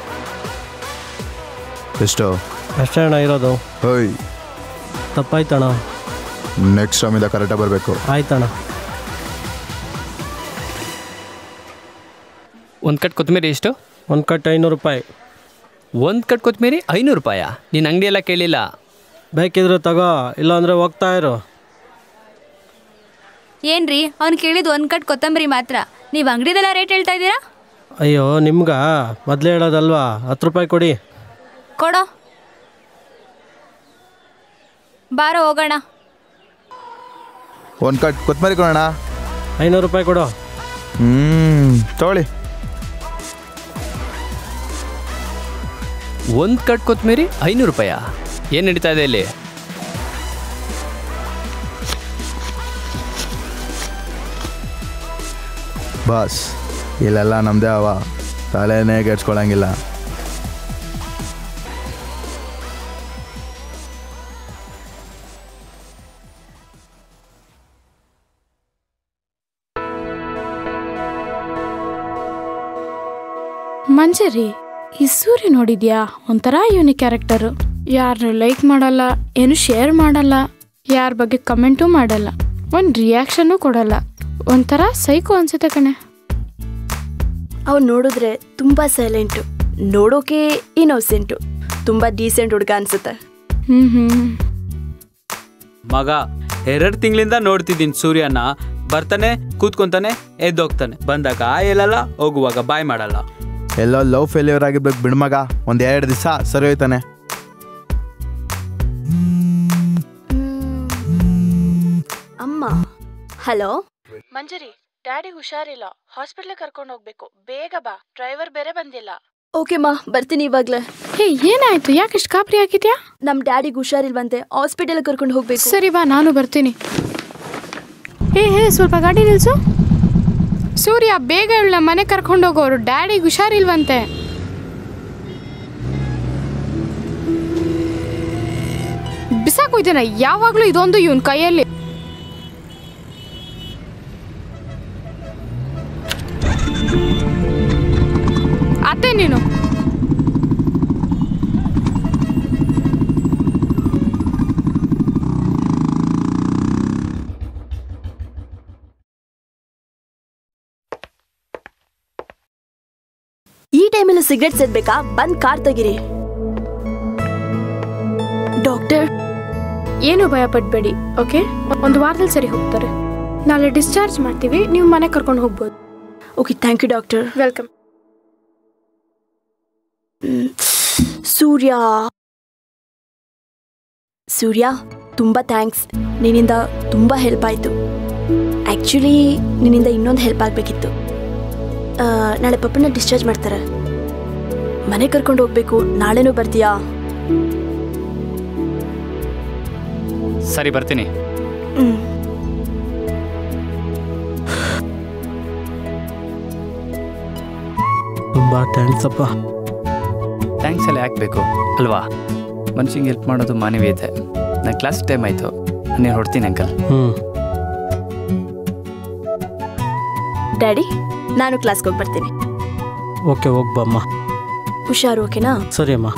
ಎಷ್ಟು ಅಷ್ಟೇ ಅಣ್ಣ ಇರೋದು ಹೋಯ್ ತಪ್ಪಾಯ್ತಣ್ಣ ನೆಕ್ಸ್ಟ್ ಟೈಮಿಂದ ಕರೆಕ್ಟಾಗಿ ಬರಬೇಕು ಆಯ್ತಣ್ಣ ಒಂದು ಕಟ್ ಕೊತ್ತಂಬರಿ ಎಷ್ಟು ಒಂದು ಕಟ್ ಐನೂರು ರೂಪಾಯಿ ಒಂದು ಕಟ್ ಕೊತ್ತಂಬರಿ ಐನೂರು ರೂಪಾಯ ನಿನ್ನ ಅಂಗಡಿ ಎಲ್ಲ ಕೇಳಿಲ್ಲ ಬೇಕಿದ್ರೆ ತಗೋ ಇಲ್ಲಾಂದ್ರೆ ಹೋಗ್ತಾ ಇರು ಏನ್ರಿ ಅವ್ನು ಕೇಳಿದ್ ಒಂದ್ ಕಟ್ ಕೊತ್ತಂಬರಿ ಮಾತ್ರ ನೀವು ಅಂಗಡಿದೆಲ್ಲ ರೇಟ್ ಹೇಳ್ತಾ ಇದ್ದೀರಾ ಅಯ್ಯೋ ನಿಮ್ಗ ಮೊದಲೇ ಹೇಳೋದಲ್ವಾ ಹತ್ತು ರೂಪಾಯಿ ಕೊಡಿ ಕೊಡೋ ಬಾರೋ ಹೋಗೋಣ ಒಂದು ಕಟ್ ಕೊತ್ತಂಬರಿ ಕೊಡೋಣ ಐನೂರು ರೂಪಾಯಿ ಕೊಡು ಹ್ಞೂ ತೊಗೊಳ್ಳಿ ಒಂದು ಕಟ್ ಕೊತ್ಮೀರಿ ಐನೂರು ರೂಪಾಯ ಏನು ನಡೀತಾ ಇದೆ ಇಲ್ಲಿ ಬಾಸ್ ಇಲ್ಲೆಲ್ಲ ನಮ್ಮದೇ ಅವ ತಲೆನೇ ಕೆಡ್ಸ್ಕೊಳಂಗಿಲ್ಲ ಮಂಜರಿ ಈ ಸೂರ್ಯ ನೋಡಿದ್ಯಾ ಒಂಥರ ಯೂನಿಕ್ ಕ್ಯಾರೆಕ್ಟರು ಯಾರನ್ನ ಲೈಕ್ ಮಾಡಲ್ಲ ಏನು ಶೇರ್ ಮಾಡಲ್ಲ ಯಾರ ಬಗ್ಗೆ ಕಮೆಂಟು ಮಾಡಲ್ಲ ಒಂದು ರಿಯಾಕ್ಷನ್ನು ಕೊಡಲ್ಲ ಒಂಥರ ಸೈಕೋ ಅನ್ಸುತ್ತೆ ಕಣೆ ಅವ್ನು ನೋಡಿದ್ರೆ ತುಂಬ ಸೈಲೆಂಟು ನೋಡೋಕೆ ಇನ್ನೋಸೆಂಟು ತುಂಬ ಡೀಸೆಂಟ್ ಹುಡುಗ ಅನ್ಸುತ್ತೆ ಹ್ಮ್ ಹ್ಮ್ ಮಗ ಎರಡು ತಿಂಗಳಿಂದ ನೋಡ್ತಿದ್ದೀನಿ ಸೂರ್ಯನ ಬರ್ತಾನೆ ಕೂತ್ಕೊಂತಾನೆ ಎದ್ದೋಗ್ತಾನೆ ಬಂದಾಗ ಆ ಹೇಳಲ್ಲ ಹೋಗುವಾಗ ಬಾಯ್ ಮಾಡಲ್ಲ ಎಲ್ಲೋ ಲವ್ ಫೇಲ್ಯೂರ್ ಆಗಿರ್ಬೇಕು ಬಿಡ್ಮಗ ಒಂದು ಎರಡು ದಿವಸ ಸರಿ ಹೋಯ್ತಾನೆ ಅಮ್ಮ ಹಲೋ ಮಂಜರಿ ಡ್ಯಾಡಿ ಹುಷಾರಿಲ್ಲ ಹಾಸ್ಪಿಟ್ಲಿಗೆ ಕರ್ಕೊಂಡು ಹೋಗ್ಬೇಕು ಬೇಗ ಬಾ ಡ್ರೈವರ್ ಬೇರೆ ಬಂದಿಲ್ಲ ಓಕೆ ಮಾ ಬರ್ತೀನಿ ಇವಾಗ್ಲೇ ಹೇ ಏನಾಯ್ತು ಯಾಕೆ ಇಷ್ಟು ಕಾಪ್ರಿ ಹಾಕಿದ್ಯಾ ನಮ್ಮ ಡ್ಯಾಡಿಗೆ ಹುಷಾರಿಲ್ವಂತೆ ಹಾಸ್ಪಿಟಲ್ ಕರ್ಕೊಂಡು ಹೋಗ್ಬೇಕು ಸರಿ ಬಾ ನಾನು ಬರ್ತೀನಿ ಹೇ ಹೇ ಸ್ವಲ್ಪ ಗಾಡಿ ನಿಲ್ಸು ಸೂರ್ಯ ಬೇಗ ಇವಳನ್ನ ಮನೆ ಕರ್ಕೊಂಡು ಹೋಗೋರು ಡ್ಯಾಡಿಗೆ ಹುಷಾರಿಲ್ವಂತೆ ಬಿಸಾಕೋಯ್ತಾನೆ ಯಾವಾಗ್ಲೂ ಇದೊಂದು ಇವನ್ ಕೈಯಲ್ಲಿ ಅತ್ತೆ ನೀನು ಈ ಟೈಮಲ್ಲಿ ಸಿಗರೆಟ್ ಸೇದ್ಬೇಕಾ ಬಂದ್ ಕಾರ್ ತೆಗಿರಿ ಡಾಕ್ಟರ್ ಏನು ಭಯ ಪಡ್ಬೇಡಿ ಓಕೆ ಒಂದು ವಾರದಲ್ಲಿ ಸರಿ ಹೋಗ್ತಾರೆ ನಾಳೆ ಡಿಸ್ಚಾರ್ಜ್ ಮಾಡ್ತೀವಿ ನೀವು ಮನೆ ಕರ್ಕೊಂಡು ಹೋಗ್ಬೋದು okay thank you doctor welcome Surya Surya ತುಂಬ ಥ್ಯಾಂಕ್ಸ್ ನಿನ್ನಿಂದ ತುಂಬ ಹೆಲ್ಪ್ ಆಯಿತು ಆ್ಯಕ್ಚುಲಿ ನಿನ್ನಿಂದ ಇನ್ನೊಂದು ಹೆಲ್ಪ್ ಆಗಬೇಕಿತ್ತು ನಾಳೆ ಪಪ್ಪನ ಡಿಸ್ಚಾರ್ಜ್ ಮಾಡ್ತಾರೆ ಮನೆ ಕರ್ಕೊಂಡು ಹೋಗ್ಬೇಕು ನಾಳೆನೂ ಬರ್ತೀಯಾ ಸರಿ ಬರ್ತೀನಿ ಹ್ಮ್ ತುಂಬ ಥ್ಯಾಂಕ್ಸ್ ಅಪ್ಪ ಥ್ಯಾಂಕ್ಸ್ ಎಲ್ಲ ಯಾಕೆ ಬೇಕು ಅಲ್ವಾ ಮನುಷ್ಯಂಗೆ ಹೆಲ್ಪ್ ಮಾಡೋದು ಮಾನವೀಯತೆ ನನ್ನ ಕ್ಲಾಸ್ ಟೈಮ್ ಆಯಿತು ನಾನು ಹೊಡ್ತೀನಿ ಅಂಕಲ್ ಹ್ಞೂ ಡ್ಯಾಡಿ ನಾನು ಕ್ಲಾಸ್ಗೆ ಹೋಗಿ ಬರ್ತೀನಿ ಓಕೆ ಹೋಗ್ಬಮ್ಮ ಹುಷಾರು ಓಕೆನಾ ಸರಿ ಅಮ್ಮ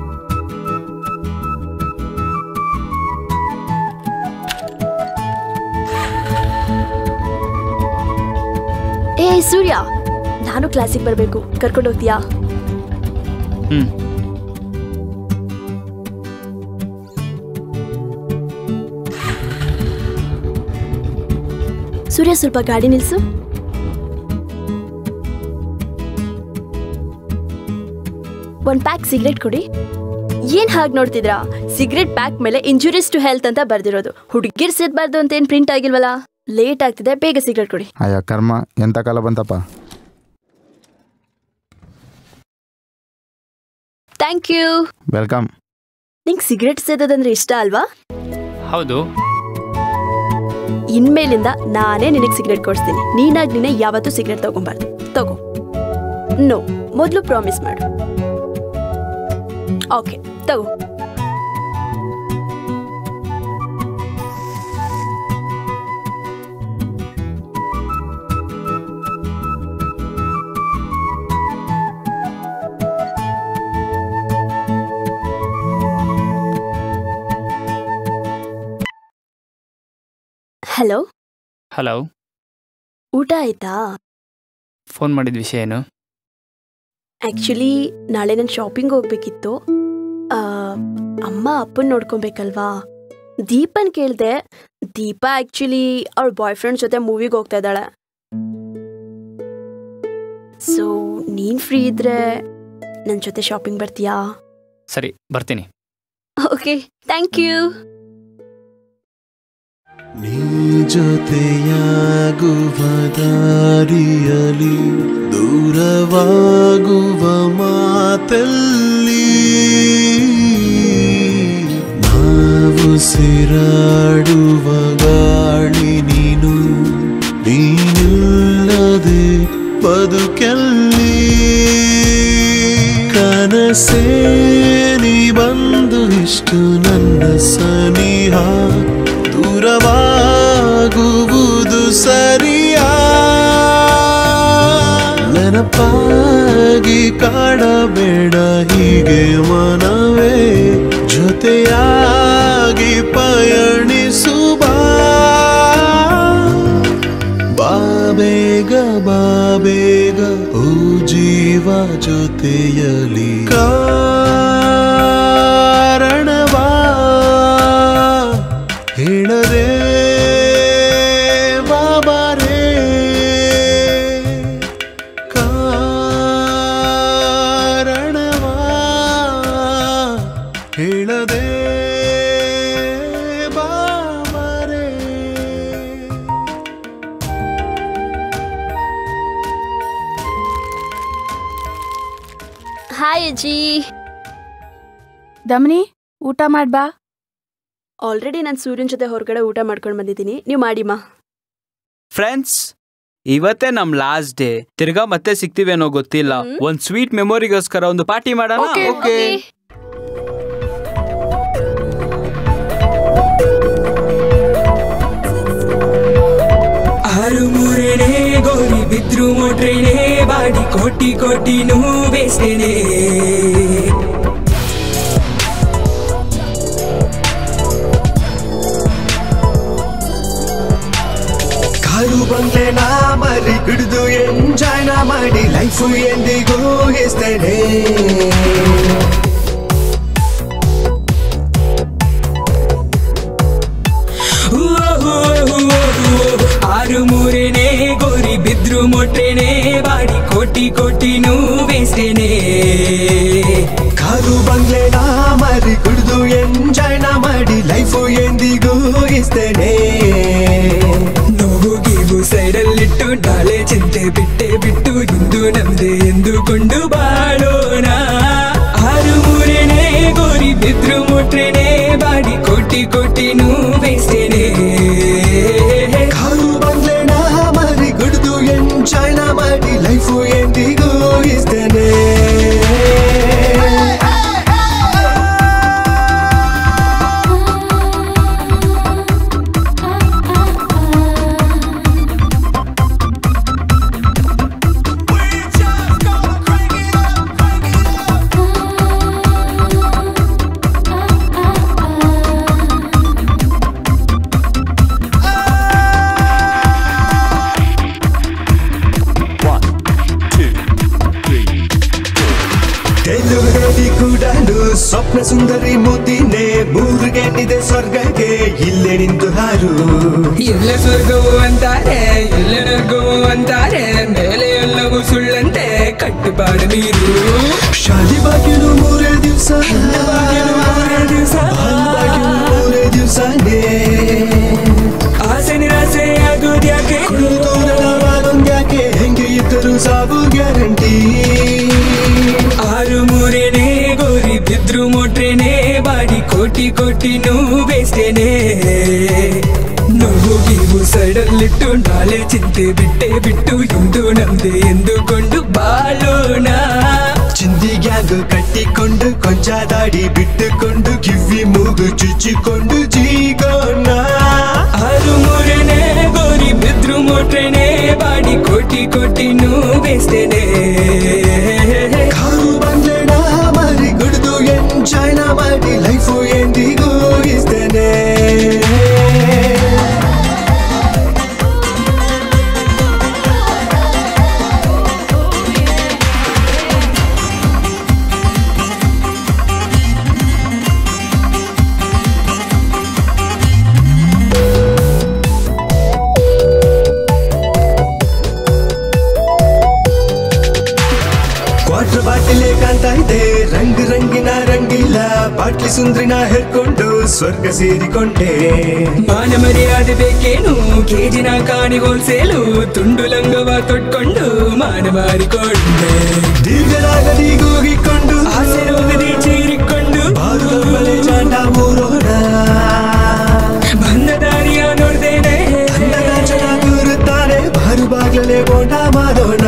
ಏ ಸೂರ್ಯ ನಾನು ಕ್ಲಾಸಿಗೆ ಬರಬೇಕು ಕರ್ಕೊಂಡು ಹೋಗ್ತೀಯಾ ಹ್ಞೂ ಸೂರ್ಯ ಸ್ವಲ್ಪ ಗಾಡಿ ನಿಲ್ಸು ಒಂದ್ ಪ್ಯಾಕ್ ಸಿಗರೆಟ್ ಕೊಡಿ ಏನ್ ಹಾಗೆ ನೋಡ್ತಿದ್ರಾ ಸಿಗರೆಟ್ ಪ್ಯಾಕ್ ಮೇಲೆ ಇಂಜುರೀಸ್ ಟು ಹೆಲ್ತ್ ಅಂತ ಬರ್ದಿರೋದು ಹುಡುಗಿರ್ ಸೇದ್ಬಾರ್ದು ಅಂತ ಏನ್ ಪ್ರಿಂಟ್ ಆಗಿಲ್ವಲ್ಲ ಲೇಟ್ ಆಗ್ತಿದೆ ಬೇಗ ಸಿಗರೆಟ್ ಕೊಡಿ ಅಯ್ಯ ಕರ್ಮ ಎಂಥ ಕಾಲ ಬಂತಪ್ಪ ಥ್ಯಾಂಕ್ ಯು ವೆಲ್ಕಮ್ ನಿಂಗೆ ಸಿಗರೆಟ್ ಸೇದೋದಂದ್ರೆ ಇಷ್ಟ ಅಲ್ವಾ ಹೌದು ಇನ್ಮೇಲಿಂದ ನಾನೇ ನಿನಗೆ ಸಿಗರೆಟ್ ಕೊಡಿಸ್ತೀನಿ ನೀನಾಗಿ ನೀನೇ ಯಾವತ್ತೂ ಸಿಗರೆಟ್ ತಗೊಂಬಾರ್ದು ತಗೋ ನೋ ಮೊದಲು ಪ್ರಾಮಿಸ್ ಮಾಡು ಓಕೆ ತಗೋ ಹಲೋ ಹಲೋ ಊಟ ಆಯ್ತಾ ಫೋನ್ ಮಾಡಿದ ವಿಷಯ ಏನು ಆ್ಯಕ್ಚುಲಿ ನಾಳೆ ನಾನು ಶಾಪಿಂಗ್ ಹೋಗ್ಬೇಕಿತ್ತು ಆ, ಅಮ್ಮ ಅಪ್ಪನ ನೋಡ್ಕೊಬೇಕಲ್ವಾ ದೀಪನ್ ಕೇಳಿದೆ ದೀಪ ಆಕ್ಚುಲಿ ಅವಳ ಬಾಯ್ ಫ್ರೆಂಡ್ ಜೊತೆ ಮೂವಿಗೆ ಹೋಗ್ತಾ ಇದ್ದಾಳೆ ಸೊ ನೀನ್ ಫ್ರೀ ಇದ್ರೆ ನನ್ನ ಜೊತೆ ಶಾಪಿಂಗ್ ಬರ್ತೀಯಾ ಸರಿ ಬರ್ತೀನಿ ಓಕೆ ಥ್ಯಾಂಕ್ ಯು ನೀ ಜೊತೆಯಾಗುವ ದಾರಿಯಲಿ ದೂರವಾಗುವ ಮಾತಲ್ಲಿ ನಾವು ಸಿರಾಡುವ ಗಾಳಿ ನೀನು ನೀನಿಲ್ಲದೆ ಬದುಕಲ್ಲಿ ಕನಸೇ ನೀ ಬಂದು ಇಷ್ಟು ನನ್ನ ಸನಿಹ ದೂರವಾಗುವುದು ಸರಿಯಾ ನೆನಪಾಗಿ ಕಾಡಬೇಡ ಹೀಗೆ ಮನವೇ ಜೊತೆಯಾಗಿ ಪಯಣಿಸುವ ಬಾಬೇಗ ಬಾಬೇಗ ಓ ಜೀವ ಜೊತೆಯಲಿ ಕಾರಣವಾ ಹೇಳದೆ ಬಾಬಾರೇ ಕಾರಣವಾ ಹೇಳದೆ ಬಾಬಾರೇ ಹಾಯ್ ಅಜ್ಜಿ ದಮನಿ ಊಟ ಮಾಡ್ಬಾ ಆಲ್ರೆಡಿ ನಾನು ಸೂರ್ಯನ ಜೊತೆ ಹೊರಗಡೆ ಊಟ ಮಾಡ್ಕೊಂಡು ಬಂದಿದ್ದೀನಿ ನೀವು ಮಾಡಿಮಾ ಫ್ರೆಂಡ್ಸ್ ಇವತ್ತೇ ನಮ್ ಲಾಸ್ಟ್ ಡೇ ತಿರ್ಗಾ ಮತ್ತೆ ಸಿಗ್ತೀವೇನೋ ಗೊತ್ತಿಲ್ಲ ಒಂದ್ ಸ್ವೀಟ್ ಮೆಮೊರಿಗೋಸ್ಕರ ಒಂದು ಪಾರ್ಟಿ ಮಾಡೋಣ ಆರು ಮೂರನೇ ಗೋರಿ ಬಿದ್ರು ಮೋಟ್ರೇನೆ ಬಾಡಿ ಕೋಟಿ ಕೋಟಿ ಬೇಸ್ತೇನೆ ಕಾರು ಬಂಗ್ಲೆನ ಮರಿ ಹಿಡಿದು ಎಂಜಾಯ್ನ ಮಾಡಿ ಲೈಫು ಎಂದಿಗೂ ಇಸ್ತೇನೆ ಆರು ಮೂರನೇ ಗೋರಿ ಬಿದ್ರು ಮೊಟ್ರೇನೆ ಬಾಡಿ ಕೋಟಿ ಕೋಟಿ ಬೇಸ್ತೇನೆ ಕಾರು ಬಂಗ್ಲೆನ ಮರಿ ಕುಡಿದು ಎಂಜಾಯ್ನ ಮಾಡಿ ಲೈಫು ಎಂದಿಗೂ ಇಸ್ತೇನೆ ನೋವು ಗೀವು ಸೈಡಲ್ಲಿಟ್ಟು ನಾಳೆ ಚಿಂತೆ ಬಿಟ್ಟೆ ಬಿಟ್ಟು ಇಂದು ನಮ್ದೆ ಎಂದುಕೊಂಡು ಬಾಳೋಣ ಆರು ಮೂರನೇ ಗೋರಿ ಬಿದ್ರು ಮೊಟ್ರೇನೆ ಬಾಡಿ ಕೋಟಿ ಕೋಟಿ ಬೇಸ್ತೇನೆ ಕಾರು ಬಂಗ್ಲೆನ ಮರಿ ಕುಡಿದು ಎಂಜಾಯ್ನ ಮಾಡಿ ಲೈಫು ಎಂದಿಗೂ ಇಸ್ತೇನೆ ತೆಲುಗಲ್ಲಿ ಕೂಡಲು ಸ್ವಪ್ನ ಸುಂದರಿ ಮುದ್ದಿನೇ ಮೂರು ಗೇಟಿದೆ ಸ್ವರ್ಗಕ್ಕೆ ಇಲ್ಲೇ ನಿಂತು ಹಾರು ಎಲ್ಲ ಸ್ವರ್ಗವು ಅಂತಾರೆ ಎಲ್ಲ ನರ್ಗವು ಅಂತಾರೆ ಮೇಲೆ ಎಲ್ಲವೂ ಸುಳ್ಳಂತೆ ಕಟ್ಟುಪಾಡು ನೀರು ಶಾಲಿ ಬಾಗಿಲು ಮೂರೇ ದಿವಸ ಮೂರೇ ದಿವಸ ಬಾಗಿಲು ಮೂರೇ ದಿವಸನೇ ಆಸೆ ನಿರಾಸೆ ಆಗೋದ್ಯಾಕೆ ಯಾಕೆ ಹೆಂಗೆ ಇದ್ದರೂ ಸಾವು ಗ್ಯಾರಂಟಿ ಆರು ಮೂರೇನೆ ಗೋರಿ ಬಿದ್ರು ಮೋಟ್ರೇನೆ ಬಾಡಿ ಕೋಟಿ ಕೋಟಿ ಬೇಸ್ತೇನೆ ನೋವು ಗೀವು ಸೈಡಲ್ಲಿಟ್ಟು ನಾಳೆ ಚಿಂತೆ ಬಿಟ್ಟೆ ಬಿಟ್ಟು ಇಂದು ನಮ್ದೆ ಎಂದುಕೊಂಡು ಬಾಳೋಣ ಚಿಂದಿ ಗ್ಯಾಂಗ್ ಕಟ್ಟಿಕೊಂಡು ಕೊಂಚ ದಾಡಿ ಬಿಟ್ಟುಕೊಂಡು ಕಿವಿ ಮೂಗು ಚುಚ್ಚಿಕೊಂಡು ಜೀಗೋಣ ಆರು ಮೂರನೇ ಗೋರಿ ಬಿದ್ರು ಮೋಟ್ರೇನೆ ಬಾಡಿ ಕೋಟಿ ಕೋಟಿ ಬೇಸ್ತೇನೆ ಕಾರು ಬಂದೇಣ ಮರಿ ಗುಡ್ದು ಎಂಜಾಯ್ನ ಮಾಡಿ ಲೈಫು ಎಂದಿಗೂ ಇಸ್ತೇನೆ ಸುಂದ್ರಿನ ಹೆರ್ಕೊಂಡು ಸ್ವರ್ಗ ಸೇರಿಕೊಂಡೆ ಮಾನ ಮರ್ಯಾದೆ ಬೇಕೇನು ಕೇಜಿನ ಕಾಣಿ ಹೋಲ್ಸೇಲು ತುಂಡು ಲಂಗವ ತೊಟ್ಕೊಂಡು ಮಾನ ಮಾರಿಕೊಂಡೆ ದೀರ್ಘರಾಗದಿ ಕೂಗಿಕೊಂಡು ಆಸೆ ರೋಗದಿ ಚೀರಿಕೊಂಡು ಬಾರುವಲೆ ಜಾಂಡ ಮೂರೋಣ ಬಂದ ದಾರಿಯ ನೋಡ್ದೇನೆ ಜನ ಕೂರುತ್ತಾನೆ ಬಾರು ಬಾಗ್ಲಲೆ ಬೋಂಡ ಮಾಡೋಣ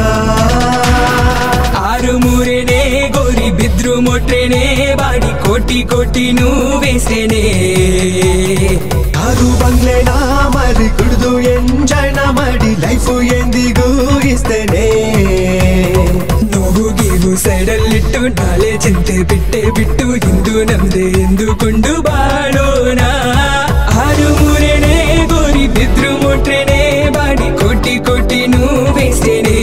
ಆರು ಮೂರೇನೆ ಗೋರಿ ಬಿದ್ರು ಮೊಟ್ರೇನೆ ಬಾಡಿ ಕೋಟಿ ಕೋಟಿನೂ ಬೇಸೇನೆ ಆರು ಬಂಗ್ಲೆನ ಮಾರಿ ಕುಡಿದು ಎಂಜಾಯ್ನ ಮಾಡಿ ಲೈಫು ಎಂದಿಗೂ ಇಸ್ತೇನೆ ನೋವು ಗೀವು ಸೈಡಲ್ಲಿಟ್ಟು ನಾಳೆ ಚಿಂತೆ ಬಿಟ್ಟೆ ಬಿಟ್ಟು ಇಂದು ನಮ್ದೆ ಎಂದುಕೊಂಡು ಬಾಳೋಣ ಆರು ಮೂರೇನೆ ಗೋರಿ ಬಿದ್ರು ಮೊಟ್ರೇನೆ ಬಾಡಿ ಕೋಟಿ ಕೋಟಿನೂ ಬೇಸೇನೆ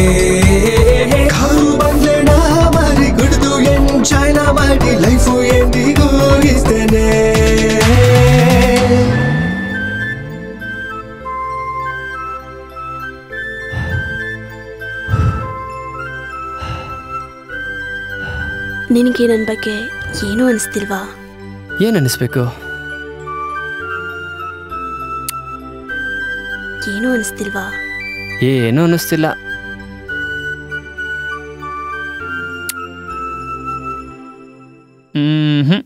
ಕಾರು ಬಂಗ್ಲೆನ ಮಾರಿ ಕುಡಿದು ಎಂಜಾಯ್ನ ಮಾಡಿ ಲೈಫು ಎಂದಿಗೂ ಇಸ್ತೇನೆ ನಿನಗೆ ನನ್ನ ಬಗ್ಗೆ ಏನೂ ಅನಿಸ್ತಿಲ್ವಾ ಏನು ಅನ್ನಿಸ್ಬೇಕು ಏನೂ ಅನಿಸ್ತಿಲ್ವಾ ಏನೂ ಅನ್ನಿಸ್ತಿಲ್ಲ ಹ್ಮ್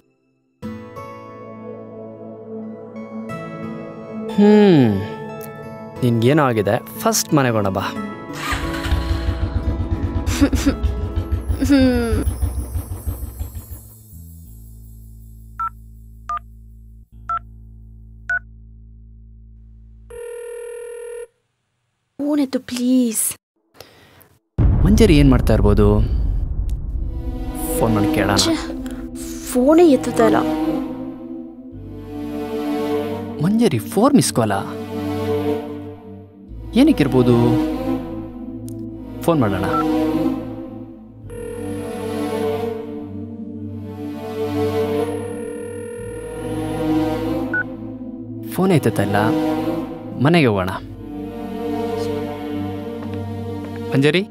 ಹ್ಮ್ ನಿನ್ಗೇನೋ ಆಗಿದೆ ಫಸ್ಟ್ ಮನೆಗೆ ಹೋಗೋಣ ಬಾ ಹ್ಮ್ ಫೋನ್ ಎತ್ತು ಪ್ಲೀಸ್ ಮಂಜರಿ ಏನು ಮಾಡ್ತಾ ಇರ್ಬೋದು ಫೋನ್ ಮಾಡಿ ಕೇಳೋಣ ಫೋನೇ ಎತ್ತುತ್ತಾ ಇಲ್ಲ ಮಂಜರಿ ಫೋರ್ ಮಿಸ್ ಕಾಲ ಏನಕ್ಕಿರ್ಬೋದು ಫೋನ್ ಮಾಡೋಣ ಫೋನ್ ಐತಲ್ಲ ಮನೆಗೆ ಹೋಗೋಣ ಮಂಜರಿ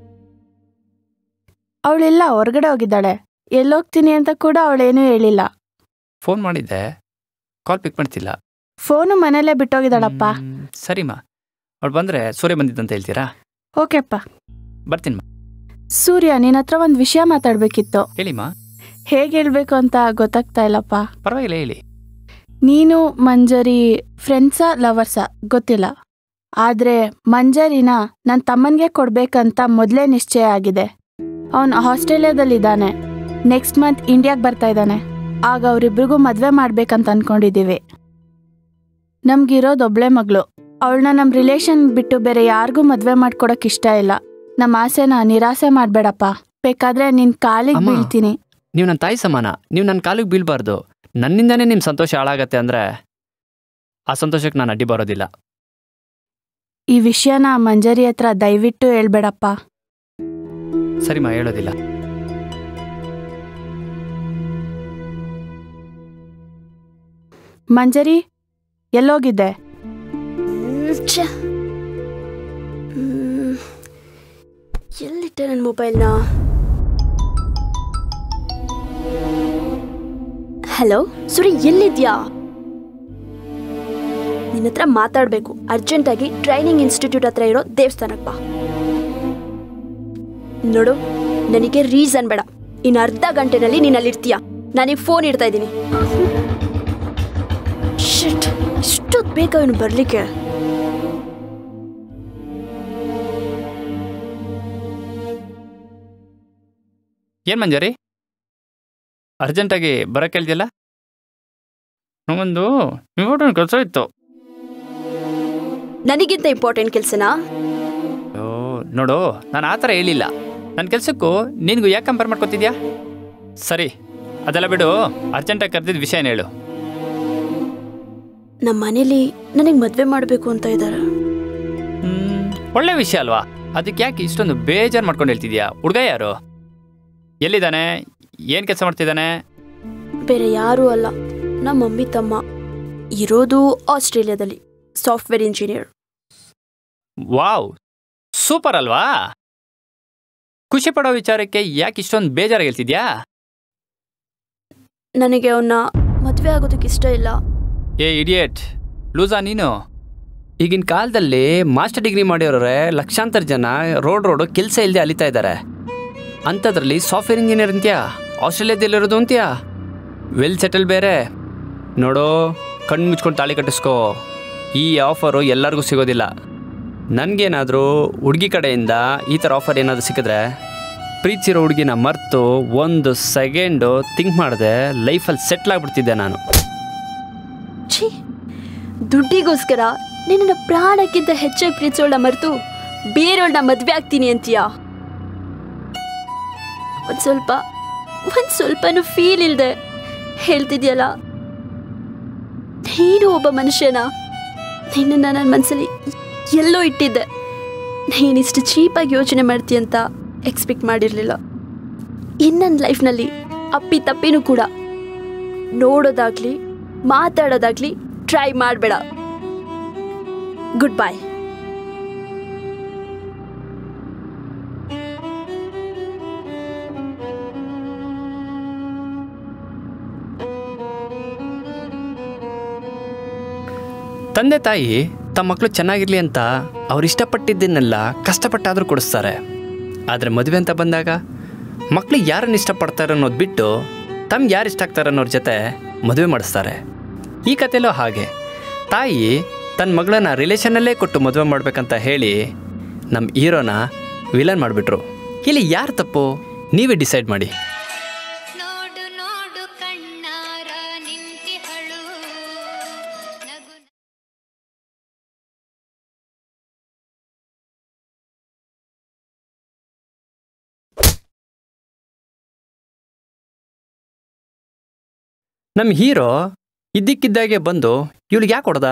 ಅವಳೆಲ್ಲ ಹೊರಗಡೆ ಹೋಗಿದ್ದಾಳೆ ಎಲ್ಲೋಗ್ತೀನಿ ಅಂತ ಕೂಡ ಅವಳೇನೂ ಹೇಳಿಲ್ಲ ಫೋನ್ ಮಾಡಿದ್ದೆ ಕಾಲ್ ಪಿಕ್ ಮಾಡ್ತಿಲ್ಲ ಫೋನು ಮನೇಲೇ ಬಿಟ್ಟೋಗಿದ್ದಾಳಪ್ಪ ಸರಿಮ್ಮ ಅವಳು ಬಂದರೆ ಸೂರ್ಯ ಬಂದಿದ್ದಂತ ಹೇಳ್ತೀರಾ ಓಕೆಪ್ಪ ಬರ್ತೀನಿ ಸೂರ್ಯ ನಿನ್ನ ಹತ್ರ ಒಂದು ವಿಷಯ ಮಾತಾಡ್ಬೇಕಿತ್ತು ಹೇಳಿಮ್ಮ ಹೇಗೆ ಹೇಳ್ಬೇಕು ಅಂತ ಗೊತ್ತಾಗ್ತಾ ಇಲ್ಲಪ್ಪ ಪರವಾಗಿಲ್ಲ ಹೇಳಿ ನೀನು ಮಂಜರಿ ಫ್ರೆಂಡ್ಸಾ ಲವರ್ಸಾ ಗೊತ್ತಿಲ್ಲ ಆದ್ರೆ ಮಂಜರಿನ ನನ್ನ ತಮ್ಮನಿಗೆ ಕೊಡ್ಬೇಕಂತ ಮೊದಲೇ ನಿಶ್ಚಯ ಆಗಿದೆ ಅವನು ಆಸ್ಟ್ರೇಲಿಯಾದಲ್ಲಿದ್ದಾನೆ ನೆಕ್ಸ್ಟ್ ಮಂತ್ ಇಂಡಿಯಾಗೆ ಬರ್ತಾ ಇದ್ದಾನೆ ಆಗ ಅವರಿಬ್ರಿಗೂ ಮದುವೆ ಮಾಡ್ಬೇಕಂತ ಅನ್ಕೊಂಡಿದ್ದೀವಿ ನಮ್ಗಿರೋದೊಬ್ಳೆ ಮಗಳು ಅವಳನ್ನ ನಮ್ಮ ರಿಲೇಷನ್ ಬಿಟ್ಟು ಬೇರೆ ಯಾರಿಗೂ ಮದುವೆ ಮಾಡ್ಕೊಡಕ್ ಇಷ್ಟ ಇಲ್ಲ ನಮ್ಮ ಆಸೆನ ನಿರಾಸೆ ಮಾಡಬೇಡಪ್ಪ ಬೇಕಾದ್ರೆ ನಿನ್ ಕಾಲಿಗೆ ಅಮ್ಮ. ಬೀಳ್ತೀನಿ ನೀವು ನನ್ನ ತಾಯಿ ಸಮಾನ ನೀವು ನನ್ನ ಕಾಲಿಗೆ ಬೀಳ್ಬಾರ್ದು ನನ್ನಿಂದನೇ ನಿಮ್ಮ ಸಂತೋಷ ಹಾಳಾಗತ್ತೆ ಅಂದರೆ ಆ ಸಂತೋಷಕ್ಕೆ ನಾನು ಅಡ್ಡಿ ಬರೋದಿಲ್ಲ ಈ ವಿಷಯನ ಮಂಜರಿ ಹತ್ರ ದಯವಿಟ್ಟು ಹೇಳ್ಬೇಡಪ್ಪ ಸರಿಮಾ ಹೇಳೋದಿಲ್ಲ ಮಂಜರಿ ಎಲ್ಲೋಗಿದ್ದೆ ಛೆ. ಹ್ಮ್. ಎಲ್ಲಿಟ್ಟೆ ನನ್ನ ಮೊಬೈಲ್ನ ಹಲೋ ಸುರಿ ಎಲ್ಲಿದ್ಯಾ ನಿನ್ನ ಹತ್ರ ಮಾತಾಡಬೇಕು ಅರ್ಜೆಂಟಾಗಿ ಟ್ರೈನಿಂಗ್ ಇನ್ಸ್ಟಿಟ್ಯೂಟ್ ಹತ್ರ ಇರೋ ದೇವಸ್ಥಾನಕ್ಕೆ ಬಾ ನೋಡು ನನಗೆ ರೀಸನ್ ಬೇಡ ಇನ್ನು ಅರ್ಧ ಗಂಟೆನಲ್ಲಿ ನೀನು ಅಲ್ಲಿರ್ತೀಯ ನಾನೀಗ ಫೋನ್ ಇಡ್ತಾ ಇದ್ದೀನಿ ಶಿಟ್ ಇಷ್ಟೊತ್ತು ಬೇಕಾ ಇವನು ಬರಲಿಕ್ಕೆ ಏನು ಮಂಜರಿ ಅರ್ಜೆಂಟಾಗಿ ಬರೋಕ್ಕೆ ಹೇಳ್ದಿಲ್ಲ ನಂಗೊಂದು ಇಂಪಾರ್ಟೆಂಟ್ ಕೆಲಸ ಇತ್ತು ನನಗಿಂತ ಇಂಪಾರ್ಟೆಂಟ್ ಕೆಲಸನಾ ಓ ನೋಡು ನಾನು ಆ ಥರ ಹೇಳಿಲ್ಲ ನನ್ನ ಕೆಲಸಕ್ಕೂ ನಿನಗೂ ಯಾಕೆ ಕಂಪೇರ್ ಮಾಡ್ಕೊತಿದ್ಯಾ ಸರಿ ಅದೆಲ್ಲ ಬಿಡು ಅರ್ಜೆಂಟಾಗಿ ಕರೆದಿದ್ದ ವಿಷಯನ ಹೇಳು ನಮ್ಮ ಮನೇಲಿ ನನಗೆ ಮದುವೆ ಮಾಡಬೇಕು ಅಂತ ಇದ್ದಾರೆ ಒಳ್ಳೆ ವಿಷಯ ಅಲ್ವಾ ಅದಕ್ಕೆ ಯಾಕೆ ಇಷ್ಟೊಂದು ಬೇಜಾರು ಮಾಡ್ಕೊಂಡು ಹೇಳ್ತಿದ್ಯಾ ಹುಡುಗ ಯಾರು ಎಲ್ಲಿದ್ದಾನೆ ಏನು ಕೆಲಸ ಮಾಡ್ತಿದ್ದಾನೆ ಬೇರೆ ಯಾರೂ ಅಲ್ಲ ನಮ್ಮ ಮಮ್ಮಿ ತಮ್ಮ ಇರೋದು ಆಸ್ಟ್ರೇಲಿಯಾದಲ್ಲಿ ಸಾಫ್ಟ್ವೇರ್ ಇಂಜಿನಿಯರ್ ವಾವ್ ಸೂಪರ್ ಅಲ್ವಾ ಖುಷಿ ಪಡೋ ವಿಚಾರಕ್ಕೆ ಯಾಕೆ ಇಷ್ಟೊಂದು ಬೇಜಾರು ಹೇಳ್ತಿದ್ಯಾ ನನಗೆ ಅವನ್ನ ಮದುವೆ ಆಗೋದಕ್ಕೆ ಇಷ್ಟ ಇಲ್ಲ ಏ ಇಡಿಯೇಟ್ ಲೂಸಾ ನೀನು ಈಗಿನ ಕಾಲದಲ್ಲಿ ಮಾಸ್ಟರ್ ಡಿಗ್ರಿ ಮಾಡಿರೋರೆ ಲಕ್ಷಾಂತರ ಜನ ರೋಡ್ ರೋಡು ಕೆಲಸ ಇಲ್ಲದೆ ಅಲಿತಾ ಇದ್ದಾರೆ ಅಂಥದ್ರಲ್ಲಿ ಸಾಫ್ಟ್ವೇರ್ ಇಂಜಿನಿಯರ್ ಅಂತ್ಯಾ ಆಸ್ಟ್ರೇಲಿಯಾದಲ್ಲಿರೋದು ಅಂತ್ಯಾ ವೆಲ್ ಸೆಟಲ್ ಬೇರೆ ನೋಡೋ ಕಣ್ಣು ಮುಚ್ಕೊಂಡು ತಾಳಿ ಕಟ್ಟಿಸ್ಕೋ ಈ ಆಫರು ಎಲ್ಲರಿಗೂ ಸಿಗೋದಿಲ್ಲ ನನಗೇನಾದರೂ ಹುಡುಗಿ ಕಡೆಯಿಂದ ಈ ಥರ ಆಫರ್ ಏನಾದರೂ ಸಿಕ್ಕಿದ್ರೆ ಪ್ರೀತಿಸಿರೋ ಹುಡುಗಿನ ಮರೆತು ಒಂದು ಸೆಕೆಂಡು ಥಿಂಕ್ ಮಾಡಿದೆ ಲೈಫಲ್ಲಿ ಸೆಟ್ಲ್ ಆಗಿಬಿಡ್ತಿದ್ದೆ ನಾನು ಛೀ ದುಡ್ಡಿಗೋಸ್ಕರ ನಿನ್ನ ಪ್ರಾಣಕ್ಕಿಂತ ಹೆಚ್ಚಾಗಿ ಪ್ರೀತಿಸೋಳ ಮರೆತು ಬೇರೆಯವಳನ್ನ ಮದ್ವೆ ಆಗ್ತೀನಿ ಅಂತೀಯಾ ಒಂದ್ ಸ್ವಲ್ಪ ಒಂದ್ ಸ್ವಲ್ಪನೂ ಫೀಲ್ ಇಲ್ದೆ ಹೇಳ್ತಿದ್ಯಲ್ಲ ನೀನು ಒಬ್ಬ ಮನುಷ್ಯನ ನಿನ್ನ ನನ್ನ ಮನಸ್ಸಲ್ಲಿ ಎಲ್ಲೋ ಇಟ್ಟಿದ್ದೆ ನೀನಿಷ್ಟು ಚೀಪಾಗಿ ಯೋಚನೆ ಮಾಡ್ತೀಯ ಅಂತ ಎಕ್ಸ್ಪೆಕ್ಟ್ ಮಾಡಿರಲಿಲ್ಲ ಇನ್ನು ನನ್ನ ಲೈಫ್ನಲ್ಲಿ ಅಪ್ಪಿ ತಪ್ಪಿನೂ ಕೂಡ ನೋಡೋದಾಗ್ಲಿ ಮಾತಾಡೋದಾಗ್ಲಿ ಟ್ರೈ ಮಾಡಬೇಡ ಗುಡ್ ಬಾಯ್ ತಂದೆ ತಾಯಿ ತಮ್ಮ ಮಕ್ಕಳು ಚೆನ್ನಾಗಿರ್ಲಿ ಅಂತ ಅವ್ರು ಇಷ್ಟಪಟ್ಟಿದ್ದನ್ನೆಲ್ಲ ಕಷ್ಟಪಟ್ಟಾದರೂ ಕೊಡಿಸ್ತಾರೆ ಆದರೆ ಮದುವೆ ಅಂತ ಬಂದಾಗ ಮಕ್ಕಳು ಯಾರನ್ನು ಇಷ್ಟಪಡ್ತಾರೆ ಅನ್ನೋದು ಬಿಟ್ಟು ತಮ್ಗೆ ಯಾರು ಇಷ್ಟ ಆಗ್ತಾರೆ ಅನ್ನೋರ ಜೊತೆ ಮದುವೆ ಮಾಡಿಸ್ತಾರೆ ಈ ಕಥೆಲೂ ಹಾಗೆ ತಾಯಿ ತನ್ನ ಮಗಳನ್ನ ರಿಲೇಷನಲ್ಲೇ ಕೊಟ್ಟು ಮದುವೆ ಮಾಡ್ಬೇಕಂತ ಹೇಳಿ ನಮ್ಮ ಹೀರೋನ ವಿಲನ್ ಮಾಡಿಬಿಟ್ರು ಇಲ್ಲಿ ಯಾರು ತಪ್ಪು ನೀವೇ ಡಿಸೈಡ್ ಮಾಡಿ ನಮ್ಮ ಹೀರೋ ಇದ್ದಕ್ಕಿದ್ದಾಗೆ ಬಂದು ಇವಳಿಗೆ ಯಾಕೆ ಹೊಡೆದ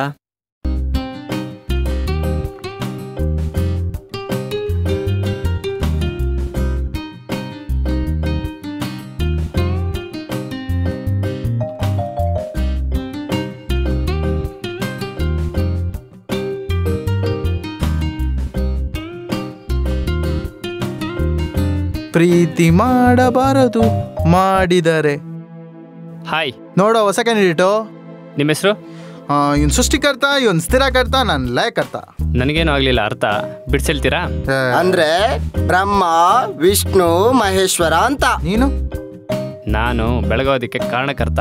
ಪ್ರೀತಿ ಮಾಡಬಾರದು ಮಾಡಿದರೆ ಹಾಯ್ ನೋಡೋ ಹೊಸ ಕ್ಯಾಂಡಿಡೇಟು ನಿಮ್ಮ ಹೆಸರು ಇವನ್ ಸೃಷ್ಟಿಕರ್ತ ಇವನ್ ಸ್ಥಿರಕರ್ತ ನಾನು ಲಯಕರ್ತ ನನಗೇನು ಆಗಲಿಲ್ಲ ಅರ್ಥ ಬಿಡ್ಸೆಲ್ತೀರಾ ಅಂದ್ರೆ ಬ್ರಹ್ಮ ವಿಷ್ಣು ಮಹೇಶ್ವರ ಅಂತ ನೀನು ನಾನು ಬೆಳಗೋದಕ್ಕೆ ಕಾರಣಕರ್ತ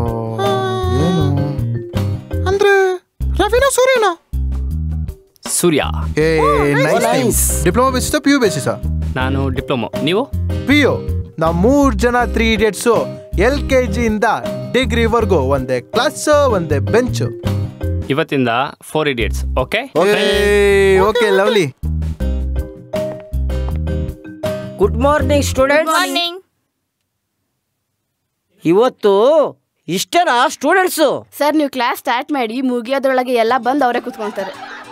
ಅಂದ್ರೆ ರವಿನ ಸೂರ್ಯನ ಸೂರ್ಯ ಏ ನೈಸ್ ಡಿಪ್ಲೊಮಾ ಬೇಸಿಸ ಪಿ ಯು ಬೇಸಿಸ ನಾನು ಡಿಪ್ಲೊಮೊ ನೀವು ಪಿ ಯು ನಾವು ಮೂರ್ ಜನ ತ್ರೀ ಇಡಿಯಟ್ಸು ಎಲ್ ಕೆ ಜಿಯಿಂದ ಡಿಗ್ರಿವರೆಗೂ ಒಂದೇ ಕ್ಲಾಸ್ ಒಂದೇ ಬೆಂಚು ಇವತ್ತಿಂದ four idiots okay okay lovely good morning student morning ಇವತ್ತು ಇಷ್ಟೇನಾ ಸ್ಟೂಡೆಂಟ್ಸು ಸರ್ ನೀವು ಕ್ಲಾಸ್ ಸ್ಟಾರ್ಟ್ ಮಾಡಿ ಮುಗಿಯೋದ್ರೊಳಗೆ ಎಲ್ಲ ಬಂದು ಅವರೇ ಕುತ್ಕೊಂತಾರೆ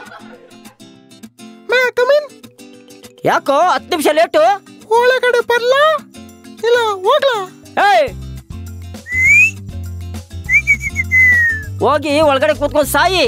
ಯಾಕೋ ಹತ್ತು ನಿಮಿಷ ಲೇಟು ಒಳಗಡೆ ಬರ್ಲಾ ಇಲ್ಲ ಹೋಗ್ಲಾ ಏಯ್ ಹೋಗಿ ಒಳಗಡೆ ಕೂತ್ಕೊಂಡು ಸಾಯಿ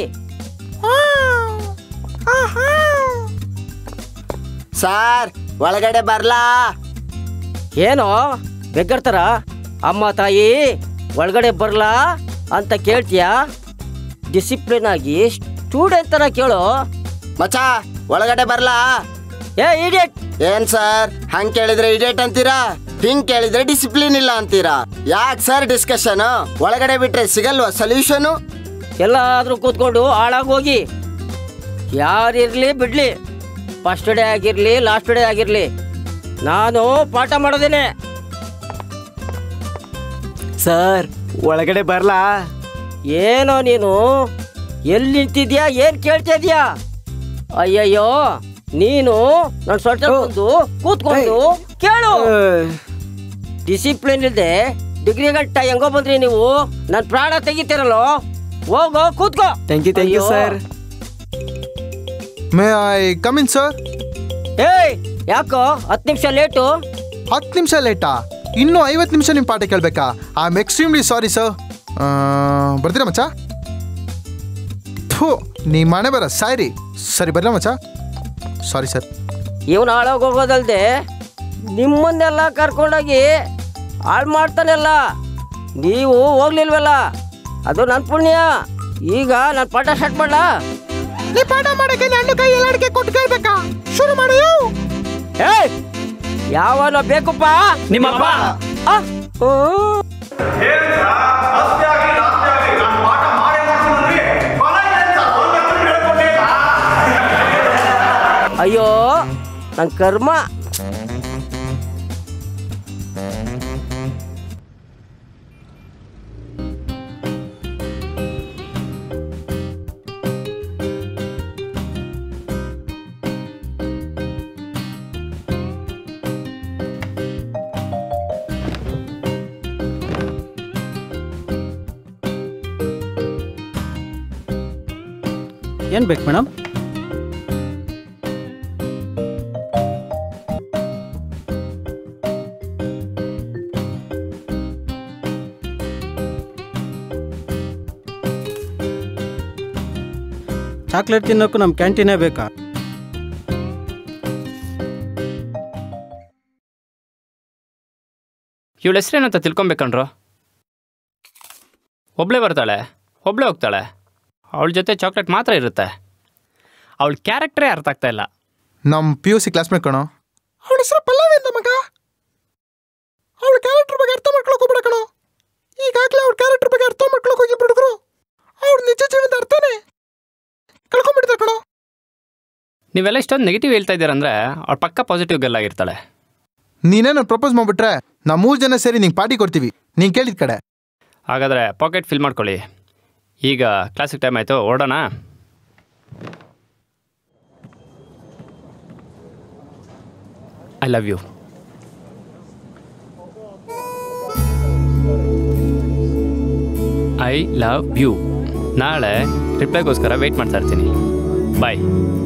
ಸಾರ್ ಒಳಗಡೆ ಬರ್ಲಾ ಏನೋ ಬೆಗ್ಗರ್ತಾರ ಅಮ್ಮ ತಾಯಿ ಒಳಗಡೆ ಬರ್ಲಾ ಅಂತ ಕೇಳ್ತೀಯಾ ಡಿಸಿಪ್ಲಿನ್ ಆಗಿ ಸ್ಟೂಡೆಂಟ್ ತರ ಕೇಳು ಮಚಾ ಒಳಗಡೆ ಬರ್ಲಾ ಏ ಇಡಿಯಟ್ ಏನ್ ಸರ್ ಹಂಗ್ ಕೇಳಿದ್ರೆ ಇಡಿಯಟ್ ಅಂತೀರಾ ಹಿಂಗ್ ಕೇಳಿದ್ರೆ ಡಿಸಿಪ್ಲಿನ್ ಇಲ್ಲ ಅಂತೀರಾ ಯಾಕೆ ಸರ್ ಡಿಸ್ಕಷನ್ ಒಳಗಡೆ ಬಿಟ್ರೆ ಸಿಗಲ್ವಾ ಸೊಲ್ಯೂಷನು ಎಲ್ಲಾದ್ರೂ ಕೂತ್ಕೊಂಡು ಹಾಳಾಗೋಗಿ ಯಾರಿರ್ಲಿ ಬಿಡ್ಲಿ ಫಸ್ಟ್ ಡೇ ಆಗಿರ್ಲಿ ಲಾಸ್ಟ್ ಡೇ ಆಗಿರ್ಲಿ ನಾನು ಪಾಠ ಮಾಡೋದೇನೆ ಸರ್ ಒಳಗಡೆ ಬರ್ಲಾ ಏನೋ ನೀನು ಎಲ್ಲಿ ನಿಂತಿದ್ಯಾ ಏನ್ ಕೇಳ್ತಾ ಇದ್ಯಾ ಅಯ್ಯಯ್ಯೋ ನೀನು ನನ್ನ ಸೊಟ್ಟ ಬಂದು ಕೂತ್ಕೊಂಡು ಕೇಳು ಡಿಸಿಪ್ಲಿನ್ ಇಲ್ದೆ ಡಿಗ್ರಿ ಗಂಟ ಹೆಂಗೋ ಬಂದ್ರಿ ನೀವು ನನ್ನ ಪ್ರಾಣ ತೆಗಿತೀರಲ್ಲೋ ಹೋಗೋ ಕೂತ್ಕೋ ಥ್ಯಾಂಕ್ ಯು ಥ್ಯಾಂಕ್ ಯು ಅಯ್ಯೋ. Sir may I come in sir ಏಯ್ ಯಾಕೋ ಹತ್ತು ನಿಮಿಷ ಲೇಟು ಹತ್ತು ನಿಮಿಷ ಲೇಟಾ ಇನ್ನೂ ಐವತ್ತು ನಿಮಿಷ ನಿಮ್ಮ ಪಾಠ ಕೇಳಬೇಕಾ I am extremely sorry sir ಬರ್ತೀರಾ ಮಚ್ಚ ಥೂ ನೀ ಮನೆ ಬರ ಸಾರಿ ಸರಿ ಬರಲ ಮಚ್ಚ ಸಾರಿ ಸರ್ ಇವನು ಹಾಳಾಗಿ ಹೋಗೋದಲ್ದೆ ನಿಮ್ಮನ್ನೆಲ್ಲ ಕರ್ಕೊಂಡೋಗಿ ಹಾಳು ಮಾಡ್ತಾನೆಲ್ಲ ನೀವು ಹೋಗ್ಲಿಲ್ವಲ್ಲ ಅದು ನನ್ನ ಪುಣ್ಯ ಈಗ ನಾನು ಪಾಠ ಸ್ಟಾರ್ಟ್ ಮಾಡ್ಲಾ ನೀ ಪಾಠ ಮಾಡಕ್ಕೆ ಹಣ್ಣು ಕೈ ಎಲ್ಲಡಿಕೆ ಕೊಟ್ಟು ಕೇಳ್ಬೇಕಾ ಶುರು ಮಾಡು ಏಯ್ ಯಾವನ ಬೇಕಪ್ಪ ನಿಮ್ಮಪ್ಪ ಆ? ಹ್ಮ್. ಅಯ್ಯೋ ನನ್ನ ಕರ್ಮ ಏನು ಬೇಕು ಮೇಡಮ್ ಚಾಕ್ಲೇಟ್ ತಿನ್ನೋಕ್ಕೂ ನಮ್ಮ ಕ್ಯಾಂಟೀನೇ ಬೇಕಾ ಇವಳ ಹೆಸ್ರೇನಂತ ತಿಳ್ಕೊಬೇಕಣ್ರು ಒಬ್ಳೇ ಬರ್ತಾಳೆ ಒಬ್ಳೇ ಹೋಗ್ತಾಳೆ ಅವಳ ಜೊತೆ ಚಾಕ್ಲೇಟ್ ಮಾತ್ರ ಇರುತ್ತೆ ಅವಳ ಕ್ಯಾರೆಕ್ಟರೇ ಅರ್ಥ ಆಗ್ತಾ ಇಲ್ಲ ನಮ್ಮ ಪಿ ಯು ಸಿ ಕ್ಲಾಸ್ಮೇಟ್ ಕಣೋ ಅವಳ ಹೆಸರು ಪಲ್ಲವಿ ಅಂತ ಮಗ ಅವಳ ಕ್ಯಾರೆಕ್ಟರ್ ಬಗ್ಗೆ ಅರ್ಥ ಮಾಡ್ಕೊಳಕ್ ಹೋಗ್ಬೇಡ ಕಣೋ ಈಗಾಗಲೇ ಅವ್ಳ ಕ್ಯಾರೆಕ್ಟರ್ ಬಗ್ಗೆ ಅರ್ಥ ಮಾಡ್ಕೊಳಕ್ ಹೋಗಿ ಹುಡುಗರು ಅವ್ರ ನಿಜ ಜೀವನದ ಅರ್ಥನೇ ಕಳ್ಕೊಂಡ್ಬಿಡ್ತಾರೆ ಕಣೋ ನೀವೆಲ್ಲ ಇಷ್ಟೊಂದು ನೆಗೆಟಿವ್ ಹೇಳ್ತಾ ಇದ್ದೀರಂದ್ರೆ ಅವಳು ಪಕ್ಕ ಪಾಸಿಟಿವ್ ಗರ್ಲ್ ಆಗಿರ್ತಾಳೆ ನೀನೇನು ಪ್ರಪೋಸ್ ಮಾಡ್ಬಿಟ್ರೆ ನಾವು ಮೂರು ಜನ ಸೇರಿ ನಿಂಗೆ ಪಾರ್ಟಿ ಕೊಡ್ತೀವಿ ನೀನು ಕೇಳಿದ ಕಡೆ ಹಾಗಾದರೆ ಪಾಕೆಟ್ ಫಿಲ್ ಮಾಡ್ಕೊಳ್ಳಿ ಈಗ ಕ್ಲಾಸಿಗೆ ಟೈಮ್ ಆಯಿತು ಓಡೋಣ I love you I love you ನಾಳೆ ರಿಪ್ಲೈಗೋಸ್ಕರ ವೆಯ್ಟ್ ಮಾಡ್ತಾ ಇರ್ತೀನಿ ಬಾಯ್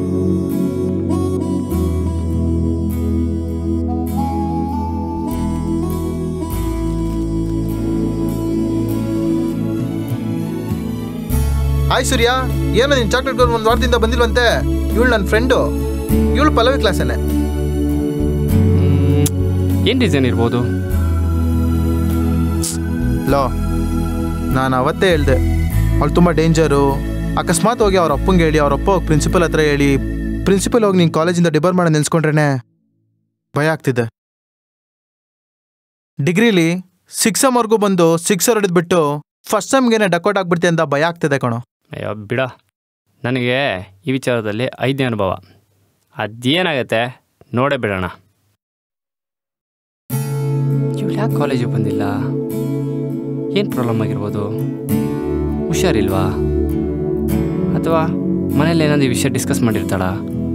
ಹಾಯ್ ಸೂರ್ಯ ಏನೋ ನಿನ್ ಚಾಕ್ಲೇಟ್ ಒಂದು ವಾರದಿಂದ ಬಂದಿಲ್ವಂತೆ ಇವಳು ನನ್ನ ಫ್ರೆಂಡು ಇವಳು ಪಲ್ಲವಿ ಕ್ಲಾಸಲ್ಲೇ ಏನು ರೀಸನ್ ಇರ್ಬೋದು ಲೋ ನಾನು ಅವತ್ತೇ ಹೇಳ್ದೆ ಅವಳು ತುಂಬ ಡೇಂಜರು ಅಕಸ್ಮಾತ್ ಹೋಗಿ ಅವ್ರ ಅಪ್ಪಂಗೆ ಹೇಳಿ ಅವ್ರ ಅಪ್ಪ ಹೋಗಿ ಪ್ರಿನ್ಸಿಪಲ್ ಹತ್ರ ಹೇಳಿ ಪ್ರಿನ್ಸಿಪಲ್ ಹೋಗಿ ನೀನು ಕಾಲೇಜಿಂದ ಡಿಬರ್ ಮಾಡೋ ನೆನ್ಸ್ಕೊಂಡ್ರೇನೆ ಭಯ ಆಗ್ತಿದೆ ಡಿಗ್ರಿಲಿ ಸಿಕ್ಸ್ ವರ್ಗೂ ಬಂದು ಸಿಕ್ಸರ್ ಹೊಡೆದ್ಬಿಟ್ಟು ಫಸ್ಟ್ ಸೆಮ್ಗೇನೆ ಡಕೋಟ್ ಆಗ್ಬಿಡ್ತೆ ಅಂತ ಭಯ ಆಗ್ತಿದೆ ಕಣೋ ಅಯ್ಯೋ ಬಿಡ ನನಗೆ ಈ ವಿಚಾರದಲ್ಲಿ ಐದನೇ ಅನುಭವ ಅದೇನಾಗತ್ತೆ ನೋಡೇ ಬಿಡೋಣ ಇವಳು ಯಾಕೆ ಕಾಲೇಜಿಗೆ ಬಂದಿಲ್ಲ ಏನು ಪ್ರಾಬ್ಲಮ್ ಆಗಿರ್ಬೋದು ಹುಷಾರಿಲ್ವಾ ಅಥವಾ ಮನೇಲಿ ಏನಾದ್ರು ಈ ವಿಷಯ ಡಿಸ್ಕಸ್ ಮಾಡಿರ್ತಾಳಾ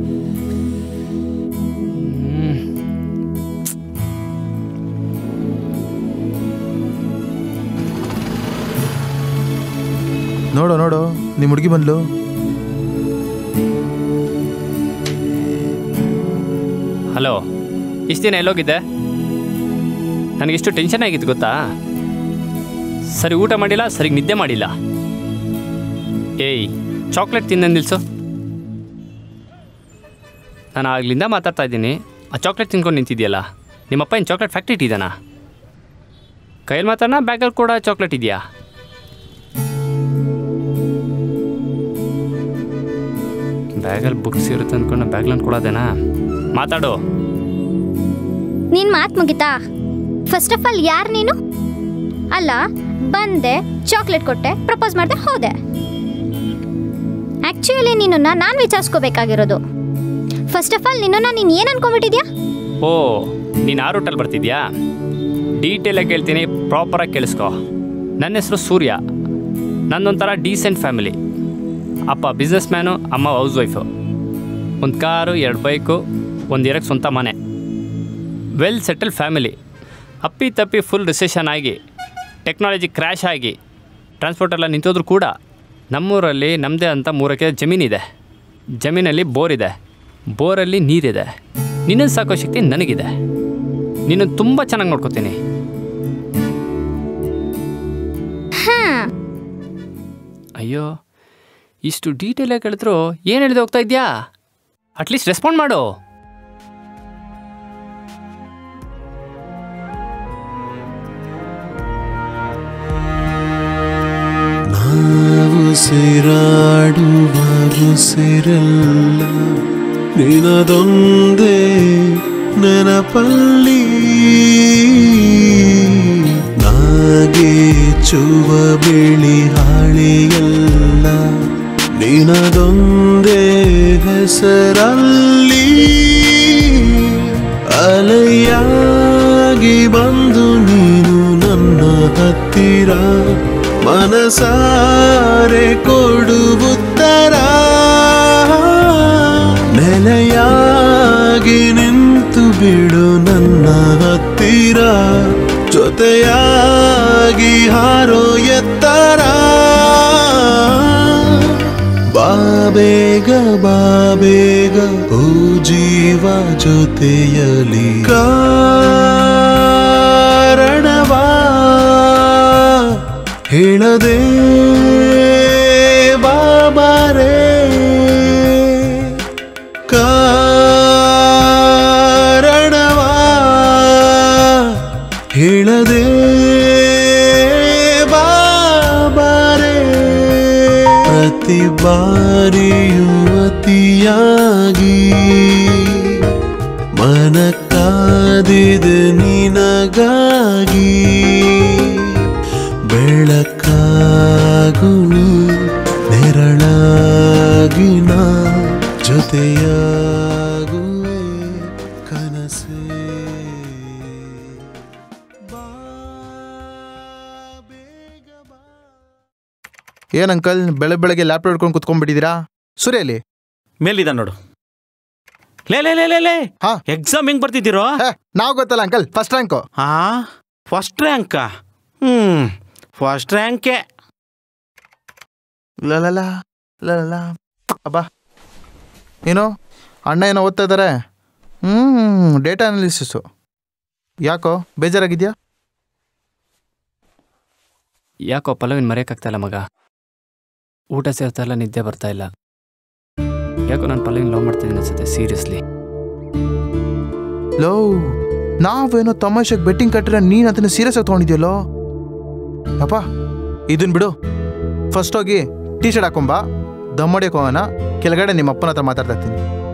ಹ್ಮ್. ನೋಡು ನೋಡು ನಿಮ್ಮ ಹುಡುಗಿ ಬಂದ್ಲು ಹಲೋ ಇಷ್ಟು ದಿನ ಎಲ್ಲೋಗಿದ್ದೆ ನನಗೆಷ್ಟು ಟೆನ್ಷನ್ ಆಗಿತ್ತು ಗೊತ್ತಾ ಸರಿ ಊಟ ಮಾಡಿಲ್ಲ ಸರಿ ನಿದ್ದೆ ಮಾಡಿಲ್ಲ ಏಯ್ ಚಾಕ್ಲೇಟ್ ತಿಂದ ನಿಲ್ಸು ನಾನು ಆಗ್ಲಿಂದ ಮಾತಾಡ್ತಾ ಇದ್ದೀನಿ ಆ ಚಾಕ್ಲೇಟ್ ತಿನ್ಕೊಂಡು ನಿಂತಿದ್ಯಲ್ಲ ನಿಮ್ಮಪ್ಪ ಏನು ಚಾಕ್ಲೇಟ್ ಫ್ಯಾಕ್ಟ್ರಿ ಇಟ್ಟಿದ್ದಾನಾ ಕೈಯಲ್ಲಿ ಮಾತಾಡೋಣ ಬ್ಯಾಗಲ್ಲಿ ಕೂಡ ಚಾಕ್ಲೇಟ್ ಇದೆಯಾ ಬ್ಯಾಗಲ್ಲಿ ಬುಕ್ಸ್ ಇರುತ್ತೆ ಅಂದ್ಕೊಂಡು ಬ್ಯಾಗ್ಲನ್ನು ಕೊಡೋದೇನಾ ಮಾತಾಡು ನಿನ್ ಮಾತು ಮುಗಿತಾ ಫಸ್ಟ್ ಆಫ್ ಆಲ್ ಯಾರು ನೀನು ಅಲ್ಲ ಬಂದೆ ಚಾಕ್ಲೇಟ್ ಕೊಟ್ಟೆ ಪ್ರಪೋಸ್ ಮಾಡಿದೆ ಹೋದೆ ಆ್ಯಕ್ಚುಲಿ ನಿನ್ನನ್ನು ನಾನು ವಿಚಾರಿಸ್ಕೋಬೇಕಾಗಿರೋದು ಫಸ್ಟ್ ಆಫ್ ಆಲ್ ನಿನ್ನನ್ನು ನೀನು ಏನು ಅನ್ಕೊಂಬಿಟ್ಟಿದ್ಯಾ ಓ ನೀನು ಆ ರೂಟಲ್ಲಿ ಬರ್ತಿದ್ಯಾ ಡೀಟೇಲಾಗಿ ಹೇಳ್ತೀನಿ ಪ್ರಾಪರಾಗಿ ಕೇಳಿಸ್ಕೊ ನನ್ನ ಹೆಸರು ಸೂರ್ಯ ನಂದೊಂಥರ ಡೀಸೆಂಟ್ ಫ್ಯಾಮಿಲಿ ಅಪ್ಪ ಬಿಸ್ನೆಸ್ ಮ್ಯಾನು ಅಮ್ಮ ಹೌಸ್ ವೈಫು ಒಂದು ಕಾರು ಎರಡು ಬೈಕು ಒಂದು ಎರಕ್ಕೆ ಸ್ವಂತ ಮನೆ ವೆಲ್ ಸೆಟಲ್ ಫ್ಯಾಮಿಲಿ ಅಪ್ಪಿ ತಪ್ಪಿ ಫುಲ್ ರಿಸೆಷನ್ ಆಗಿ ಟೆಕ್ನಾಲಜಿ ಕ್ರ್ಯಾಶ್ ಆಗಿ ಟ್ರಾನ್ಸ್ಪೋರ್ಟ್ ಎಲ್ಲ ನಿಂತೋದ್ರೂ ಕೂಡ ನಮ್ಮೂರಲ್ಲಿ ನಮ್ಮದೇ ಅಂತ ಮೂರಕ್ಕೆ ಜಮೀನಿದೆ ಜಮೀನಲ್ಲಿ ಬೋರ್ ಇದೆ ಬೋರಲ್ಲಿ ನೀರಿದೆ ನಿನ್ನನ್ನು ಸಾಕೋ ಶಕ್ತಿ ನನಗಿದೆ ನಿನ್ನ ತುಂಬ ಚೆನ್ನಾಗಿ ನೋಡ್ಕೋತೀನಿ ಹಾಂ ಅಯ್ಯೋ ಇಷ್ಟು ಡೀಟೇಲಾಗಿ ಹೇಳಿದ್ರು ಏನು ಹೇಳಿದೆ ಹೋಗ್ತಾ ಇದೆಯಾ ಅಟ್ಲೀಸ್ಟ್ ರೆಸ್ಪಾಂಡ್ ಮಾಡು ಉಸಿರಾಡುವ ಉಸಿರೆಲ್ಲ ನಿನದೊಂದೇ ನೆನಪಲ್ಲಿ ನಾಗೆ ಚುವ ಬಿಳಿ ಹಾಳೆಯಲ್ಲ ನಿನದೊಂದೇ ಹೆಸರಲ್ಲಿ ಅಲೆಯಾಗಿ ಬಂದು ನೀನು ನನ್ನ ಹತ್ತಿರ ಮನಸಾರೆ ಕೊಡುವುತ್ತರ ನೆಲೆಯಾಗಿ ನಿಂತು ಬಿಡು ನನ್ನ ಹತ್ತಿರ ಜೊತೆಯಾಗಿ ಹಾರೋ ಎತ್ತರ ಬಾಬೇಗ ಬಾಬೇಗ ಓ ಜೀವ ಜೊತೆಯಲಿ ಕಾರಣವಾ ಹೇಳದೆ ಬಾಬಾರೇ ಕಾರಣವಾ ಹೇಳದೆ ಬಾಬಾರೇ ಪ್ರತಿ ಬಾರಿಯೂ ಅತಿಯಾಗಿ ಮನ ಕಾದಿದೆ ನಿನಗಾಗಿ ಬೆಳಕಾಗು ನೀ ನೆರಳಾಗಿ ನಾ ಜೊತೆಯಾಗುವೆ ಕನಸೇ ಏನ್ ಅಂಕಲ್ ಬೆಳೆ ಬೆಳಗ್ಗೆ ಲ್ಯಾಪ್ಟಾಪ್ ಹಿಡ್ಕೊಂಡು ಕುತ್ಕೊಂಡ್ಬಿಟ್ಟಿದ್ದೀರಾ ಸುರೇಲಿ ಮೇಲಿದ ನೋಡು ಲೇ ಲೇ ಲೇ ಲೇ ಲೇ ಎಕ್ಸಾಮ್ ಹೆಂಗ್ ಬರ್ತಿದ್ದೀರೋ ನಾವು ಗೊತ್ತಲ್ಲ ಅಂಕಲ್ ಫಸ್ಟ್ ರ್ಯಾಂಕು ಹಾ ಫಸ್ಟ್ ರ್ಯಾಂಕ ಹ್ಮ್ ಫಸ್ಟ್ ರ್ಯಾಂಕೆ ಲಲಲ ಲಲಲ ಅಬ್ಬಾ ಏನು ಅಣ್ಣ ಏನೋ ಓದ್ತಾ ಇದ್ದಾರೆ ಹ್ಞೂ ಡೇಟಾ ಅನಾಲಿಸಿಸು ಯಾಕೋ ಬೇಜಾರಾಗಿದ್ಯಾ ಯಾಕೋ ಪಲ್ಲವಿನ ಮರೆಯೋಕ್ಕಾಗ್ತಾಯಿಲ್ಲ ಮಗ ಊಟ ಸೇರ್ತಾ ಇಲ್ಲ ನಿದ್ದೆ ಬರ್ತಾ ಇಲ್ಲ ಯಾಕೋ ನಾನು ಪಲ್ಲವಿನ ಲವ್ ಮಾಡ್ತಿದ್ದೀನಿ ಅನ್ಸುತ್ತೆ ಸೀರಿಯಸ್ಲಿ ಲೋ ನಾವೇನೋ ತಮಾಷೆಗೆ ಬೆಟ್ಟಿಂಗ್ ಕಟ್ಟಿರ ನೀನು ಅದನ್ನ ಸೀರಿಯಸ್ ಆಗಿ ತೊಗೊಂಡಿದ್ಯಲ್ಲೋ ಅಪ್ಪ ಇದನ್ ಬಿಡು ಫಸ್ಟ್ ಹೋಗಿ ಟೀ ಶರ್ಟ್ ಹಾಕೊಂಬ ದಮ್ ಹೊಡಿಯಕ್ ಹೋಗೋಣ ಕೆಳಗಡೆ ನಿಮ್ಮ ಅಪ್ಪನ ಹತ್ರ ಮಾತಾಡ್ತಾ ಇರ್ತೀನಿ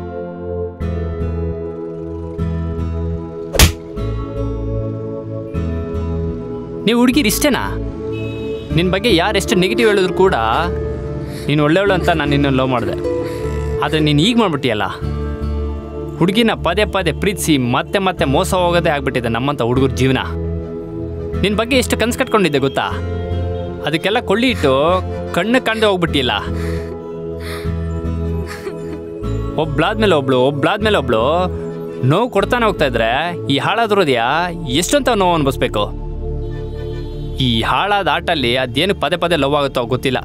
ನೀವು ಹುಡುಗಿರು ಇಷ್ಟೇನಾ ನಿನ್ನ ಬಗ್ಗೆ ಯಾರು ಎಷ್ಟು ನೆಗೆಟಿವ್ ಹೇಳಿದ್ರು ಕೂಡ ನೀನು ಒಳ್ಳೆಯವಳು ಅಂತ ನಾನು ನಿನ್ನ ಲವ್ ಮಾಡಿದೆ ಆದರೆ ನೀನು ಈಗ ಮಾಡ್ಬಿಟ್ಟಿಯಲ್ಲ ಹುಡುಗಿನ ಪದೇ ಪದೇ ಪ್ರೀತಿಸಿ ಮತ್ತೆ ಮತ್ತೆ ಮೋಸ ಹೋಗೋದೇ ಆಗ್ಬಿಟ್ಟಿದೆ ನಮ್ಮಂಥ ಹುಡುಗರ ಜೀವನ ನಿನ್ನ ಬಗ್ಗೆ ಎಷ್ಟು ಕನ್ಸು ಕಟ್ಕೊಂಡಿದ್ದೆ ಗೊತ್ತಾ ಅದಕ್ಕೆಲ್ಲ ಕೊಳ್ಳಿ ಇಟ್ಟು ಕಣ್ಣು ಕಾಣದೆ ಹೋಗ್ಬಿಟ್ಟಿಲ್ಲ ಒಬ್ಳಾದ್ಮೇಲೆ ಒಬ್ಳು ಒಬ್ಳಾದ್ಮೇಲೆ ಒಬ್ಳು ನೋವು ಕೊಡ್ತಾನೆ ಹೋಗ್ತಾ ಇದ್ರೆ ಈ ಹಾಳಾದ ಹೃದಯ ಎಷ್ಟೊಂತ ನೋವು ಅನ್ಭವಿಸ್ಬೇಕು ಈ ಹಾಳಾದ ಆಟಲ್ಲಿ ಅದೇನು ಪದೇ ಪದೇ ಲವ್ ಆಗುತ್ತೋ ಗೊತ್ತಿಲ್ಲ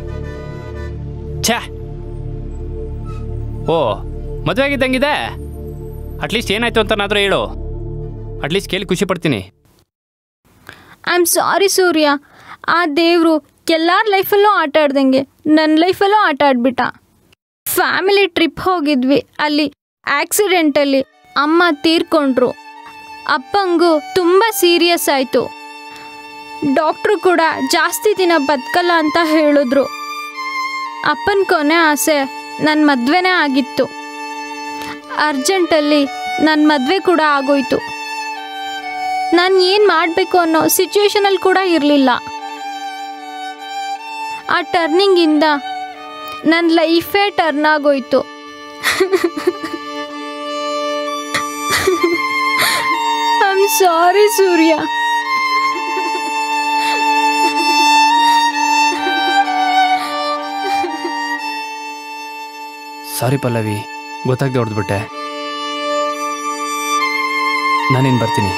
ಛೇ ಓ ಮದುವೆ ಆಗಿದ್ದಂಗಿದೆ ಅಟ್ಲೀಸ್ಟ್ ಏನಾಯ್ತು ಅಂತನಾದ್ರೂ ಹೇಳು ಅಟ್ಲೀಸ್ಟ್ ಕೇಳಿ ಖುಷಿ ಪಡ್ತೀನಿ ಐ ಆಮ್ ಸಾರಿ ಸೂರ್ಯ ಆ ದೇವರು ಎಲ್ಲರ ಲೈಫಲ್ಲೂ ಆಟ ಆಡ್ದಂಗೆ ನನ್ನ ಲೈಫಲ್ಲೂ ಆಟ ಆಡ್ಬಿಟ್ಟ ಫ್ಯಾಮಿಲಿ ಟ್ರಿಪ್ ಹೋಗಿದ್ವಿ ಅಲ್ಲಿ ಆಕ್ಸಿಡೆಂಟಲ್ಲಿ ಅಮ್ಮ ತೀರ್ಕೊಂಡ್ರು ಅಪ್ಪಂಗೂ ತುಂಬ ಸೀರಿಯಸ್ ಆಯಿತು ಡಾಕ್ಟ್ರು ಕೂಡ ಜಾಸ್ತಿ ದಿನ ಬದುಕಲ್ಲ ಅಂತ ಹೇಳಿದ್ರು ಅಪ್ಪನ ಕೊನೆ ಆಸೆ ನನ್ನ ಮದುವೆನೇ ಆಗಿತ್ತು ಅರ್ಜೆಂಟಲ್ಲಿ ನನ್ನ ಮದುವೆ ಕೂಡ ಆಗೋಯ್ತು ನಾನು ಏನು ಮಾಡಬೇಕು ಅನ್ನೋ ಸಿಚುವೇಶನಲ್ಲಿ ಕೂಡ ಇರಲಿಲ್ಲ ಆ ಟರ್ನಿಂಗಿಂದ ನನ್ನ ಲೈಫೇ ಟರ್ನ್ ಆಗೋಯ್ತು I am sorry Surya sorry Pallavi ಗೊತ್ತಾಗ್ದೆ ಹೊಡೆದ್ಬಿಟ್ಟೆ ನಾನೇನು ಬರ್ತೀನಿ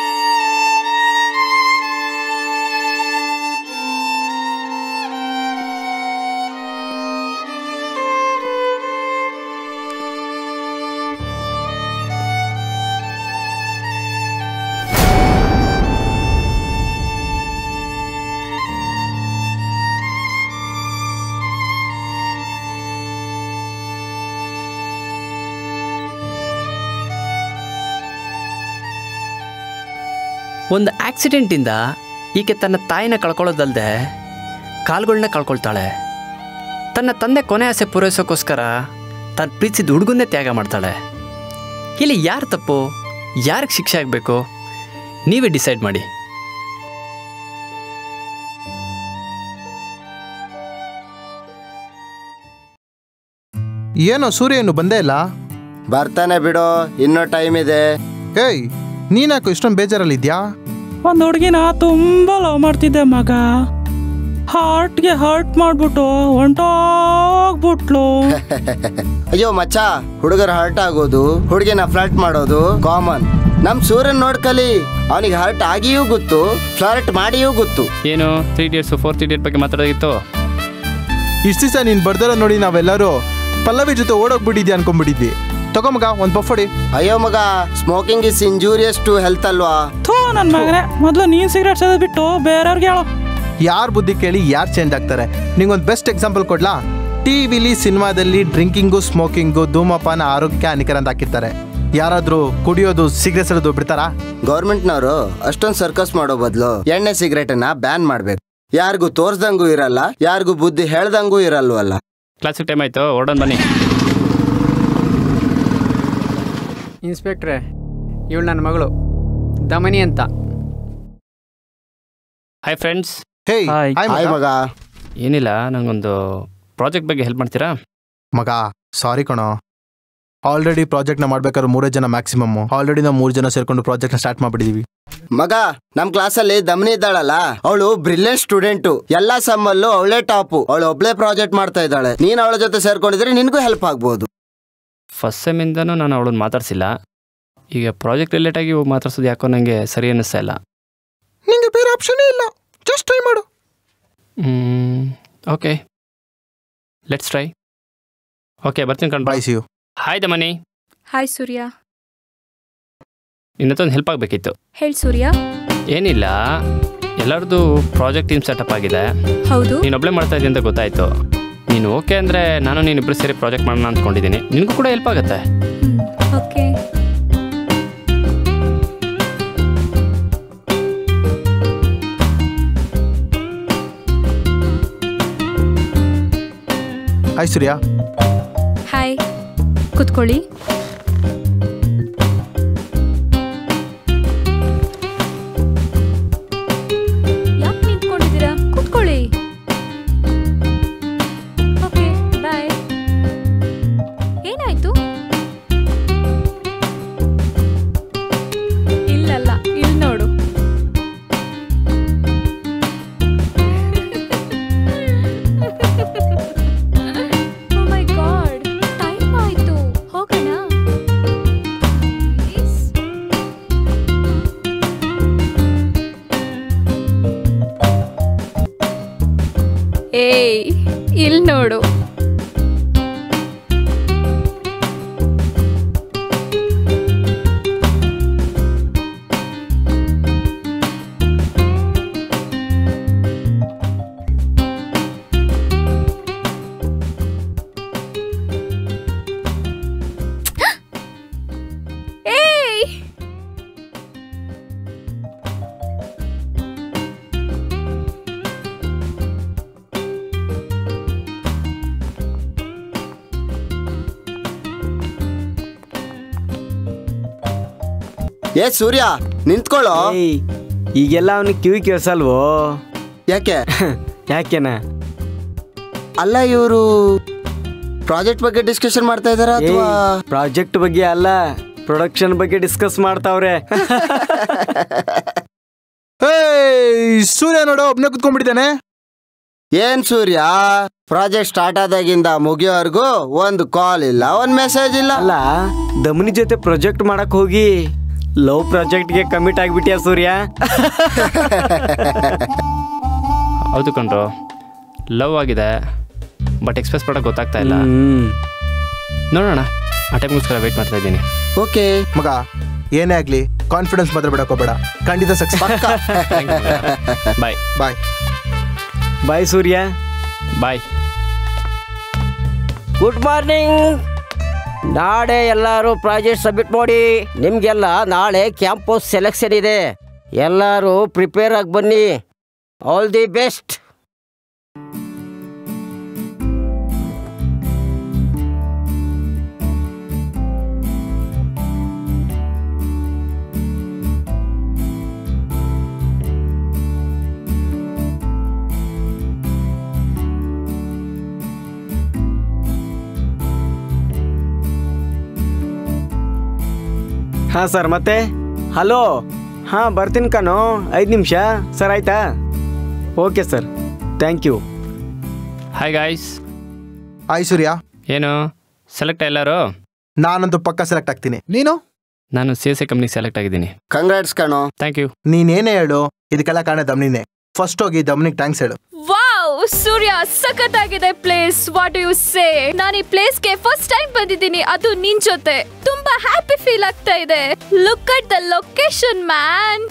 ಒಂದು ಆಕ್ಸಿಡೆಂಟಿಂದ ಈಕೆ ತನ್ನ ತಾಯಿನ ಕಳ್ಕೊಳ್ಳೋದಲ್ದೆ ಕಾಲ್ಗಳನ್ನ ಕಳ್ಕೊಳ್ತಾಳೆ ತನ್ನ ತಂದೆ ಕೊನೆ ಆಸೆ ಪೂರೈಸೋಕ್ಕೋಸ್ಕರ ತಾನು ಪ್ರೀತಿಸಿದ ಹುಡುಗನ್ನೇ ತ್ಯಾಗ ಮಾಡ್ತಾಳೆ ಇಲ್ಲಿ ಯಾರು ತಪ್ಪು ಯಾರಿಗೆ ಶಿಕ್ಷೆ ಆಗಬೇಕು ನೀವೇ ಡಿಸೈಡ್ ಮಾಡಿ ಏನೋ ಸೂರ್ಯ ಇನ್ನು ಬಂದೇ ಇಲ್ಲ ಬರ್ತಾನೆ ಬಿಡು ಇನ್ನೂ ಟೈಮ್ ಇದೆ ಏಯ್ ನೀನ್ಯಾಕೋ ಇಷ್ಟೊಂದು ಬೇಜಾರಲ್ಲಿದ್ಯಾ ಒಂದು ಹುಡುಗಿನ ತುಂಬಾ ಲವ್ ಮಾಡ್ತಿದ್ದೆ ಮಗ ಹಾರ್ಟ್ಗೆ ಹರ್ಟ್ ಮಾಡ್ಬಿಟ್ಟು ಹೊಂಟೋಗ್ಬಿಟ್ಲು ಅಯ್ಯೋ ಮಚ್ಚ ಹುಡುಗರ ಹರ್ಟ್ ಆಗೋದು ಹುಡುಗಿನ ಫ್ಲರ್ಟ್ ಮಾಡೋದು ಕಾಮನ್ ನಮ್ ಸೂರ್ಯನ್ ನೋಡ್ಕಲಿ ಅವನಿಗೆ ಹರ್ಟ್ ಆಗಿಯೂ ಗೊತ್ತು ಫ್ಲರ್ಟ್ ಮಾಡಿಯೂ ಗೊತ್ತು ಏನು ತ್ರೀ ಇಯರ್ಸು ಫೋರ್ತ್ ಇಯರ್ ಬಗ್ಗೆ ಮಾತಾಡೋದಿತ್ತು ಇಷ್ಟು ದಿವಸ ನೀನು ಬರ್ದಿರೋ ನೋಡಿ ನಾವೆಲ್ಲರೂ ಪಲ್ಲವಿ ಜೊತೆ ಓಡೋಗ್ಬಿಟ್ಟಿದ್ಯಾ ಅನ್ಕೊಂಡ್ಬಿಟ್ಟಿದ್ವಿ ತಗೋ ಮಗ ಒಂದು ಪಫಡಿ ಅಯ್ಯೋ ಮಗ smoking is injurious to health ಅಲ್ವಾ ಥೂ ನನ್ನ ಮಗನೇ ಮೊದಲು ನೀನ್ ಸಿಗರೇಟ್ ಸೇದ್ ಬಿಟ್ಟು ಬೇರೆಯವ್ರಿಗೆ ಹೇಳೋ ಯಾರ ಬುದ್ಧಿ ಕೇಳಿ ಯಾರು ಚೇಂಜ್ ಆಗ್ತಾರೆ ನಿಂಗೊಂದು ಬೆಸ್ಟ್ ಎಕ್ಸಾಂಪಲ್ ಕೊಡ್ಲಾ ಟಿವಿಲಿ ಸಿನಿಮಾದಲ್ಲಿ ಡ್ರಿಂಕಿಂಗು ಸ್ಮೋಕಿಂಗು ಧೂಮಪಾನ ಆರೋಗ್ಯ ಹಾನಿಕರ ಅಂತ ಹಾಕಿರ್ತಾರೆ ಯಾರಾದ್ರೂ ಕುಡಿಯೋದು ಸಿಗರೇಟ್ ಸೇಡೋದು ಬಿಡ್ತಾರಾ ಗೌರ್ಮೆಂಟ್ನವರು ಅಷ್ಟೊಂದು ಸರ್ಕಸ್ ಮಾಡೋ ಬದಲು ಎಣ್ಣೆ ಸಿಗರೇಟ್ ಅನ್ನ ಬ್ಯಾನ್ ಮಾಡ್ಬೇಕು ಯಾರಿಗೂ ತೋರ್ಸ್ದಂಗೂ ಇರಲ್ಲ ಯಾರಿಗೂ ಬುದ್ಧಿ ಹೇಳ್ದಂಗೂ ಇರಲ್ವಲ್ಲ ಕ್ಲಾಸಿಗೆ ಟೈಮ್ ಆಯಿತು ಹೊರಡೋಣ ಬನ್ನಿ ಇನ್ಸ್ಪೆಕ್ಟ್ರೆ ಇವಳು ನನ್ನ ಮಗಳು ದಮನಿ ಅಂತ ಹಾಯ್ ಫ್ರೆಂಡ್ಸ್ ಹೇಯ್ ಹಾಯ್ ಮಗ ಏನಿಲ್ಲ ನಂಗೊಂದು ಪ್ರಾಜೆಕ್ಟ್ ಬಗ್ಗೆ ಹೆಲ್ಪ್ ಮಾಡ್ತೀರಾ ಮಗ ಸಾರಿ ಕಣೋ ಆಲ್ರೆಡಿ ಪ್ರಾಜೆಕ್ಟ್ನ ಮಾಡ್ಬೇಕಾದ್ರೆ ಮೂರೇ ಜನ ಮ್ಯಾಕ್ಸಿಮಮ್ ಆಲ್ರೆಡಿ ನಾವು ಮೂರು ಜನ ಸೇರ್ಕೊಂಡು ಪ್ರಾಜೆಕ್ಟ್ನ ಸ್ಟಾರ್ಟ್ ಮಾಡ್ಬಿಟ್ಟಿದೀವಿ ಮಗ ನಮ್ ಕ್ಲಾಸಲ್ಲಿ ದಮನಿ ಇದ್ದಾಳಲ್ಲ ಅವಳು ಬ್ರಿಲಿಯಂಟ್ ಸ್ಟೂಡೆಂಟು ಎಲ್ಲಾ ಸಮ್ಮಲ್ಲೂ ಅವಳೇ ಟಾಪು ಅವಳು ಒಬ್ಳೆ ಪ್ರಾಜೆಕ್ಟ್ ಮಾಡ್ತಾ ಇದ್ದಾಳೆ ನೀನ್ ಅವಳ ಜೊತೆ ಸೇರ್ಕೊಂಡಿದ್ರೆ ನಿನ್ಗೂ ಹೆಲ್ಪ್ ಆಗ್ಬೋದು ಫಸ್ಟ್ ಸೆಮಿಂದನೂ ನಾನು ಅವಳನ್ನ ಮಾತಾಡ್ಸಿಲ್ಲ ಈಗ ಪ್ರಾಜೆಕ್ಟ್ ರಿಲೇಟಾಗಿ ಮಾತಾಡ್ಸೋದು ಯಾಕೋ ನನಗೆ ಸರಿ ಅನ್ನಿಸ್ತಾ ಇಲ್ಲ ನಿಂಗೆ ಬೇರೆ ಆಪ್ಷನೇ ಇಲ್ಲ ಜಸ್ಟ್ ಟ್ರೈ ಮಾಡು ಓಕೆ ಲೆಟ್ಸ್ ಟ್ರೈ ಓಕೆ ಬರ್ತೀನಿ ಕಣ್ bye see you hi Damani hi Surya ನಿನ್ನ ಹತ್ರ ಒಂದು ಹೆಲ್ಪ್ ಆಗಬೇಕಿತ್ತು ಹೇಳ್ ಸೂರ್ಯ ಏನಿಲ್ಲ ಎಲ್ಲರದು ಪ್ರಾಜೆಕ್ಟ್ ಟೀಮ್ ಸೆಟಪ್ ಆಗಿದೆ ಹೌದು ನೀನು ಒಬ್ಳೆ ಮಾಡ್ತಾ ಇದ್ದೀನಿ ಅಂತ ಗೊತ್ತಾಯ್ತು ನೀನು ಓಕೆ ಅಂದರೆ ನಾನು ನೀನಿಬ್ಬರು ಸೇರಿ ಪ್ರಾಜೆಕ್ಟ್ ಮಾಡೋಣ ಅಂದ್ಕೊಂಡಿದ್ದೀನಿ ನಿನಗೂ ಕೂಡ ಹೆಲ್ಪ್ ಆಗುತ್ತೆ ಓಕೆ ಹಾಯ್ ಸೂರ್ಯ ಹಾಯ್ ಕುತ್ಕೊಳ್ಳಿ ಯಾಕೆ ನಿಂತ್ಕೊಂಡಿದ್ದೀರಾ ಕುತ್ಕೊಳ್ಳಿ ಓಕೆ ಬಾಯ್ ಏನಾಯ್ತು ಇಲ್ಲಲ್ಲ ಇಲ್ಲಿ ನೋಡು Oh my god, ಟೈಮ್ ಆಯ್ತು ಹೋಗೋಣ Please? ಏಯ್ ಇಲ್ಲಿ ನೋಡು ಏಯ್ ಏ ಸೂರ್ಯ ನಿಂತ್ಕೊಳ್ಳೋ ಈಗೆಲ್ಲ ಅವನಿಗೆ ಕಿವಿ ಕೇಳಿಸಲ್ವೋ ಯಾಕೆ ಯಾಕೆನ ಅಲ್ಲ ಇವರು ಪ್ರಾಜೆಕ್ಟ್ ಬಗ್ಗೆ ಡಿಸ್ಕಷನ್ ಮಾಡ್ತಾ ಇದಾರಾ ಅಥವಾ ಪ್ರಾಜೆಕ್ಟ್ ಬಗ್ಗೆ ಅಲ್ಲ ಪ್ರೊಡಕ್ಷನ್ ಬಗ್ಗೆ ಡಿಸ್ಕಸ್ ಮಾಡ್ತಾವ್ರೆ ಏಯ್ ಸೂರ್ಯ ನೋಡು ಒಬ್ನೇ ಕುತ್ಕೊಂಡ್ಬಿಟ್ಟಿದ್ದಾನೆ ಏನ್ ಸೂರ್ಯ ಪ್ರಾಜೆಕ್ಟ್ ಸ್ಟಾರ್ಟ್ ಆದಾಗಿಂದ ಮುಗಿಯೋವರೆಗೂ ಒಂದು ಕಾಲ್ ಇಲ್ಲ ಒಂದ್ ಮೆಸೇಜ್ ಇಲ್ಲ ಅಲ್ಲ ದಮನಿ ಜೊತೆ ಪ್ರಾಜೆಕ್ಟ್ ಮಾಡಕ್ ಹೋಗಿ ಲವ್ ಪ್ರಾಜೆಕ್ಟ್ಗೆ ಕಮಿಟ್ ಆಗ್ಬಿಟ್ಯಾ ಸೂರ್ಯ ಹೌದು ಕಣ್ರು ಲವ್ ಆಗಿದೆ ಬಟ್ ಎಕ್ಸ್ಪ್ರೆಸ್ ಮಾಡೋಕೆ ಗೊತ್ತಾಗ್ತಾ ಇಲ್ಲ ನೋಡೋಣ ಆ ಟೈಮ್ಗೋಸ್ಕರ ವೆಯ್ಟ್ ಮಾಡ್ತಾ ಇದ್ದೀನಿ ಓಕೆ ಮಗ ಏನೇ ಆಗ್ಲಿ ಕಾನ್ಫಿಡೆನ್ಸ್ ಮಾತ್ರ ಬಿಡಕ್ ಹೋಗ್ಬೇಡ ಖಂಡಿತ success bye bye bye Surya bye good morning ನಾಳೆ ಎಲ್ಲರೂ ಪ್ರಾಜೆಕ್ಟ್ ಸಬ್ಮಿಟ್ ಮಾಡಿ ನಿಮಗೆಲ್ಲ ನಾಳೆ ಕ್ಯಾಂಪಸ್ ಸೆಲೆಕ್ಷನ್ ಇದೆ ಎಲ್ಲರೂ ಪ್ರಿಪೇರ್ ಆಗಿ ಬನ್ನಿ ಆಲ್ ದಿ ಬೆಸ್ಟ್ ಹಾಂ ಸರ್ ಮತ್ತೆ ಹಲೋ ಹಾಂ ಬರ್ತೀನಿ ಕಣೋ ಐದು ನಿಮಿಷ ಸರ್ ಆಯ್ತಾ okay sir thank you hi guys hi Surya ಏನು ಸೆಲೆಕ್ಟ್ ಎಲ್ಲರೂ ನಾನಂತೂ ಪಕ್ಕ ಸೆಲೆಕ್ಟ್ ಆಗ್ತೀನಿ ನೀನು ನಾನು C S A company select ಆಗಿದ್ದೀನಿ ಕಂಗ್ರಾಟ್ಸ್ ಕಣೋ ಥ್ಯಾಂಕ್ ಯು ನೀನೇನೇ ಹೇಳು ಇದಕ್ಕೆಲ್ಲ ಕಾರಣ ದಮ್ನಿನೇ ಫಸ್ಟ್ ಹೋಗಿ ದಮ್ನಿಗೆ ಥ್ಯಾಂಕ್ಸ್ ಹೇಳು ವಾವ್ ಸೂರ್ಯ ಸಖತ್ತಾಗಿದೆ ಪ್ಲೇಸ್ ವಾಟ್ ಯು ಸೇ ನಾನು ಈ ಪ್ಲೇಸ್ಗೆ ಫಸ್ಟ್ ಟೈಮ್ ಬಂದಿದ್ದೀನಿ ಅದು ನಿನ್ ಜೊತೆ ತುಂಬಾ ಹ್ಯಾಪಿ ಫೀಲ್ ಆಗ್ತಾ ಇದೆ look at the location man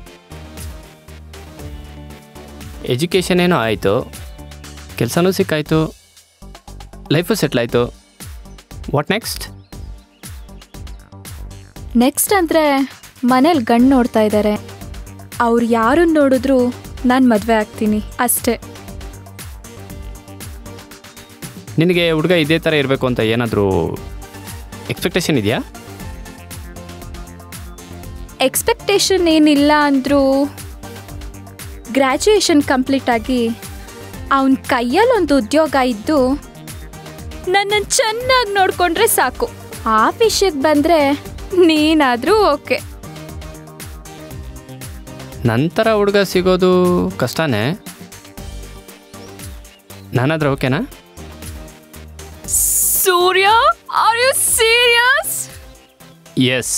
education ಏನೋ ಆಯಿತು ಕೆಲಸನೂ ಸಿಕ್ಕಾಯಿತು ಲೈಫು ಸೆಟ್ಲ್ ಆಯಿತು ವಾಟ್ ನೆಕ್ಸ್ಟ್ ನೆಕ್ಸ್ಟ್ ಅಂದ್ರೆ ಮನೇಲಿ ಗಂಡು ನೋಡ್ತಾ ಇದ್ದಾರೆ ಅವ್ರು ಯಾರನ್ನ ನೋಡಿದ್ರು ನಾನು ಮದುವೆ ಆಗ್ತೀನಿ ಅಷ್ಟೇ ನಿನಗೆ ಹುಡುಗ ಇದೇ ಥರ ಇರಬೇಕು ಅಂತ ಏನಾದರೂ ಎಕ್ಸ್ಪೆಕ್ಟೇಷನ್ ಇದೆಯಾ ಎಕ್ಸ್ಪೆಕ್ಟೇಷನ್ ಏನಿಲ್ಲ ಅಂದರೂ ಗ್ರ್ಯಾಜುಯೇಷನ್ ಕಂಪ್ಲೀಟ್ ಆಗಿ ಅವನ ಕೈಯಲ್ಲಿ ಒಂದು ಉದ್ಯೋಗ ಇದ್ದು ನನ್ನನ್ನು ಚೆನ್ನಾಗಿ ನೋಡ್ಕೊಂಡ್ರೆ ಸಾಕು ಆ ವಿಷಯಕ್ಕೆ ಬಂದರೆ ನೀನಾದರೂ ಓಕೆ ನಂತರ ಹುಡುಗ ಸಿಗೋದು ಕಷ್ಟನೇ ನಾನಾದ್ರೆ ಓಕೆನಾ Surya are you serious yes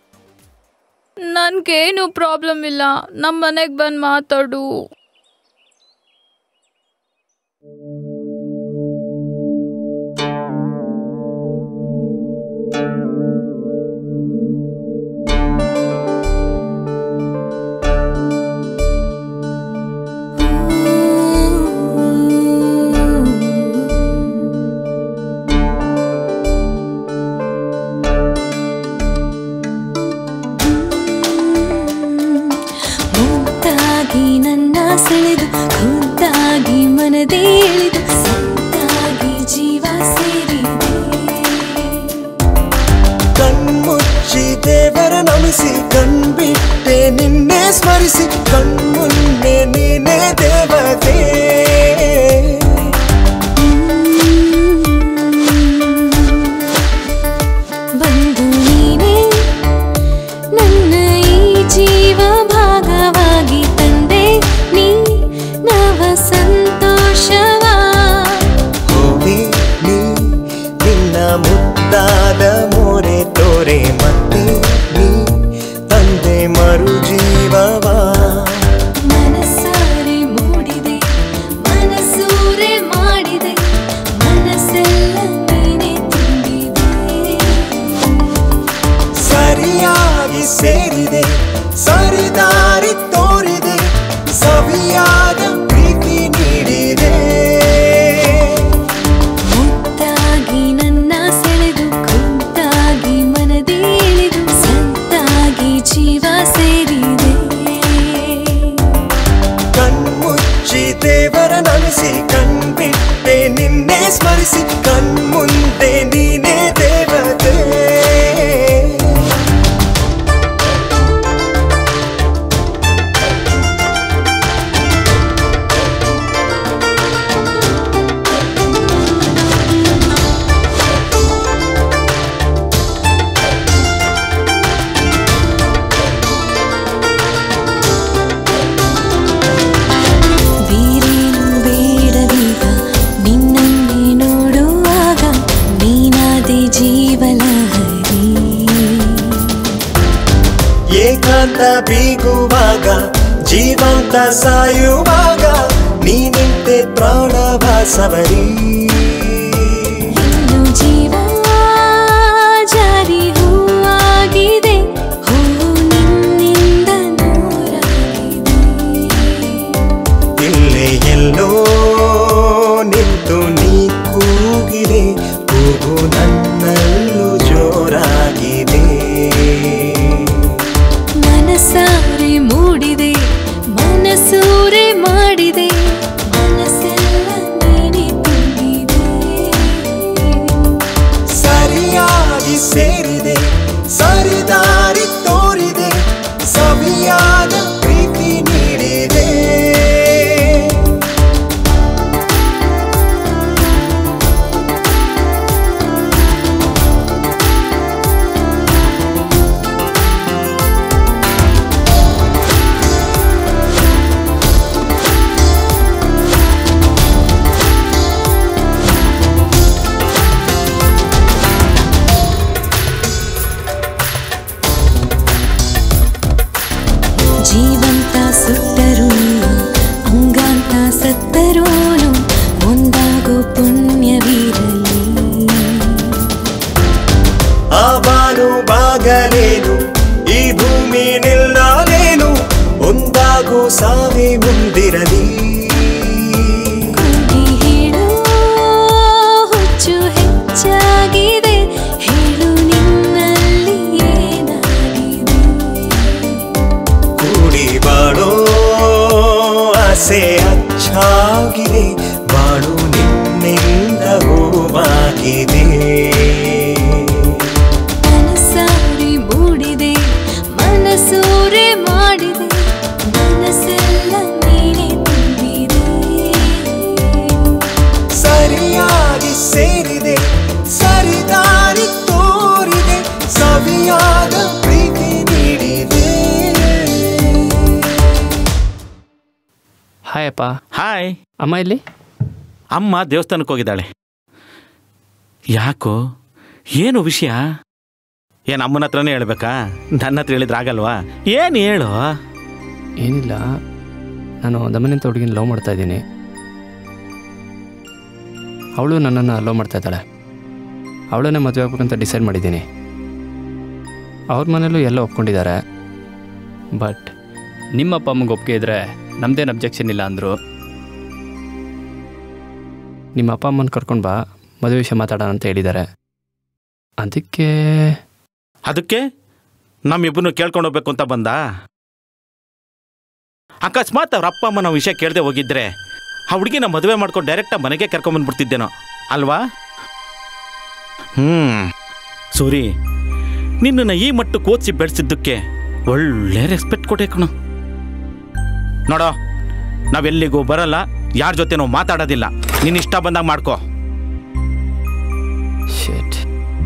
ನನ್ಗೇನು ಪ್ರಾಬ್ಲಮ್ ಇಲ್ಲ ನಮ್ಮ ಮನೆಗೆ ಬಂದು ಮಾತಾಡು ಮುದ್ದಾಗಿ ನನ್ನ ಸೆಳೆದು ಖುದ್ದಾಗಿ ಮನದೇ ಎಳೆದು ಸಂತಾಗಿ ಜೀವ ಸೇರಿದೆ ಕಣ್ಮುಚ್ಚಿ ದೇವರ ನಮಿಸಿ ಕಣ್ಬಿಟ್ಟೆ ನಿನ್ನೆ ಸ್ಮರಿಸಿ ಕಣ್ಮುನ್ನೆ ನೀನೇ ದೇವತೆ ಬಂದು ನೀನೇ ನನ್ನ ಈ ಜೀವ ಭಾಗವಾಗಿ ತಂದೆ ನೀ ನವ ಸಂತೋಷವಾ ಹೋಗಿ ನೀ ನಿನ್ನ ಮುದ್ದಾದ ಮೋರೆ ತೋರೆ ಮತ್ತೆ ನೀ ತಂದೆ ಮರು ಜೀವವಾ ಮನಸಾರೆ ಮೂಡಿದೆ ಮನಸೂರೆ ಮಾಡಿದೆ ಮನಸ್ಸೆಲ್ಲ ನೀನೆ ತುಂಬಿದೆ ಸರಿಯಾಗಿ ಸೇರಿದೆ ಸರಿದಾರಿ ತೋರಿದೆ ಸವಿಯಾದ ಪ್ರೀತಿ ನೀಡಿದೆ ಮುದ್ದಾಗಿ ನನ್ನ ಸೆಳೆದು ಖುದ್ದಾಗಿ ಮನದೇ ಎಳೆದು ಸಂತಾಗಿ ಜೀವ ಸೇರಿದೆ ಕಣ್ಮುಚ್ಚಿ ದೇವರ ನಮಿಸಿ ಕಣ್ಬಿಟ್ಟೆ ನಿನ್ನೆ ಸ್ಮರಿಸಿ ಕಣ್ಮುಂದೆ ನೀನೇ ದೇವತೆ ಬೇರೇನು ಬೇಡವೀಗ ನಿನ್ನನ್ನೇ ನೋಡುವಾಗ ನೀನಾದೆ ಜೀವಲಹರಿ ಏಕಾಂತ ಬೀಗುವಾಗ ಜೀವಂತ ಸಾಯುವಾಗ ನೀನಿಂತೆ ಪ್ರಾಣವ ಸವರಿ ಇನ್ನು ಜೀವ ಜಾರಿ ಹೂವಾಗಿದೆ ಹೂವು ನಿನ್ನಿಂದ ನೂರಾಗಿದೆ ಇಲ್ಲೇ ಎಲ್ಲೋ ನಿಂತು ನೀ ಕೂಗಿದೆ ಕೂಗು ನನ್ನಲ್ಲೂ ಜೋರಾಗಿದೆ ಮನಸಾರೆ ಮೂಡಿದೆ ಮನಸೂರೆ ಮಾಡಿದೆ ಮನಸ್ಸೆಲ್ಲ ನೀನೆ ತುಂಬಿದೆ ಸರಿಯಾಗಿ ಸೇರಿದೆ ಸರಿದಾರಿ ತೋರಿದೆ ಸವಿಯಾದ ಪ್ರೀತಿ ನೀಡಿದೆ ಬಾಳು ಬಾಗಲೇನು ಈ ಭೂಮಿ ನಿಲ್ಲಲೇನು ಒಂದಾಗು ಸಾವಿ ಮುಂದಿರಲಿ ಕೂಗಿ ಹೇಳೋ ಹುಚ್ಚು ಹೆಚ್ಚಾಗಿದೆ ಹೇಳು ನಿನ್ನಲ್ಲಿ ಏನಾಗಿದೆ ಕೂಡಿ ಬಾಳೋ ಆಸೆ ಅಚ್ಚಾಗಿದೆ ಬಾಳು ನಿನ್ನಿಂದ ಹೂವಾಗಿದೆ ಮನಸಾರಿ ಮೂಡಿದೆ ಮನಸೂರೆ ಮಾಡಿದೆ ಮನಸ್ಸೆಲ್ಲ ನೀನೆ ತುಂಬಿದೆ ಸರಿಯಾಗಿ ಸೇರಿದೆ ಸರಿದಾರಿ ತೋರಿದೆ ಸವಿಯಾದ ಪ್ರೀತಿ ನೀಡಿದೆ ಹಾಯ್ ಅಪ್ಪ ಹಾಯ್ ಅಮ್ಮ ಇಲ್ಲಿ ಅಮ್ಮ ದೇವಸ್ಥಾನಕ್ಕೆ ಹೋಗಿದ್ದಾಳೆ ಯಾಕೋ ಏನು ವಿಷಯ ಏನು ಅಮ್ಮನ ಹತ್ರನೇ ಹೇಳ್ಬೇಕಾ ನನ್ನ ಹತ್ರ ಹೇಳಿದ್ರೆ ಆಗಲ್ವಾ ಏನು ಹೇಳು ಏನಿಲ್ಲ ನಾನು ದಮನಿ ಅಂತ ಹುಡುಗಿನ ಲವ್ ಮಾಡ್ತಾ ಇದ್ದೀನಿ ಅವಳು ನನ್ನನ್ನು ಲವ್ ಮಾಡ್ತಾ ಇದ್ದಾಳೆ ಅವಳನ್ನೇ ಮದುವೆ ಆಗ್ಬೇಕಂತ ಡಿಸೈಡ್ ಮಾಡಿದ್ದೀನಿ ಅವ್ರ ಮನೇಲೂ ಎಲ್ಲ ಒಪ್ಕೊಂಡಿದ್ದಾರೆ ಬಟ್ ನಿಮ್ಮಪ್ಪ ಅಮ್ಮಗೆ ಒಪ್ಪಿಗೆ ಇದ್ರೆ ನಮ್ಮದೇನು ಅಬ್ಜೆಕ್ಷನ್ ಇಲ್ಲ ಅಂದರು ನಿಮ್ಮ ಅಪ್ಪ ಅಮ್ಮನ ಕರ್ಕೊಂಡು ಬಾ ಮದುವೆ ವಿಷಯ ಮಾತಾಡೋಣ ಅಂತ ಹೇಳಿದ್ದಾರೆ ಅದಕ್ಕೆ ಅದಕ್ಕೆ ನಮ್ಮಿಬ್ಬರನ್ನು ಕೇಳ್ಕೊಂಡು ಹೋಗ್ಬೇಕು ಅಂತ ಬಂದ ಅಕಸ್ಮಾತ್ ಅವ್ರ ಅಪ್ಪ ಅಮ್ಮ ನಾವು ವಿಷಯ ಕೇಳದೆ ಹೋಗಿದ್ರೆ ಆ ಹುಡುಗಿನ ಮದುವೆ ಮಾಡ್ಕೊಂಡು ಡೈರೆಕ್ಟಾಗಿ ಮನೆಗೆ ಕರ್ಕೊಂಬಂದ್ಬಿಡ್ತಿದ್ದೇನೋ ಅಲ್ವಾ ಹ್ಞೂ ಸೂರಿ ನಿನ್ನನ್ನು ಈ ಮಟ್ಟಕ್ಕೆ ಓದಿಸಿ ಬೆಳೆಸಿದ್ದಕ್ಕೆ ಒಳ್ಳೆ ರೆಸ್ಪೆಕ್ಟ್ ಕೊಟ್ಟೆ ಕಣೋ ನೋಡೋ ನಾವೆಲ್ಲಿಗೂ ಬರಲ್ಲ ಯಾರ ಜೊತೆ ನಾವು ಮಾತಾಡೋದಿಲ್ಲ ನಿನ್ನ ಇಷ್ಟ ಬಂದಾಗ ಮಾಡ್ಕೋ ಶೇಟ್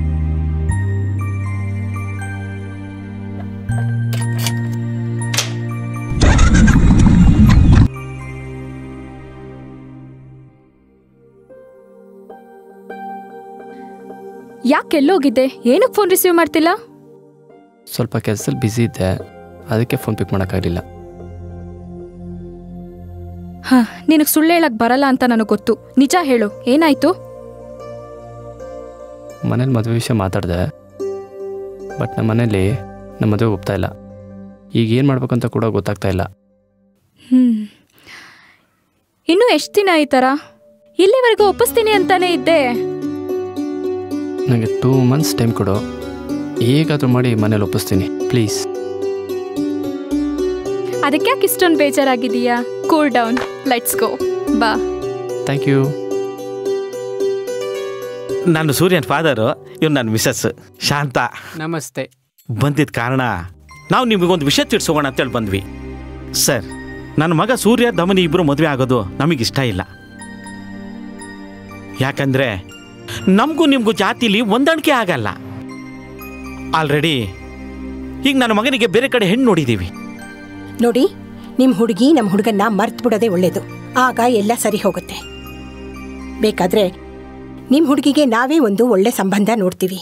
ಯಾಕೆ ಎಲ್ಲೋಗಿದ್ದೆ ಏನಕ್ಕೆ ಫೋನ್ ರಿಸೀವ್ ಮಾಡ್ತಿಲ್ಲ ಸ್ವಲ್ಪ ಕೆಲಸದಲ್ಲಿ ಬ್ಯುಸಿ ಇದ್ದೆ ಅದಕ್ಕೆ ಫೋನ್ ಪಿಕ್ ಮಾಡೋಕ್ಕಾಗಲಿಲ್ಲ ಹಾ ನಿನಗೆ ಸುಳ್ಳು ಹೇಳಕ್ ಬರಲ್ಲ ಅಂತ ನನಗೆ ಗೊತ್ತು ನಿಜ ಹೇಳು ಏನಾಯ್ತು ಮನೇಲಿ ಮದುವೆ ವಿಷಯ ಮಾತಾಡಿದೆ ಬಟ್ ನಮ್ಮ ಮನೇಲಿ ನಮ್ಮ ಮದುವೆ ಒಪ್ತಾ ಇಲ್ಲ ಈಗ ಏನು ಮಾಡ್ಬೇಕಂತ ಕೂಡ ಗೊತ್ತಾಗ್ತಾ ಇಲ್ಲ ಹ್ಮ್ ಇನ್ನು ಎಷ್ಟು ದಿನ ಈ ಥರ ಇಲ್ಲಿವರೆಗೂ ಒಪ್ಪಿಸ್ತೀನಿ ಅಂತಾನೆ ಇದ್ದೆ ನನಗೆ ಟೂ ಮಂತ್ಸ್ ಟೈಮ್ ಕೊಡು ಹೇಗಾದರೂ ಮಾಡಿ ಮನೇಲಿ ಒಪ್ಪಿಸ್ತೀನಿ ಪ್ಲೀಸ್ ಅದಕ್ಕೆ ಯಾಕೆ ಇಷ್ಟೊಂದು ಬೇಜಾರಾಗಿದೀಯಾ ಕೂಲ್ ಡೌನ್ ಲೆಟ್ಸ್ ಗೋ ಬಾ ಥ್ಯಾಂಕ್ ಯು ನಾನು ಸೂರ್ಯನ್ ಫಾದರು ಇವ್ನು ನನ್ನ ಮಿಸಸ್ ಶಾಂತ ನಮಸ್ತೆ ಬಂದಿದ್ದ ಕಾರಣ ನಾವು ನಿಮಗೊಂದು ವಿಷಯ ತಿಳಿಸೋಣ ಅಂತೇಳಿ ಬಂದ್ವಿ ಸರ್ ನನ್ನ ಮಗ ಸೂರ್ಯ ದಮನಿ ಇಬ್ಬರು ಮದುವೆ ಆಗೋದು ನಮಗಿಷ್ಟ ಇಲ್ಲ ಯಾಕಂದ್ರೆ ನಮಗೂ ನಿಮಗೂ ಜಾತಿಲಿ ಹೊಂದಾಣಿಕೆ ಆಗಲ್ಲ ಆಲ್ರೆಡಿ ಈಗ ನನ್ನ ಮಗನಿಗೆ ಬೇರೆ ಕಡೆ ಹೆಣ್ಣು ನೋಡಿದ್ದೀವಿ ನೋಡಿ ನಿಮ್ ಹುಡುಗಿ ನಮ್ ಹುಡುಗನ್ನ ಮರ್ತ್ ಬಿಡೋದೇ ಒಳ್ಳೇದು ಆಗ ಎಲ್ಲ ಸರಿ ಹೋಗುತ್ತೆ ಬೇಕಾದ್ರೆ ನಿಮ್ ಹುಡುಗಿಗೆ ನಾವೇ ಒಂದು ಒಳ್ಳೆ ಸಂಬಂಧ ನೋಡ್ತೀವಿ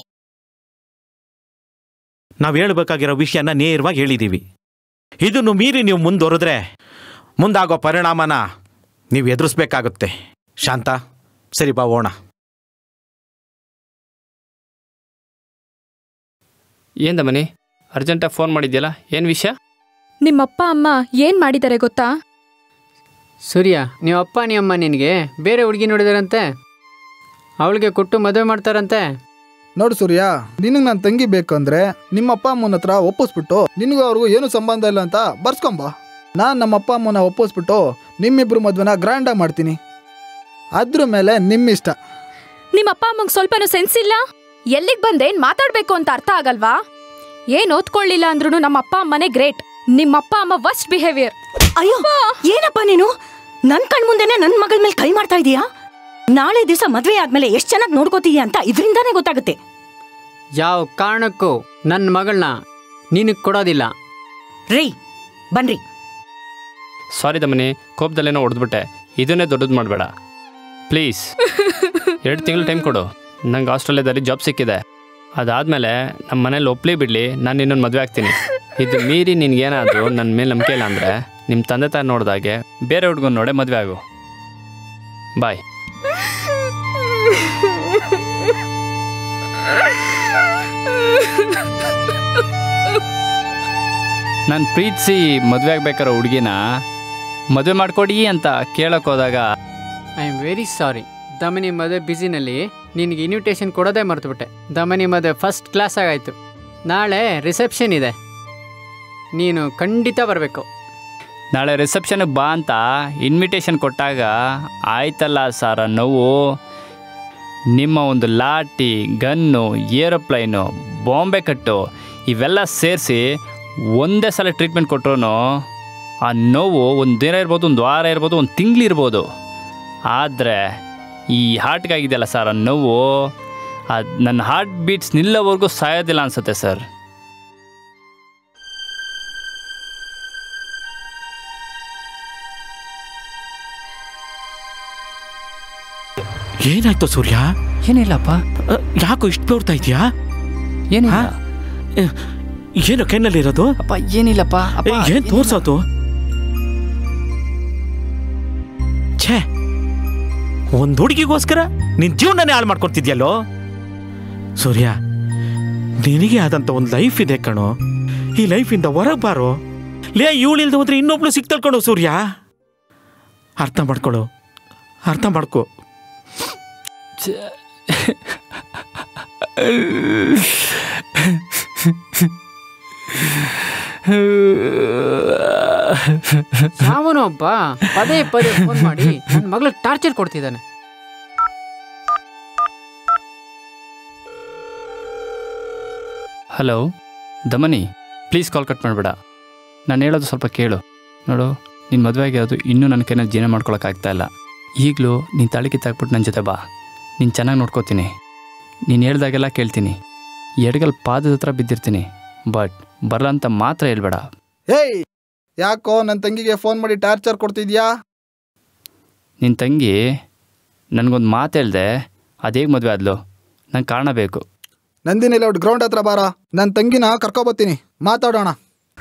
ನಾವು ಹೇಳ್ಬೇಕಾಗಿರೋ ವಿಷಯನ ನೇರವಾಗಿ ಹೇಳಿದ್ದೀವಿ ಇದನ್ನು ಮೀರಿ ನೀವು ಮುಂದುವರೆದ್ರೆ ಮುಂದಾಗೋ ಪರಿಣಾಮನ ನೀವು ಎದುರಿಸ್ಬೇಕಾಗುತ್ತೆ ಶಾಂತ ಸರಿ ಬಾ ಹೋಣ ಏನು ದಮನಿ ಅರ್ಜೆಂಟಾಗಿ ಫೋನ್ ಮಾಡಿದ್ಯಲ್ಲ ಏನು ವಿಷಯ ನಿಮ್ಮಪ್ಪ ಅಮ್ಮ ಏನ್ ಮಾಡಿದ್ದಾರೆ ಗೊತ್ತಾ ಸೂರ್ಯ ನೀವು ಅಪ್ಪ ನೀ ಅಮ್ಮ ನಿನಗೆ ಬೇರೆ ಹುಡುಗಿ ನೋಡಿದಾರಂತೆ ಅವಳಿಗೆ ಕೊಟ್ಟು ಮದುವೆ ಮಾಡ್ತಾರಂತೆ ನೋಡು ಸೂರ್ಯ ನಿನಗೆ ನನ್ನ ತಂಗಿ ಬೇಕು ಅಂದ್ರೆ ನಿಮ್ಮ ಅಪ್ಪ ಅಮ್ಮನ ಹತ್ರ ಒಪ್ಪಿಸ್ಬಿಟ್ಟು ನಿನಗೂ ಅವ್ರಿಗೂ ಏನು ಸಂಬಂಧ ಇಲ್ಲ ಅಂತ ಬರ್ಸ್ಕೊಂಬ ನಾನು ನಮ್ಮ ಅಪ್ಪ ಅಮ್ಮನ ಒಪ್ಪಿಸ್ಬಿಟ್ಟು ನಿಮ್ಮಿಬ್ರು ಮದ್ವೆನ ಗ್ರ್ಯಾಂಡಾಗಿ ಮಾಡ್ತೀನಿ ಅದ್ರ ಮೇಲೆ ನಿಮ್ಮಿಷ್ಟ ನಿಮ್ಮಪ್ಪ ಅಮ್ಮಂಗ್ ಸ್ವಲ್ಪನೂ ಸೆನ್ಸ್ ಇಲ್ಲ ಎಲ್ಲಿಗ್ ಬಂದೇನ್ ಮಾತಾಡ್ಬೇಕು ಅಂತ ಅರ್ಥ ಆಗಲ್ವಾ ಏನ್ ಓದ್ಕೊಳ್ಳಿಲ್ಲ ಅಂದ್ರೂ ನಮ್ಮ ಅಪ್ಪ ಅಮ್ಮನೇ ಗ್ರೇಟ್ ನಿಮ್ಮಪ್ಪ ಅಮ್ಮ ವರ್ಸ್ಟ್ ಬಿಹೇವಿಯರ್ ಅಯ್ಯೋ ಏನಪ್ಪ ನೀನು ನನ್ ಕಣ್ಮುಂದೆನೆ ನನ್ ಮಗಳ ಮೇಲೆ ಕೈ ಮಾಡ್ತಾ ಇದೀಯಾ ನಾಳೆ ದಿವಸ ಮದ್ವೆ ಆದ್ಮೇಲೆ ಎಷ್ಟ್ ಚೆನ್ನಾಗಿ ನೋಡ್ಕೋತೀಯ ಅಂತ ಇದರಿಂದಾನೇ ಗೊತ್ತಾಗುತ್ತೆ ಯಾವ ಕಾರಣಕ್ಕೂ ನನ್ನ ಮಗಳನ್ನ ನಿನಗೆ ಕೊಡೋದಿಲ್ಲ ರೀ ಬನ್ರಿ ಸಾರಿ ದಮನಿ ಕೋಪದಲ್ಲೇನೋ ಹೊಡೆದ್ಬಿಟ್ಟೆ ಇದನ್ನೇ ದೊಡ್ಡದು ಮಾಡಬೇಡ ಪ್ಲೀಸ್ ಎರಡು ತಿಂಗಳು ಟೈಮ್ ಕೊಡು ನಂಗೆ ಆಸ್ಟ್ರೇಲಿಯಾದಲ್ಲಿ ಜಾಬ್ ಸಿಕ್ಕಿದೆ ಅದಾದಮೇಲೆ ನಮ್ಮ ಮನೇಲಿ ಒಪ್ಲಿ ಬಿಡಲಿ ನಾನು ಇನ್ನೊಂದು ಮದುವೆ ಆಗ್ತೀನಿ ಇದು ಮೀರಿ ನಿನ್ಗೇನಾದರೂ ನನ್ನ ಮೇಲೆ ನಂಬಿಕೆ ಇಲ್ಲ ಅಂದರೆ ನಿಮ್ಮ ತಂದೆ ತಾಯಿ ನೋಡಿದಾಗೆ ಬೇರೆ ಹುಡುಗನ ನೋಡೆ ಮದುವೆ ಆಗು ಬಾಯ್ ನಾನು ಪ್ರೀತಿಸಿ ಮದುವೆ ಆಗ್ಬೇಕಾರೋ ಹುಡುಗಿನ ಮದುವೆ ಮಾಡ್ಕೊಡಿ ಅಂತ ಕೇಳಕ್ ಹೋದಾಗ I am very sorry Damani ಮದುವೆ ಬ್ಯುಸಿನಲ್ಲಿ ನಿನಗೆ ಇನ್ವಿಟೇಷನ್ ಕೊಡೋದೇ ಮರ್ತುಬಿಟ್ಟೆ ದಮನಿ ಮದುವೆ ಫಸ್ಟ್ ಕ್ಲಾಸ್ ಆಗಾಯ್ತು ನಾಳೆ ರಿಸೆಪ್ಷನ್ ಇದೆ ನೀನು ಖಂಡಿತ ಬರಬೇಕು ನಾಳೆ ರಿಸೆಪ್ಷನ್ಗೆ ಬಾ ಅಂತ ಇನ್ವಿಟೇಷನ್ ಕೊಟ್ಟಾಗ ಆಯ್ತಲ್ಲ ಸರ್ ನೋವು ನಿಮ್ಮ ಒಂದು ಲಾಟಿ ಗನ್ನು ಏರೋಪ್ಲೈನು ಬಾಂಬೆ ಕಟ್ಟು ಇವೆಲ್ಲ ಸೇರಿಸಿ ಒಂದೇ ಸಲ ಟ್ರೀಟ್ಮೆಂಟ್ ಕೊಟ್ಟರು ಆ ನೋವು ಒಂದು ದಿನ ಇರ್ಬೋದು ಒಂದು ವಾರ ಇರ್ಬೋದು ಒಂದು ತಿಂಗಳಿರ್ಬೋದು ಆದರೆ ಈ ಹಾರ್ಟ್ಗಾಗಿದೆಯಲ್ಲ ಸರ್ ಆ ನೋವು ಅದು ನನ್ನ ಹಾರ್ಟ್ ಬೀಟ್ಸ್ ನಿಲ್ಲೋವರೆಗೂ ಸಾಯೋದಿಲ್ಲ ಅನಿಸುತ್ತೆ ಸರ್ ಏನಾಯ್ತು ಸೂರ್ಯ ಏನಿಲ್ಲಪ್ಪ ಯಾಕೋ ಇಷ್ಟು ಬೇಡ್ತಾ ಇದೆಯಾ ಏನಿಲ್ಲ ಏನು ಕೆನ್ನಲ್ಲಿರೋದು ಅಪ್ಪ ಏನಿಲ್ಲಪ್ಪ ಅಪ್ಪ, ಏ, ಏನ್ ತೋರ್ಸೋದು ಛೇ ಒಂದು ಹುಡುಗಿಗೋಸ್ಕರ ನಿನ್ ಜೀವನನೇ ಹಾಳು ಮಾಡ್ಕೊತಿದ್ಯಲ್ಲೋ ಸೂರ್ಯ ನಿನಗೆ ಆದಂತ ಒಂದು ಲೈಫ್ ಇದೆ ಕಣೋ ಈ ಲೈಫಿಂದ ಹೊರಗೆ ಬಾರೋ ಲೇ ಇವಳಿಲ್ದ ಹೋದ್ರೆ ಇನ್ನೊಬ್ಳು ಸಿಕ್ತಳ್ಕೊಳು ಸೂರ್ಯ ಅರ್ಥ ಮಾಡ್ಕೊಳ್ಳು ಅರ್ಥ ಮಾಡ್ಕೋ ಯಾವನೋ ಒಬ್ಬ ಪದೇ ಪದೇ ಫೋನ್ ಮಾಡಿ ನನ್ನ ಮಗಳಿಗೆ ಟಾರ್ಚರ್ ಕೊಡ್ತಿದ್ದಾನೆ hello Damani please call cut ಮಾಡಬೇಡ ನಾನು ಹೇಳೋದು ಸ್ವಲ್ಪ ಕೇಳು ನೋಡು ನಿನ್ನ ಮದುವೆ ಆಗಿರೋದು ಇನ್ನೂ ನನ್ನ ಕೈನಲ್ಲಿ ಜೀವನ ಮಾಡ್ಕೊಳಕ್ಕಾಗ್ತಾ ಇಲ್ಲ ಈಗಲೂ ನೀನು ತಾಳಿ ಕಿತ್ತಾಕ್ಬಿಟ್ಟು ನನ್ನ ಜೊತೆ ಬಾ ನೀನು ಚೆನ್ನಾಗಿ ನೋಡ್ಕೋತೀನಿ ನೀನು ಹೇಳ್ದಾಗೆಲ್ಲ ಕೇಳ್ತೀನಿ ಎಡಗಲ್ ಪಾದದ ಹತ್ರ ಬಿದ್ದಿರ್ತೀನಿ ಬಟ್ ಬರಲ್ಲ ಅಂತ ಮಾತ್ರ ಹೇಳ್ಬೇಡ ಹೇಯ್ ಯಾಕೋ ನನ್ನ ತಂಗಿಗೆ ಫೋನ್ ಮಾಡಿ ಟಾರ್ಚರ್ ಕೊಡ್ತಿದ್ಯಾ ನಿನ್ನ ತಂಗಿ ನನಗೊಂದು ಮಾತು ಹೇಳ್ದೆ ಅದೇಗೆ ಮದುವೆ ಆದ್ಲು ನಂಗೆ ಕಾರಣ ಬೇಕು ನಂದಿನಿ ಲೇಔಟ್ ಗ್ರೌಂಡ್ ಹತ್ರ ಬಾರ ನನ್ನ ತಂಗಿನ ಕರ್ಕೊಬತ್ತೀನಿ ಮಾತಾಡೋಣ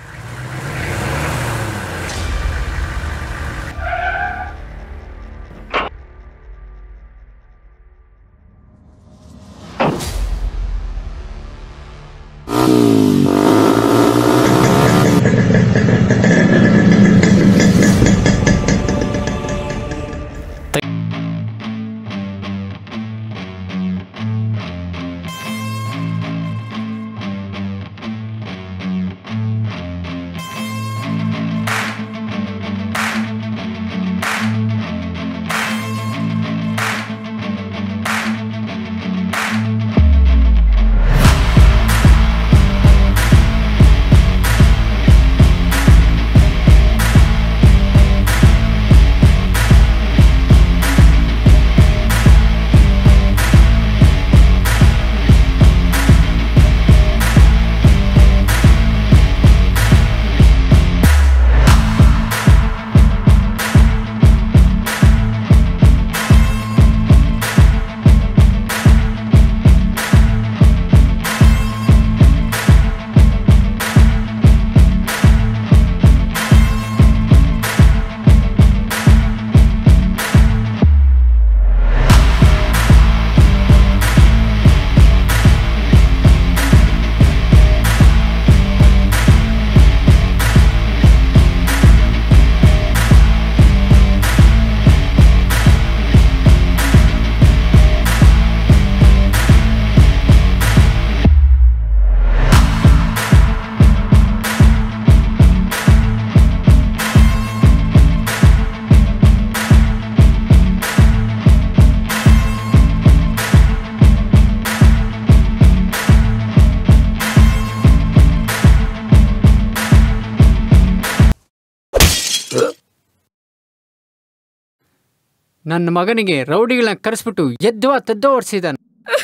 ನನ್ನ ಮಗನಿಗೆ ರೌಡಿಗಳನ್ನ ಕರೆಸ್ಬಿಟ್ಟು ಎದ್ದುವ ತದ್ದೋ ಓಡಿಸಿದಾನೆ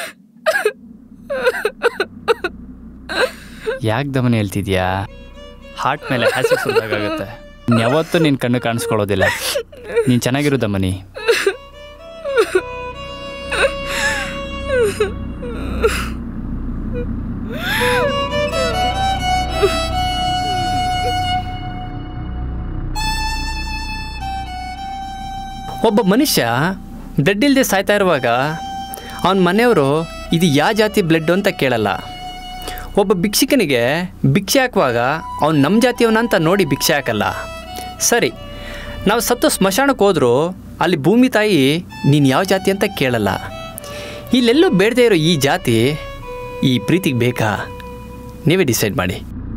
ಯಾಕೆ ದಮನ ಹೇಳ್ತಿದ್ಯಾ ಹಾರ್ಟ್ ಮೇಲೆ ಹ್ಯಾಸಿಡ್ ಸುರಿದಾಗುತ್ತೆ ಯಾವತ್ತೂ ನಿನ್ನ ಕಣ್ಣು ಕಾಣಿಸ್ಕೊಳ್ಳೋದಿಲ್ಲ ನೀನು ಚೆನ್ನಾಗಿರು ದಮನಿ ಒಬ್ಬ ಮನುಷ್ಯ ಬ್ಲಡ್ ಇಲ್ಲದೆ ಸಾಯ್ತಾ ಇರುವಾಗ ಅವನ ಮನೆಯವರು ಇದು ಯಾವ ಜಾತಿ ಬ್ಲಡ್ ಅಂತ ಕೇಳಲ್ಲ ಒಬ್ಬ ಭಿಕ್ಷುಕನಿಗೆ ಭಿಕ್ಷೆ ಹಾಕುವಾಗ ಅವ್ನು ನಮ್ಮ ಜಾತಿಯವನ ಅಂತ ನೋಡಿ ಭಿಕ್ಷೆ ಹಾಕಲ್ಲ ಸರಿ ನಾವು ಸತ್ತು ಸ್ಮಶಾನಕ್ಕೆ ಹೋದರೂ ಅಲ್ಲಿ ಭೂಮಿ ತಾಯಿ ನೀನು ಯಾವ ಜಾತಿ ಅಂತ ಕೇಳಲ್ಲ ಇಲ್ಲೆಲ್ಲೂ ಬೇಡದೇ ಇರೋ ಈ ಜಾತಿ ಈ ಪ್ರೀತಿಗೆ ಬೇಕಾ ನೀವೇ ಡಿಸೈಡ್ ಮಾಡಿ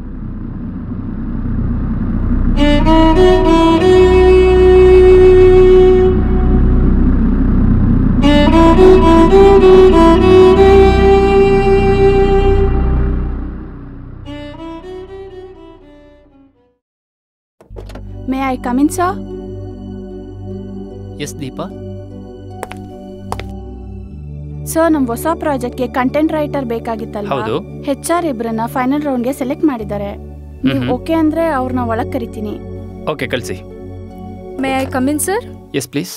may I come in sir yes Deepa sir ನಮ್ಮ ಹೊಸ ಪ್ರಾಜೆಕ್ಟ್ಗೆ ಕಂಟೆಂಟ್ ರೈಟರ್ ಬೇಕಾಗಿತ್ತಲ್ವಾ ಹೌದು. ಹೆಚ್ ಆರ್ ಇಬ್ರನ್ನ ಫೈನಲ್ ರೌಂಡ್ಗೆ ಸೆಲೆಕ್ಟ್ ಮಾಡಿದ್ದಾರೆ ನೀವು ಮ್ಹೂ. ಓಕೆ ಅಂದ್ರೆ ಅವ್ರನ್ನ ಒಳಗ್ ಕರಿತೀನಿ ಓಕೆ ಕಳಿಸಿ may I come in sir yes please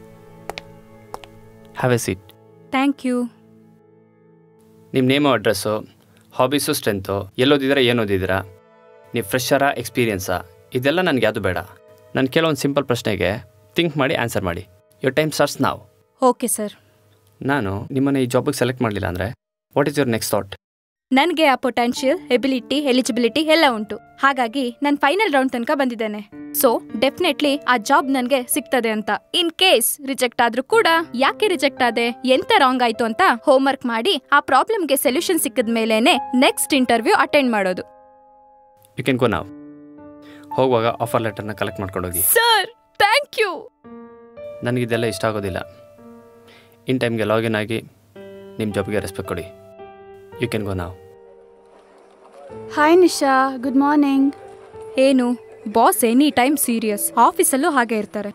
have a seat thank you ನಿಮ್ಮ ನೇಮು ಅಡ್ರೆಸ್ಸು ಹಾಬೀಸು ಸ್ಟ್ರೆಂತು ಎಲ್ಲೋದಿದ್ದೀರಾ ಏನು ಓದಿದ್ದೀರಾ ನೀವು ಫ್ರೆಶರಾ ಎಕ್ಸ್ಪೀರಿಯನ್ಸಾ ಇದೆಲ್ಲ ನನಗೆ ಯಾವುದು ಬೇಡ ನಾನು ಕೆಲವೊಂದು ಸಿಂಪಲ್ ಪ್ರಶ್ನೆಗೆ ಥಿಂಕ್ ಮಾಡಿ ಆನ್ಸರ್ ಮಾಡಿ ಯೋರ್ ಟೈಮ್ ಸ್ಟಾರ್ಟ್ಸ್ ನಾವು ಓಕೆ ಸರ್ ನಾನು ನಿಮ್ಮನ್ನು ಈ ಜಾಬಿಗೆ ಸೆಲೆಕ್ಟ್ ಮಾಡಲಿಲ್ಲ ಅಂದರೆ what is your next thought ನನಗೆ ಆ ಪೊಟೆನ್ಷಿಯಲ್ ಎಬಿಲಿಟಿ ಎಲಿಜಿಬಿಲಿಟಿ ಎಲ್ಲ ಉಂಟು ಹಾಗಾಗಿ ನಾನು ಫೈನಲ್ ರೌಂಡ್ ತನಕ ಬಂದಿದ್ದೇನೆ ಸೊ ಡೆಫಿನೆಟ್ಲಿ ಆ ಜಾಬ್ ನನಗೆ ಸಿಗ್ತದೆ ಅಂತ ಇನ್ ಕೇಸ್ ರಿಜೆಕ್ಟ್ ಆದ್ರೂ ಕೂಡ ಯಾಕೆ ರಿಜೆಕ್ಟ್ ಆದೆ ಎಂತ ರಾಂಗ್ ಆಯ್ತು ಅಂತ ಹೋಮ್ವರ್ಕ್ ಮಾಡಿ ಆ ಪ್ರಾಬ್ಲಮ್ಗೆ ಸೊಲ್ಯೂಷನ್ ಸಿಕ್ಕಿದ ಮೇಲೇನೆ ನೆಕ್ಸ್ಟ್ ಇಂಟರ್ವ್ಯೂ ಅಟೆಂಡ್ ಮಾಡೋದು ಯು ಕ್ಯಾನ್ ಗೋ ನಾವು ಹೋಗುವಾಗ ಆಫರ್ ಲೆಟರ್ನ ಕಲೆಕ್ಟ್ ಮಾಡ್ಕೊಂಡು ಹೋಗಿ ಸರ್ ಥ್ಯಾಂಕ್ ಯು ನನಗಿದೆಲ್ಲ ಇಷ್ಟ ಆಗೋದಿಲ್ಲ ಇನ್ ಟೈಮ್ಗೆ ಲಾಗಿನ್ ಆಗಿ ನಿಮ್ಮ ಜಾಬ್ಗೆ ರೆಸ್ಪೆಕ್ಟ್ ಕೊಡಿ ಯು ಕ್ಯಾನ್ ಗೋ ನಾವು ಹಾಯ್ ನಿಶಾ ಗುಡ್ ಮಾರ್ನಿಂಗ್ ಏನು ಬಾಸ್ ಎನಿ ಟೈಮ್ ಸೀರಿಯಸ್ ಆಫೀಸಲ್ಲೂ ಹಾಗೆ ಇರ್ತಾರೆ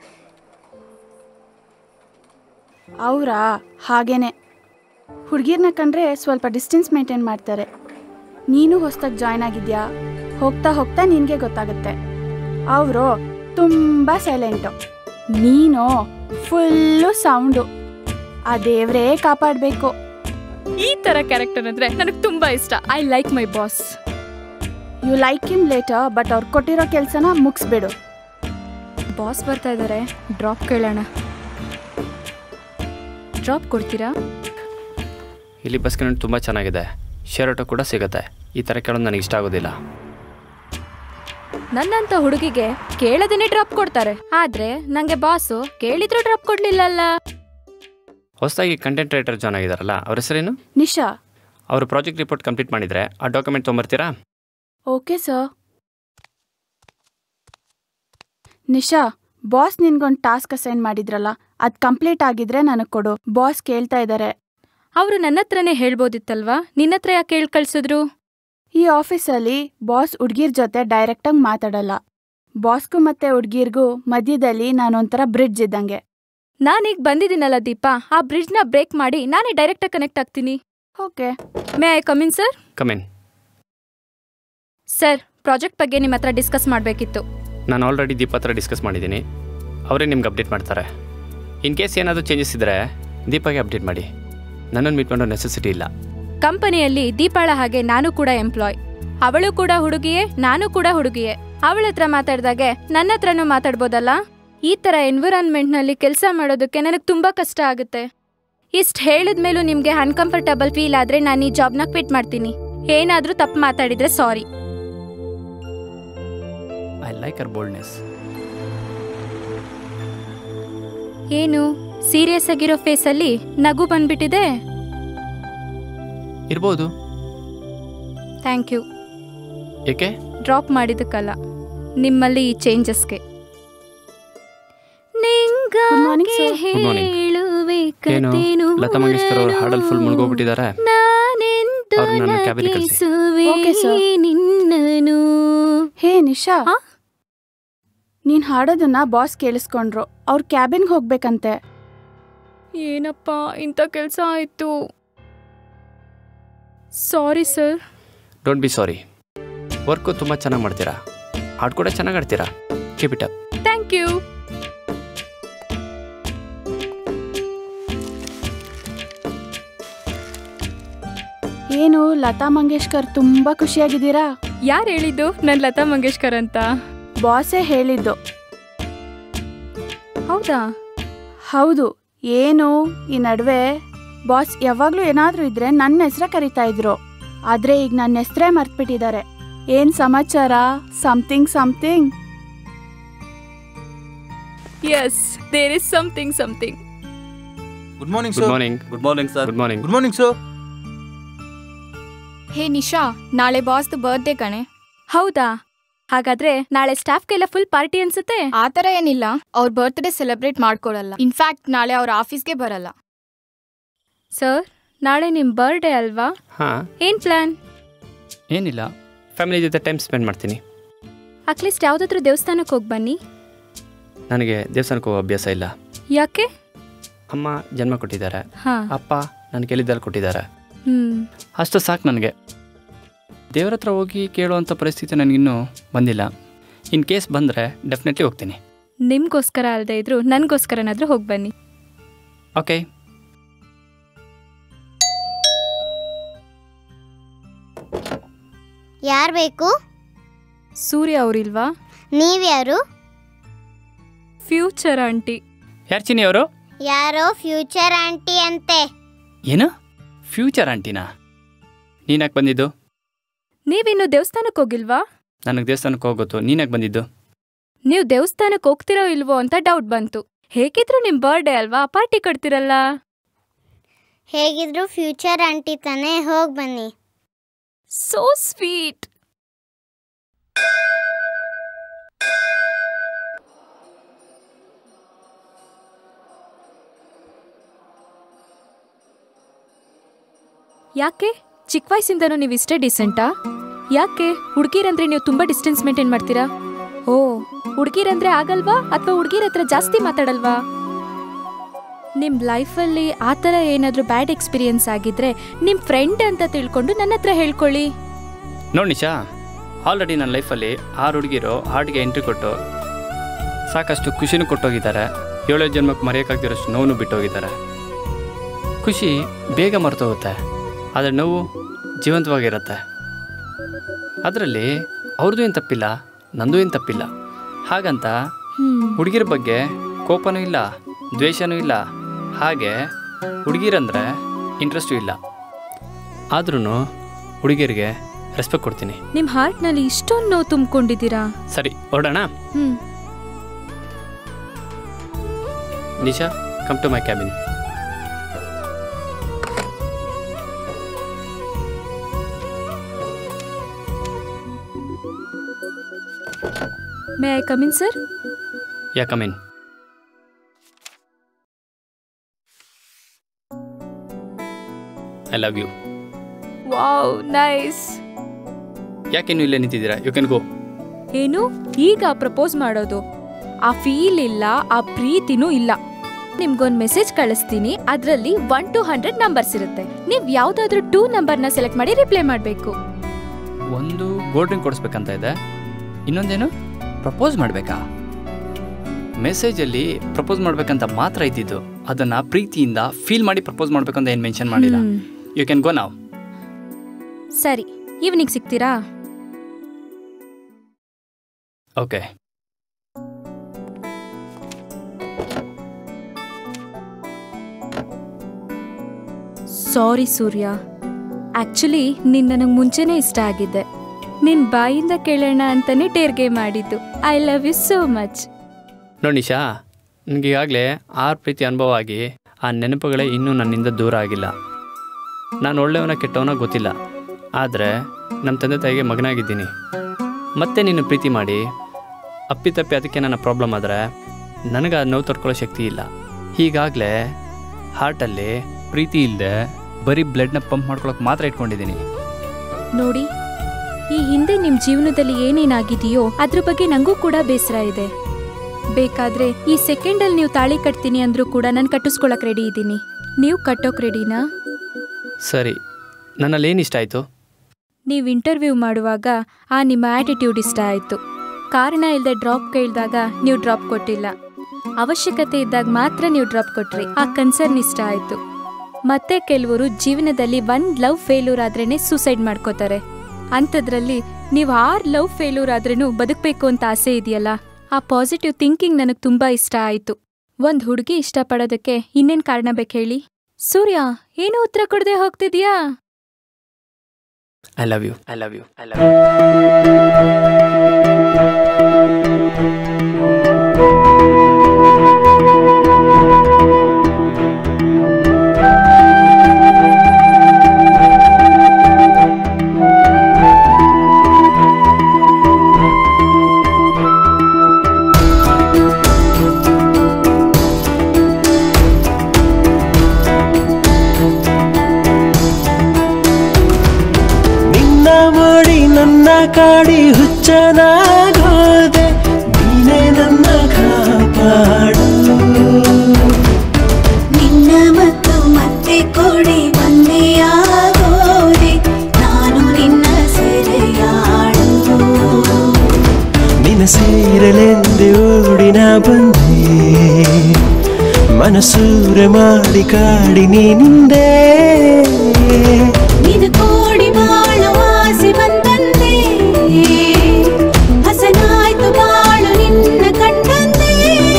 ಅವರಾ ಹಾಗೇನೆ ಹುಡುಗಿರ್ನ ಕಂಡ್ರೆ ಸ್ವಲ್ಪ ಡಿಸ್ಟೆನ್ಸ್ ಮೇಂಟೈನ್ ಮಾಡ್ತಾರೆ ನೀನು ಹೊಸ್ದಾಗಿ ಜಾಯ್ನ್ ಆಗಿದ್ಯಾ ಹೋಗ್ತಾ ಹೋಗ್ತಾ ನಿನಗೆ ಗೊತ್ತಾಗುತ್ತೆ ಅವರು ತುಂಬ ಸೈಲೆಂಟು ನೀನು ಫುಲ್ಲು ಸೌಂಡು ಆ ದೇವ್ರೇ ಕಾಪಾಡಬೇಕು ಈ ತರ ಕ್ಯಾರೆಕ್ಟರ್ ಅಂದ್ರೆ ನನಗೆ ತುಂಬಾ ಇಷ್ಟ I like my boss you like him later but ಅವ್ರು ಕೊಟ್ಟಿರೋ ಕೆಲಸನ ಮುಗಿಸ್ಬಿಡು ಬಾಸ್ ಬರ್ತಾ ಇದ್ದಾರೆ ಡ್ರಾಪ್ ಕೇಳೋಣ ಡ್ರಾಪ್ ಕೊಡ್ತೀರಾ ಇಲ್ಲಿ ಬಸ್ ಕನೆಕ್ಟ್ ತುಂಬ ಚೆನ್ನಾಗಿದೆ ಶೇರ್ ಆಟೋ ಕೂಡ ಸಿಗುತ್ತೆ ಈ ಥರ ಕೇಳೋದು ನನಗೆ ಇಷ್ಟ ಆಗೋದಿಲ್ಲ ನನ್ನಂತ ಹುಡುಗಿಗೆ ಕೇಳದೇನೆ ಡ್ರಾಪ್ ಕೊಡ್ತಾರೆ ಆದ್ರೆ ನಂಗೆ ಬಾಸು ಕೇಳಿದ್ರು ಡ್ರಾಪ್ ಕೊಡ್ಲಿಲ್ಲಲ್ಲ ಹೊಸದಾಗಿ ಕಂಟೆಂಟ್ ರೈಟರ್ ಜಾಯ್ನ್ ಆಗಿದಾರಲ್ಲ ಅವ್ರ ಹೆಸರೇನು ನಿಶಾ ಅವರು ಪ್ರಾಜೆಕ್ಟ್ ರಿಪೋರ್ಟ್ ಕಂಪ್ಲೀಟ್ ಮಾಡಿದರೆ ಆ ಡಾಕ್ಯುಮೆಂಟ್ ತೊಗೊಂಬರ್ತೀರಾ ಓಕೆ ಸರ್ ನಿಶಾ ಬಾಸ್ ನಿನ್ಗೊಂದು ಟಾಸ್ಕ್ ಅಸೈನ್ ಮಾಡಿದ್ರಲ್ಲ ಅದು ಕಂಪ್ಲೀಟ್ ಆಗಿದ್ರೆ ನನಗೆ ಕೊಡು ಬಾಸ್ ಕೇಳ್ತಾ ಇದ್ದಾರೆ ಅವರು ನನ್ನ ಹತ್ರನೇ ಹೇಳ್ಬೋದಿತ್ತಲ್ವಾ ನಿನ್ನ ಹತ್ರ ಯಾಕೆ ಕೇಳಿ ಕಳ್ಸಿದ್ರು ಈ ಆಫೀಸಲ್ಲಿ ಬಾಸ್ ಹುಡ್ಗಿರ್ ಜೊತೆ ಡೈರೆಕ್ಟಾಗಿ ಮಾತಾಡಲ್ಲ ಬಾಸ್ಗೂ ಮತ್ತೆ ಹುಡ್ಗಿರ್ಗೂ ಮಧ್ಯದಲ್ಲಿ ನಾನೊಂಥರ ಬ್ರಿಡ್ಜ್ ಇದ್ದಂಗೆ ನಾನೀಗ ಬಂದಿದ್ದೀನಲ್ಲ ದೀಪಾ ಆ ಬ್ರಿಡ್ಜ್ನ ಬ್ರೇಕ್ ಮಾಡಿ ನಾನೇ ಡೈರೆಕ್ಟಾಗಿ ಕನೆಕ್ಟ್ ಆಗ್ತೀನಿ okay may I come in sir come in sir project ಬಗ್ಗೆ ನಿಮ್ಮ ಹತ್ರ ಡಿಸ್ಕಸ್ ಮಾಡಬೇಕಿತ್ತು ನಾನು ಆಲ್ರೆಡಿ ದೀಪ ಹತ್ರ ಡಿಸ್ಕಸ್ ಮಾಡಿದ್ದೀನಿ ಅವರೇ ನಿಮ್ಗೆ ಅಪ್ಡೇಟ್ ಮಾಡ್ತಾರೆ ಇನ್ ಕೇಸ್ ಏನಾದರೂ ಚೇಂಜಸ್ ಇದ್ದರೆ ದೀಪಾಗೆ ಅಪ್ಡೇಟ್ ಮಾಡಿ ನನ್ನನ್ನು ಮೀಟ್ ಮಾಡೋ ನೆಸೆಸಿಟಿ ಇಲ್ಲ ಕಂಪನಿಯಲ್ಲಿ ದೀಪಾಳ ಹಾಗೆ ನಾನು ಕೂಡ ಎಂಪ್ಲಾಯ್ ಅವಳು ಕೂಡ ಹುಡುಗಿಯೇ ನಾನು ಕೂಡ ಹುಡುಗಿಯೇ ಅವಳ ಹತ್ರ ಮಾತಾಡ್ದಾಗೆ ನನ್ನ ಹತ್ರನೂ ಮಾತಾಡ್ಬೋದಲ್ಲ ಈ ಥರ ಎನ್ವಿರಾನ್ಮೆಂಟ್ನಲ್ಲಿ ಕೆಲಸ ಮಾಡೋದಕ್ಕೆ ನನಗೆ ತುಂಬ ಕಷ್ಟ ಆಗುತ್ತೆ ಇಷ್ಟು ಹೇಳಿದ್ಮೇಲೂ ನಿಮಗೆ ಅನ್ಕಂಫರ್ಟಬಲ್ ಫೀಲ್ ಆದರೆ ನಾನು ಈ ಜಾಬ್ನ ಕ್ವಿಟ್ ಮಾಡ್ತೀನಿ ಏನಾದರೂ ತಪ್ಪು ಮಾತಾಡಿದ್ರೆ sorry I like your boldness ಏನು ಸೀರಿಯಸ್ ಆಗಿರೋ ಫೇಸಲ್ಲಿ ನಗು ಬಂದ್ಬಿಟ್ಟಿದೆ ಇರ್ಬೋದು ಥ್ಯಾಂಕ್ ಯು ಏಕೆ ಡ್ರಾಪ್ ಮಾಡಿದ್ದಕ್ಕಲ್ಲ ನಿಮ್ಮಲ್ಲಿ ಈ ಚೇಂಜಸ್ಗೆ Good morning. ಏನು ಲತಾ ಮಂಗೇಶ್ಕರ್ ಅವರು ಹಾಡಲ್ಲಿ ಫುಲ್ ಮುಳುಗೋಗ್ಬಿಟ್ಟಿದ್ದಾರೆ ಅವ್ರು ನನ್ನ ಕ್ಯಾಬಿನ್ ಕಳಿಸಿ ಓಕೆ ಸರ್ ನಿನ್ನನು ಹೇ ನಿಶಾ ನೀನ್ ಹಾಡೋದನ್ನ ಬಾಸ್ ಕೇಳಿಸ್ಕೊಂಡ್ರು ಅವ್ರ ಕ್ಯಾಬಿನ್ಗೆ ಹೋಗ್ಬೇಕಂತೆ ಏನಪ್ಪ ಇಂಥ ಕೆಲಸ ಆಯಿತು sorry sir don't be sorry work ತುಂಬ ಚೆನ್ನಾಗಿ ಮಾಡ್ತೀರಾ ಹಾಡು ಕೂಡ ಚೆನ್ನಾಗಿ ಆಡ್ತೀರಾ keep it up thank you ಏನು ಲತಾ ಮಂಗೇಶ್ಕರ್ ತುಂಬಾ ಖುಷಿಯಾಗಿದ್ದೀರಾ ಯಾರು ಹೇಳಿದ್ದು ನನ್ನ ಲತಾ ಮಂಗೇಶ್ಕರ್ ಅಂತ ಬಾಸೇ ಹೇಳಿದ್ದು ಹೌದಾ ಹೌದು ಏನು ಈ ನಡುವೆ ಬಾಸ್ ಯಾವಾಗಲೂ ಏನಾದರೂ ಇದ್ರೆ ನನ್ನ ಹೆಸ್ರೇ ಕರಿತಾ ಇದ್ರು ಆದ್ರೆ ಈಗ ನನ್ನ ಹೆಸ್ರೇ ಮರ್ತ್ಬಿಟ್ಟಿದ್ದಾರೆ ಏನ್ ಸಮಾಚಾರ something something yes there is something something good morning good morning good morning sir good morning good morning sir hey Nisha ನಾಳೆ ಬಾಸ್ದು ಬರ್ತ್ಡೇ ಕಣೆ ಹೌದಾ ಹಾಗಾದ್ರೆ ನಾಳೆ ಸ್ಟಾಫ್ಗೆಲ್ಲ ಫುಲ್ ಪಾರ್ಟಿ ಅನ್ಸುತ್ತೆ ಆ ಥರ ಏನಿಲ್ಲ ಅವ್ರ ಬರ್ತ್ಡೇ ಸೆಲೆಬ್ರೇಟ್ ಮಾಡ್ಕೊಳಲ್ಲ ಇನ್ಫ್ಯಾಕ್ಟ್ ನಾಳೆ ಅವ್ರ ಆಫೀಸ್ಗೆ ಬರಲ್ಲ ಸರ್ ನಾಳೆ ನಿಮ್ಮ ಬರ್ಡೇ ಅಲ್ವಾ ಹಾಂ ಏನ್ ಪ್ಲಾನ್ ಏನಿಲ್ಲ ಫ್ಯಾಮಿಲಿ ಜೊತೆ ಟೈಮ್ ಸ್ಪೆಂಡ್ ಮಾಡ್ತೀನಿ ಅಟ್ಲೀಸ್ಟ್ ಯಾವುದಾದ್ರೂ ದೇವಸ್ಥಾನಕ್ಕೆ ಹೋಗಿ ಬನ್ನಿ ನನಗೆ ದೇವಸ್ಥಾನಕ್ಕೆ ಹೋಗೋ ಅಭ್ಯಾಸ ಇಲ್ಲ ಯಾಕೆ ಅಮ್ಮ ಜನ್ಮ ಕೊಟ್ಟಿದ್ದಾರೆ ಹಾ ಅಪ್ಪ ನನ್ನ ಕೆಲಿದಲ್ಲಿ ಕೊಟ್ಟಿದ್ದಾರೆ ಹ್ಮ್ ಅಷ್ಟು ಸಾಕು ನನಗೆ ದೇವ್ರ ಹತ್ರ ಹೋಗಿ ಕೇಳುವಂಥ ಪರಿಸ್ಥಿತಿ ನನಗಿನ್ನೂ ಬಂದಿಲ್ಲ ಇನ್ ಕೇಸ್ ಬಂದರೆ ಡೆಫಿನೆಟ್ಲಿ ಹೋಗ್ತೀನಿ ನಿಮ್ಗೋಸ್ಕರ ಅಲ್ಲದೆ ಇದ್ರು ನನಗೋಸ್ಕರನಾದ್ರೂ ಹೋಗಿ ಬನ್ನಿ ಓಕೆ ಯಾರು ಬೇಕು ಸೂರ್ಯ ಅವರಿಲ್ವಾ ನೀವ್ಯಾರು ಫ್ಯೂಚರ್ ಆಂಟಿ ಯಾರು ಚಿನಿ ಅವರು ಯಾರೋ ಫ್ಯೂಚರ್ ಆಂಟಿ ಅಂತೆ ಏನು ಫ್ಯೂಚರ್ ಆಂಟಿನಾ ನೀನಾಕೆ ಬಂದಿದ್ದು ನೀವಿನ್ನು ದೇವಸ್ಥಾನಕ್ಕೆ ಹೋಗಿಲ್ವಾ ನನಗೆ ದೇವಸ್ಥಾನಕ್ಕೆ ಹೋಗೋದು ನೀನಾಕೆ ಬಂದಿದ್ದು ನೀವು ದೇವಸ್ಥಾನಕ್ಕೆ ಹೋಗ್ತಿರೋ ಇಲ್ವೋ ಅಂತ ಡೌಟ್ ಬಂತು ಹೇಗಿದ್ರು ನಿಮ್ ಬರ್ಡೇ ಅಲ್ವಾ ಪಾರ್ಟಿ ಕೊಡ್ತಿರಲ್ಲ ಹೇಗಿದ್ರು ಫ್ಯೂಚರ್ ಆಂಟಿ ತಾನೇ ಹೋಗಿ ಬನ್ನಿ ಸೋ ಸ್ವೀಟ್ ಯಾಕೆ ಚಿಕ್ಕ ವಯಸ್ಸಿಂದನೂ ನೀವು ಇಷ್ಟೇ ಡಿಸೆಂಟಾ ಯಾಕೆ ಹುಡುಗಿರಂದ್ರೆ ನೀವು ತುಂಬಾ ಡಿಸ್ಟೆನ್ಸ್ ಮೇಂಟೈನ್ ಮಾಡ್ತೀರಾ ಓ ಹುಡುಗಿರಂದ್ರೆ ಆಗಲ್ವಾ ಅಥವಾ ಹುಡುಗಿರ ಹತ್ರ ಜಾಸ್ತಿ ಮಾತಾಡಲ್ವಾ ನಿಮ್ಮ ಲೈಫಲ್ಲಿ ಆ ಥರ ಏನಾದರೂ ಬ್ಯಾಡ್ ಎಕ್ಸ್ಪೀರಿಯನ್ಸ್ ಆಗಿದ್ರೆ ನಿಮ್ಮ ಫ್ರೆಂಡ್ ಅಂತ ತಿಳ್ಕೊಂಡು ನನ್ನ ಹತ್ರ ಹೇಳ್ಕೊಳ್ಳಿ ನೋಡಿ ನಿಶಾ ಆಲ್ರೆಡಿ ನನ್ನ ಲೈಫಲ್ಲಿ ಆರು ಹುಡುಗಿರು ಹಾರ್ಟ್ಗೆ ಎಂಟ್ರಿ ಕೊಟ್ಟು ಸಾಕಷ್ಟು ಖುಷಿನೂ ಕೊಟ್ಟೋಗಿದ್ದಾರೆ ಏಳೇ ಜನ್ಮಕ್ಕೆ ಮರೆಯೋಕ್ಕಾಗ್ದಿರೋಷ್ಟು ನೋವು ಬಿಟ್ಟೋಗಿದ್ದಾರೆ ಖುಷಿ ಬೇಗ ಮರ್ತೋಗುತ್ತೆ ಆದರೆ ನೋವು ಜೀವಂತವಾಗಿರುತ್ತೆ ಅದರಲ್ಲಿ ಅವ್ರದ್ದು ಏನು ತಪ್ಪಿಲ್ಲ ನಂದು ಏನು ತಪ್ಪಿಲ್ಲ ಹಾಗಂತ ಹುಡುಗಿರ ಬಗ್ಗೆ ಕೋಪನೂ ಇಲ್ಲ ದ್ವೇಷನೂ ಇಲ್ಲ ಹಾಗೆ ಹುಡುಗಿರಂದ್ರೆ ಇಂಟ್ರೆಸ್ಟು ಇಲ್ಲ ಆದ್ರೂ ಹುಡುಗಿಯರಿಗೆ ರೆಸ್ಪೆಕ್ಟ್ ಕೊಡ್ತೀನಿ ನಿಮ್ಮ ಹಾರ್ಟ್ನಲ್ಲಿ ಇಷ್ಟೊಂದು ನೋವು ತುಂಬಿಕೊಂಡಿದ್ದೀರಾ ಸರಿ ಹೊರಡೋಣ ಹ್ಮ್ Nisha come to my cabin may I come in sir yeah come in I love you wow nice ಯಾಕೆ ನೀವು ಇಲ್ಲೇ ನಿಂತಿದ್ದೀರಾ ಯು ಕ್ಯಾನ್ ಗೋ ಏನು ಈಗ ಪ್ರಪೋಸ್ ಮಾಡೋದು ಆ ಫೀಲ್ ಇಲ್ಲ ಆ ಪ್ರೀತಿನೂ ಇಲ್ಲ ನಿಮ್ಗೊಂದು ಮೆಸೇಜ್ ಕಳಿಸ್ತೀನಿ ಅದರಲ್ಲಿ ಒನ್ ಟು ಹಂಡ್ರೆಡ್ ನಂಬರ್ಸ್ ಇರುತ್ತೆ ನೀವು ಯಾವ್ದಾದ್ರೂ ಟೂ ನಂಬರ್ನ ಸೆಲೆಕ್ಟ್ ಮಾಡಿ ರಿಪ್ಲೈ ಮಾಡಬೇಕು ಒಂದು ಗೋಲ್ಡ್ ಡ್ರಿಂಕ್ ಕೊಡಿಸ್ಬೇಕಂತ ಇದೆ ಇನ್ನೊಂದೇನು ಪ್ರಪೋಸ್ ಮಾಡಬೇಕಾ ಮೆಸೇಜಲ್ಲಿ ಪ್ರಪೋಸ್ ಮಾಡ್ಬೇಕಂತ ಮಾತ್ರ ಇದ್ದಿದ್ದು ಅದನ್ನು ಪ್ರೀತಿಯಿಂದ ಫೀಲ್ ಮಾಡಿ ಪ್ರಪೋಸ್ ಮಾಡ್ಬೇಕಂತ ಏನು ಮೆನ್ಷನ್ ಮಾಡಿಲ್ಲ ಹ್ಮ್. ಯು ಕ್ಯಾನ್ ಗೋ ನಾವ್ ಸರಿ ಈವ್ನಿಂಗ್ ಸಿಗ್ತೀರಾ ಓಕೆ ಸಾರಿ ಸೂರ್ಯ ಆಕ್ಚುಲಿ ನೀನ್ ನನಗೆ ಮುಂಚೆನೇ ಇಷ್ಟ ಆಗಿದ್ದೆ ನಿನ್ ಬಾಯಿಂದ ಕೇಳೋಣ ಅಂತಾನೆ ಡೇರ್ಗೆ ಮಾಡಿದ್ದು I love you so much ನೋಡಿ ನಿಶಾ ನನಗೆ ಈಗಾಗಲೇ ಆರು ಪ್ರೀತಿ ಅನುಭವ ಆಗಿ ಆ ನೆನಪುಗಳೇ ಇನ್ನೂ ನನ್ನಿಂದ ದೂರ ಆಗಿಲ್ಲ ನಾನು ಒಳ್ಳೆಯವನ ಕೆಟ್ಟವನ ಗೊತ್ತಿಲ್ಲ ಆದರೆ ನಮ್ಮ ತಂದೆ ತಾಯಿಗೆ ಮಗನಾಗಿದ್ದೀನಿ ಮತ್ತೆ ನೀನು ಪ್ರೀತಿ ಮಾಡಿ ಅಪ್ಪಿತಪ್ಪಿ ಅದಕ್ಕೆ ನನ್ನ ಪ್ರಾಬ್ಲಮ್ ಆದರೆ ನನಗೆ ಆ ನೋವು ತಡ್ಕೊಳ್ಳೋ ಶಕ್ತಿ ಇಲ್ಲ ಹೀಗಾಗಲೇ ಹಾರ್ಟಲ್ಲಿ ಪ್ರೀತಿ ಇಲ್ಲದೆ ಬರೀ ಬ್ಲಡ್ನ ಪಂಪ್ ಮಾಡ್ಕೊಳಕ್ಕೆ ಮಾತ್ರ ಇಟ್ಕೊಂಡಿದ್ದೀನಿ ನೋಡಿ ಈ ಹಿಂದೆ ನಿಮ್ ಜೀವನದಲ್ಲಿ ಏನೇನಾಗಿದೆಯೋ ಅದ್ರ ಬಗ್ಗೆ ನಂಗೂ ಕೂಡ ಬೇಸರ ಇದೆ ಬೇಕಾದ್ರೆ ಈ ಸೆಕೆಂಡ್ ಅಲ್ಲಿ ನೀವು ತಾಳಿ ಕಟ್ತೀನಿ ಅಂದ್ರೂ ಕೂಡ ನಾನು ಕಟ್ಟಿಸ್ಕೊಳಕ್ ರೆಡಿ ಇದ್ದೀನಿ ನೀವು ಕಟ್ಟೋಕ್ ರೆಡಿನಾ ಸರಿ ನನ್ನಲ್ಲಿ ಏನು ಇಷ್ಟ ಆಯಿತು ನೀವು ಇಂಟರ್ವ್ಯೂ ಮಾಡುವಾಗ ಆ ನಿಮ್ಮ ಆಟಿಟ್ಯೂಡ್ ಇಷ್ಟ ಆಯಿತು ಕಾರಣ ಇಲ್ಲದೆ ಡ್ರಾಪ್ ಕೇಳಿದಾಗ ನೀವು ಡ್ರಾಪ್ ಕೊಟ್ಟಿಲ್ಲ ಅವಶ್ಯಕತೆ ಇದ್ದಾಗ ಮಾತ್ರ ನೀವು ಡ್ರಾಪ್ ಕೊಟ್ರಿ ಆ ಕನ್ಸರ್ನ್ ಇಷ್ಟ ಆಯಿತು ಮತ್ತೆ ಕೆಲವರು ಜೀವನದಲ್ಲಿ ಒಂದ್ ಲವ್ ಫೇಲ್ಯೂರ್ ಆದ್ರೇನೆ ಸೂಸೈಡ್ ಮಾಡ್ಕೋತಾರೆ ಅಂಥದ್ರಲ್ಲಿ ನೀವು ಆರ್ ಲವ್ ಫೇಲ್ಯೂರ್ ಆದ್ರೂ ಬದುಕಬೇಕು ಅಂತ ಆಸೆ ಇದೆಯಲ್ಲ ಆ ಪಾಸಿಟಿವ್ ಥಿಂಕಿಂಗ್ ನನಗೆ ತುಂಬಾ ಇಷ್ಟ ಆಯಿತು ಒಂದು ಹುಡುಗಿ ಇಷ್ಟಪಡೋದಕ್ಕೆ ಇನ್ನೇನು ಕಾರಣ ಬೇಕು ಹೇಳಿ ಸೂರ್ಯ ಏನು ಉತ್ತರ ಕೊಡದೆ ಹೋಗ್ತಿದ್ಯಾ I love you I love you I love you ನಿನ್ನ ಮಾಡಿ ನನ್ನ ಕಾಡಿ ಹುಚ್ಚನಾಗೋದೆ ನೀನೇ ನನ್ನ ಕಾಪಾಡು ನಿನ್ನ ಮತ್ತು ಮತ್ತೆ ಕೊಡಿ ಬಂದೆಯಾಗೋದೆ ನಾನು ನಿನ್ನ ಸೆರೆಯಾಳು ನಿನ್ನ ಸೇರಲೆಂದು ಓಡಿನ ಬಂದೆ ಮನಸೂರೆ ಮಾಡಿ ಕಾಡಿ ನೀನಿಂದೆ ನಿನ್ನ ಕೋಡಿ ಬಾಳುವ ಆಸೆ ಬಂದಂತೆ ಹಸನಾಯ್ತು ಬಾಳು ನಿನ್ನ ಕಂಡಂತೆ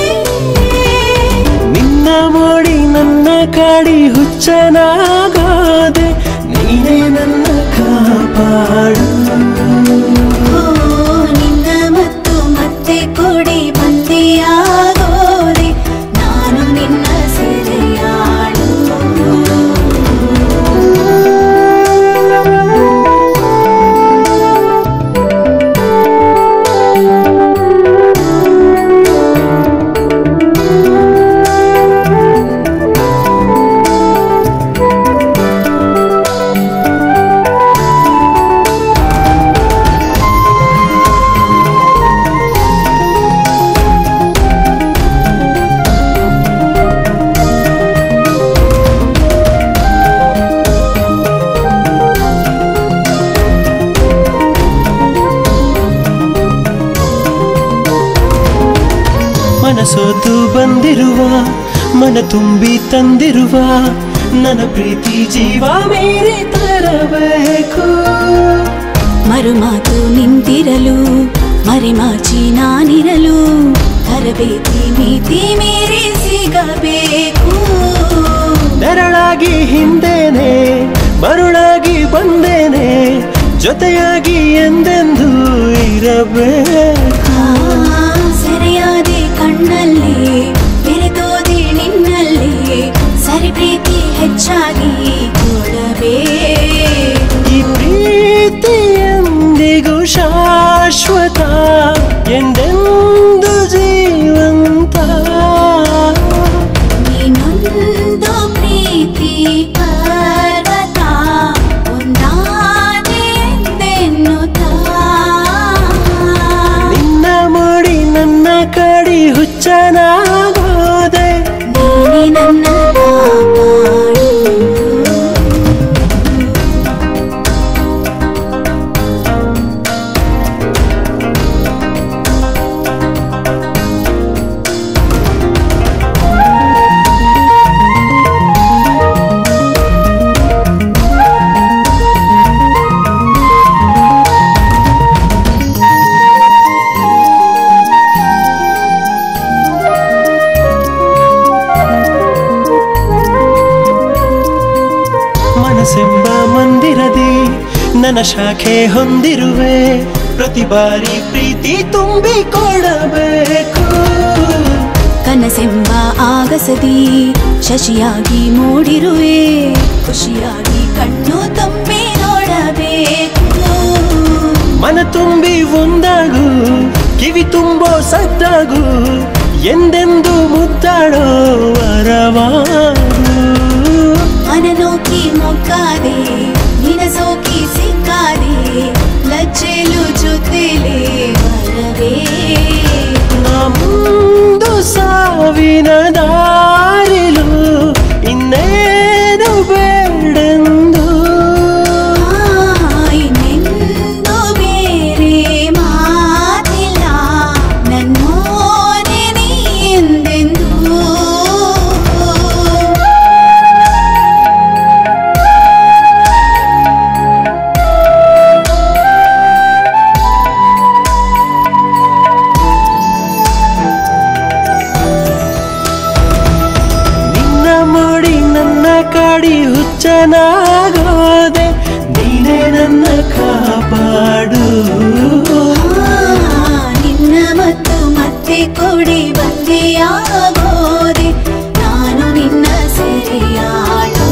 ನಿನ್ನ ಮಾಡಿ ನನ್ನ ಕಾಡಿ ಹುಚ್ಚನಾಗೋದೆ ನೀನೇ ನನ್ನ ಕಾಪಾಡು ಓ ನಿನ್ನ ಮತ್ತು ಮತ್ತೆ ಕೊಡಿ ಬಂದೆಯಾಗೋದೆ ನಾನು ನಿನ್ನ ಸೆರೆಯಾಳು ಮನಸೋತು ಬಂದಿರುವ ಮನ ತುಂಬಿ ತಂದಿರುವ ನನ್ನ ಪ್ರೀತಿ ಜೀವ ಮೇರೆ ತರಬೇಕು ಮರುಮಾತು ನಿಂತಿರಲು ಮರೆಮಾಚಿ ನಾನಿರಲು ತರಬೇತಿ ನೀತಿ ಮೇರೆ ಸಿಗಬೇಕು ನೆರಳಾಗಿ ಹಿಂದೇನೆ ಮರುಳಾಗಿ ಬಂದೇನೆ ಜೊತೆಯಾಗಿ ಎಂದೆಂದು ಇರಬೇಕು ಆ, ಸೆರೆಯಾದೆ ಕಣ್ಣಲ್ಲಿ ಬೆರೆತೋದೆ ನಿನ್ನಲ್ಲಿ ಸರಿ ಪ್ರೀತಿ ಹೆಚ್ಚಾಗಿ ಕೊಡಬೇ ಈ ಪ್ರೀತಿ ಎಂದಿಗೂ ಶಾಶ್ವತ ಎಂದೆಂದು ಜೀವಂತ ನೀನೊಂದು ಪ್ರೀತಿ ಪರ್ವತ ಒಂದಾದೆಂದೆನ್ನುತ್ತಾ ನಿನ್ನ ಮಾಡಿ ನನ್ನ ಕಾಡಿ ಹುಚ್ಚನಾಗೋದೆ ನೀನೆ ನನ್ನ ಕಾಪಾಡು ಮನಸ್ಸೆಂಬ ಮಂದಿರದಿ ನನ್ನ ಶಾಖೆ ಹೊಂದಿರುವೆ ಪ್ರತಿ ಬಾರಿ ಪ್ರೀತಿ ತುಂಬಿಕೊಡಬೇಕು ಕನಸೆಂಬ ಆಗಸದಿ ಶಶಿಯಾಗಿ ಮೂಡಿರುವೆ ಖುಷಿಯಾಗಿ ಕಣ್ಣು ತುಂಬಿ ನೋಡಬೇಕು ಮನ ತುಂಬಿ ಒಂದಾಗು ಕಿವಿ ತುಂಬೋ ಸದ್ದಾಗು ಎಂದೆಂದು ಮುದ್ದಾಡೋ ವರವಾಗು ಮನನೋಕಿ ಮೊಗ್ಗಾದೆ ನಿನ ಸೋಕಿ ಸಿಕ್ಕಾದೆ ಲಜ್ಜೆಲು ಜೊತೆಲೆ ಬರವೇ ಮುಂದು ಸಾವಿನ ದಾರಿಲು ಇನ್ನೇನು ಬೇಡೆಂದು ಇನ್ನೆಂದು ಬೇರೆ ಮಾತಿಲ್ಲ ನನ್ನೋನೆ ನೀ ಎಂದೆಂದೂ ಶರಣಾಗೋದೆ ನೀನೇ ನನ್ನ ಕಾಪಾಡು ನಿನ್ನ ಮತ್ತು ಮತ್ತೆ ಕೊಡಿ ಬಂದಿಯಾಗೋದೆ ನಾನು ನಿನ್ನ ಸೆರೆಯಾಳು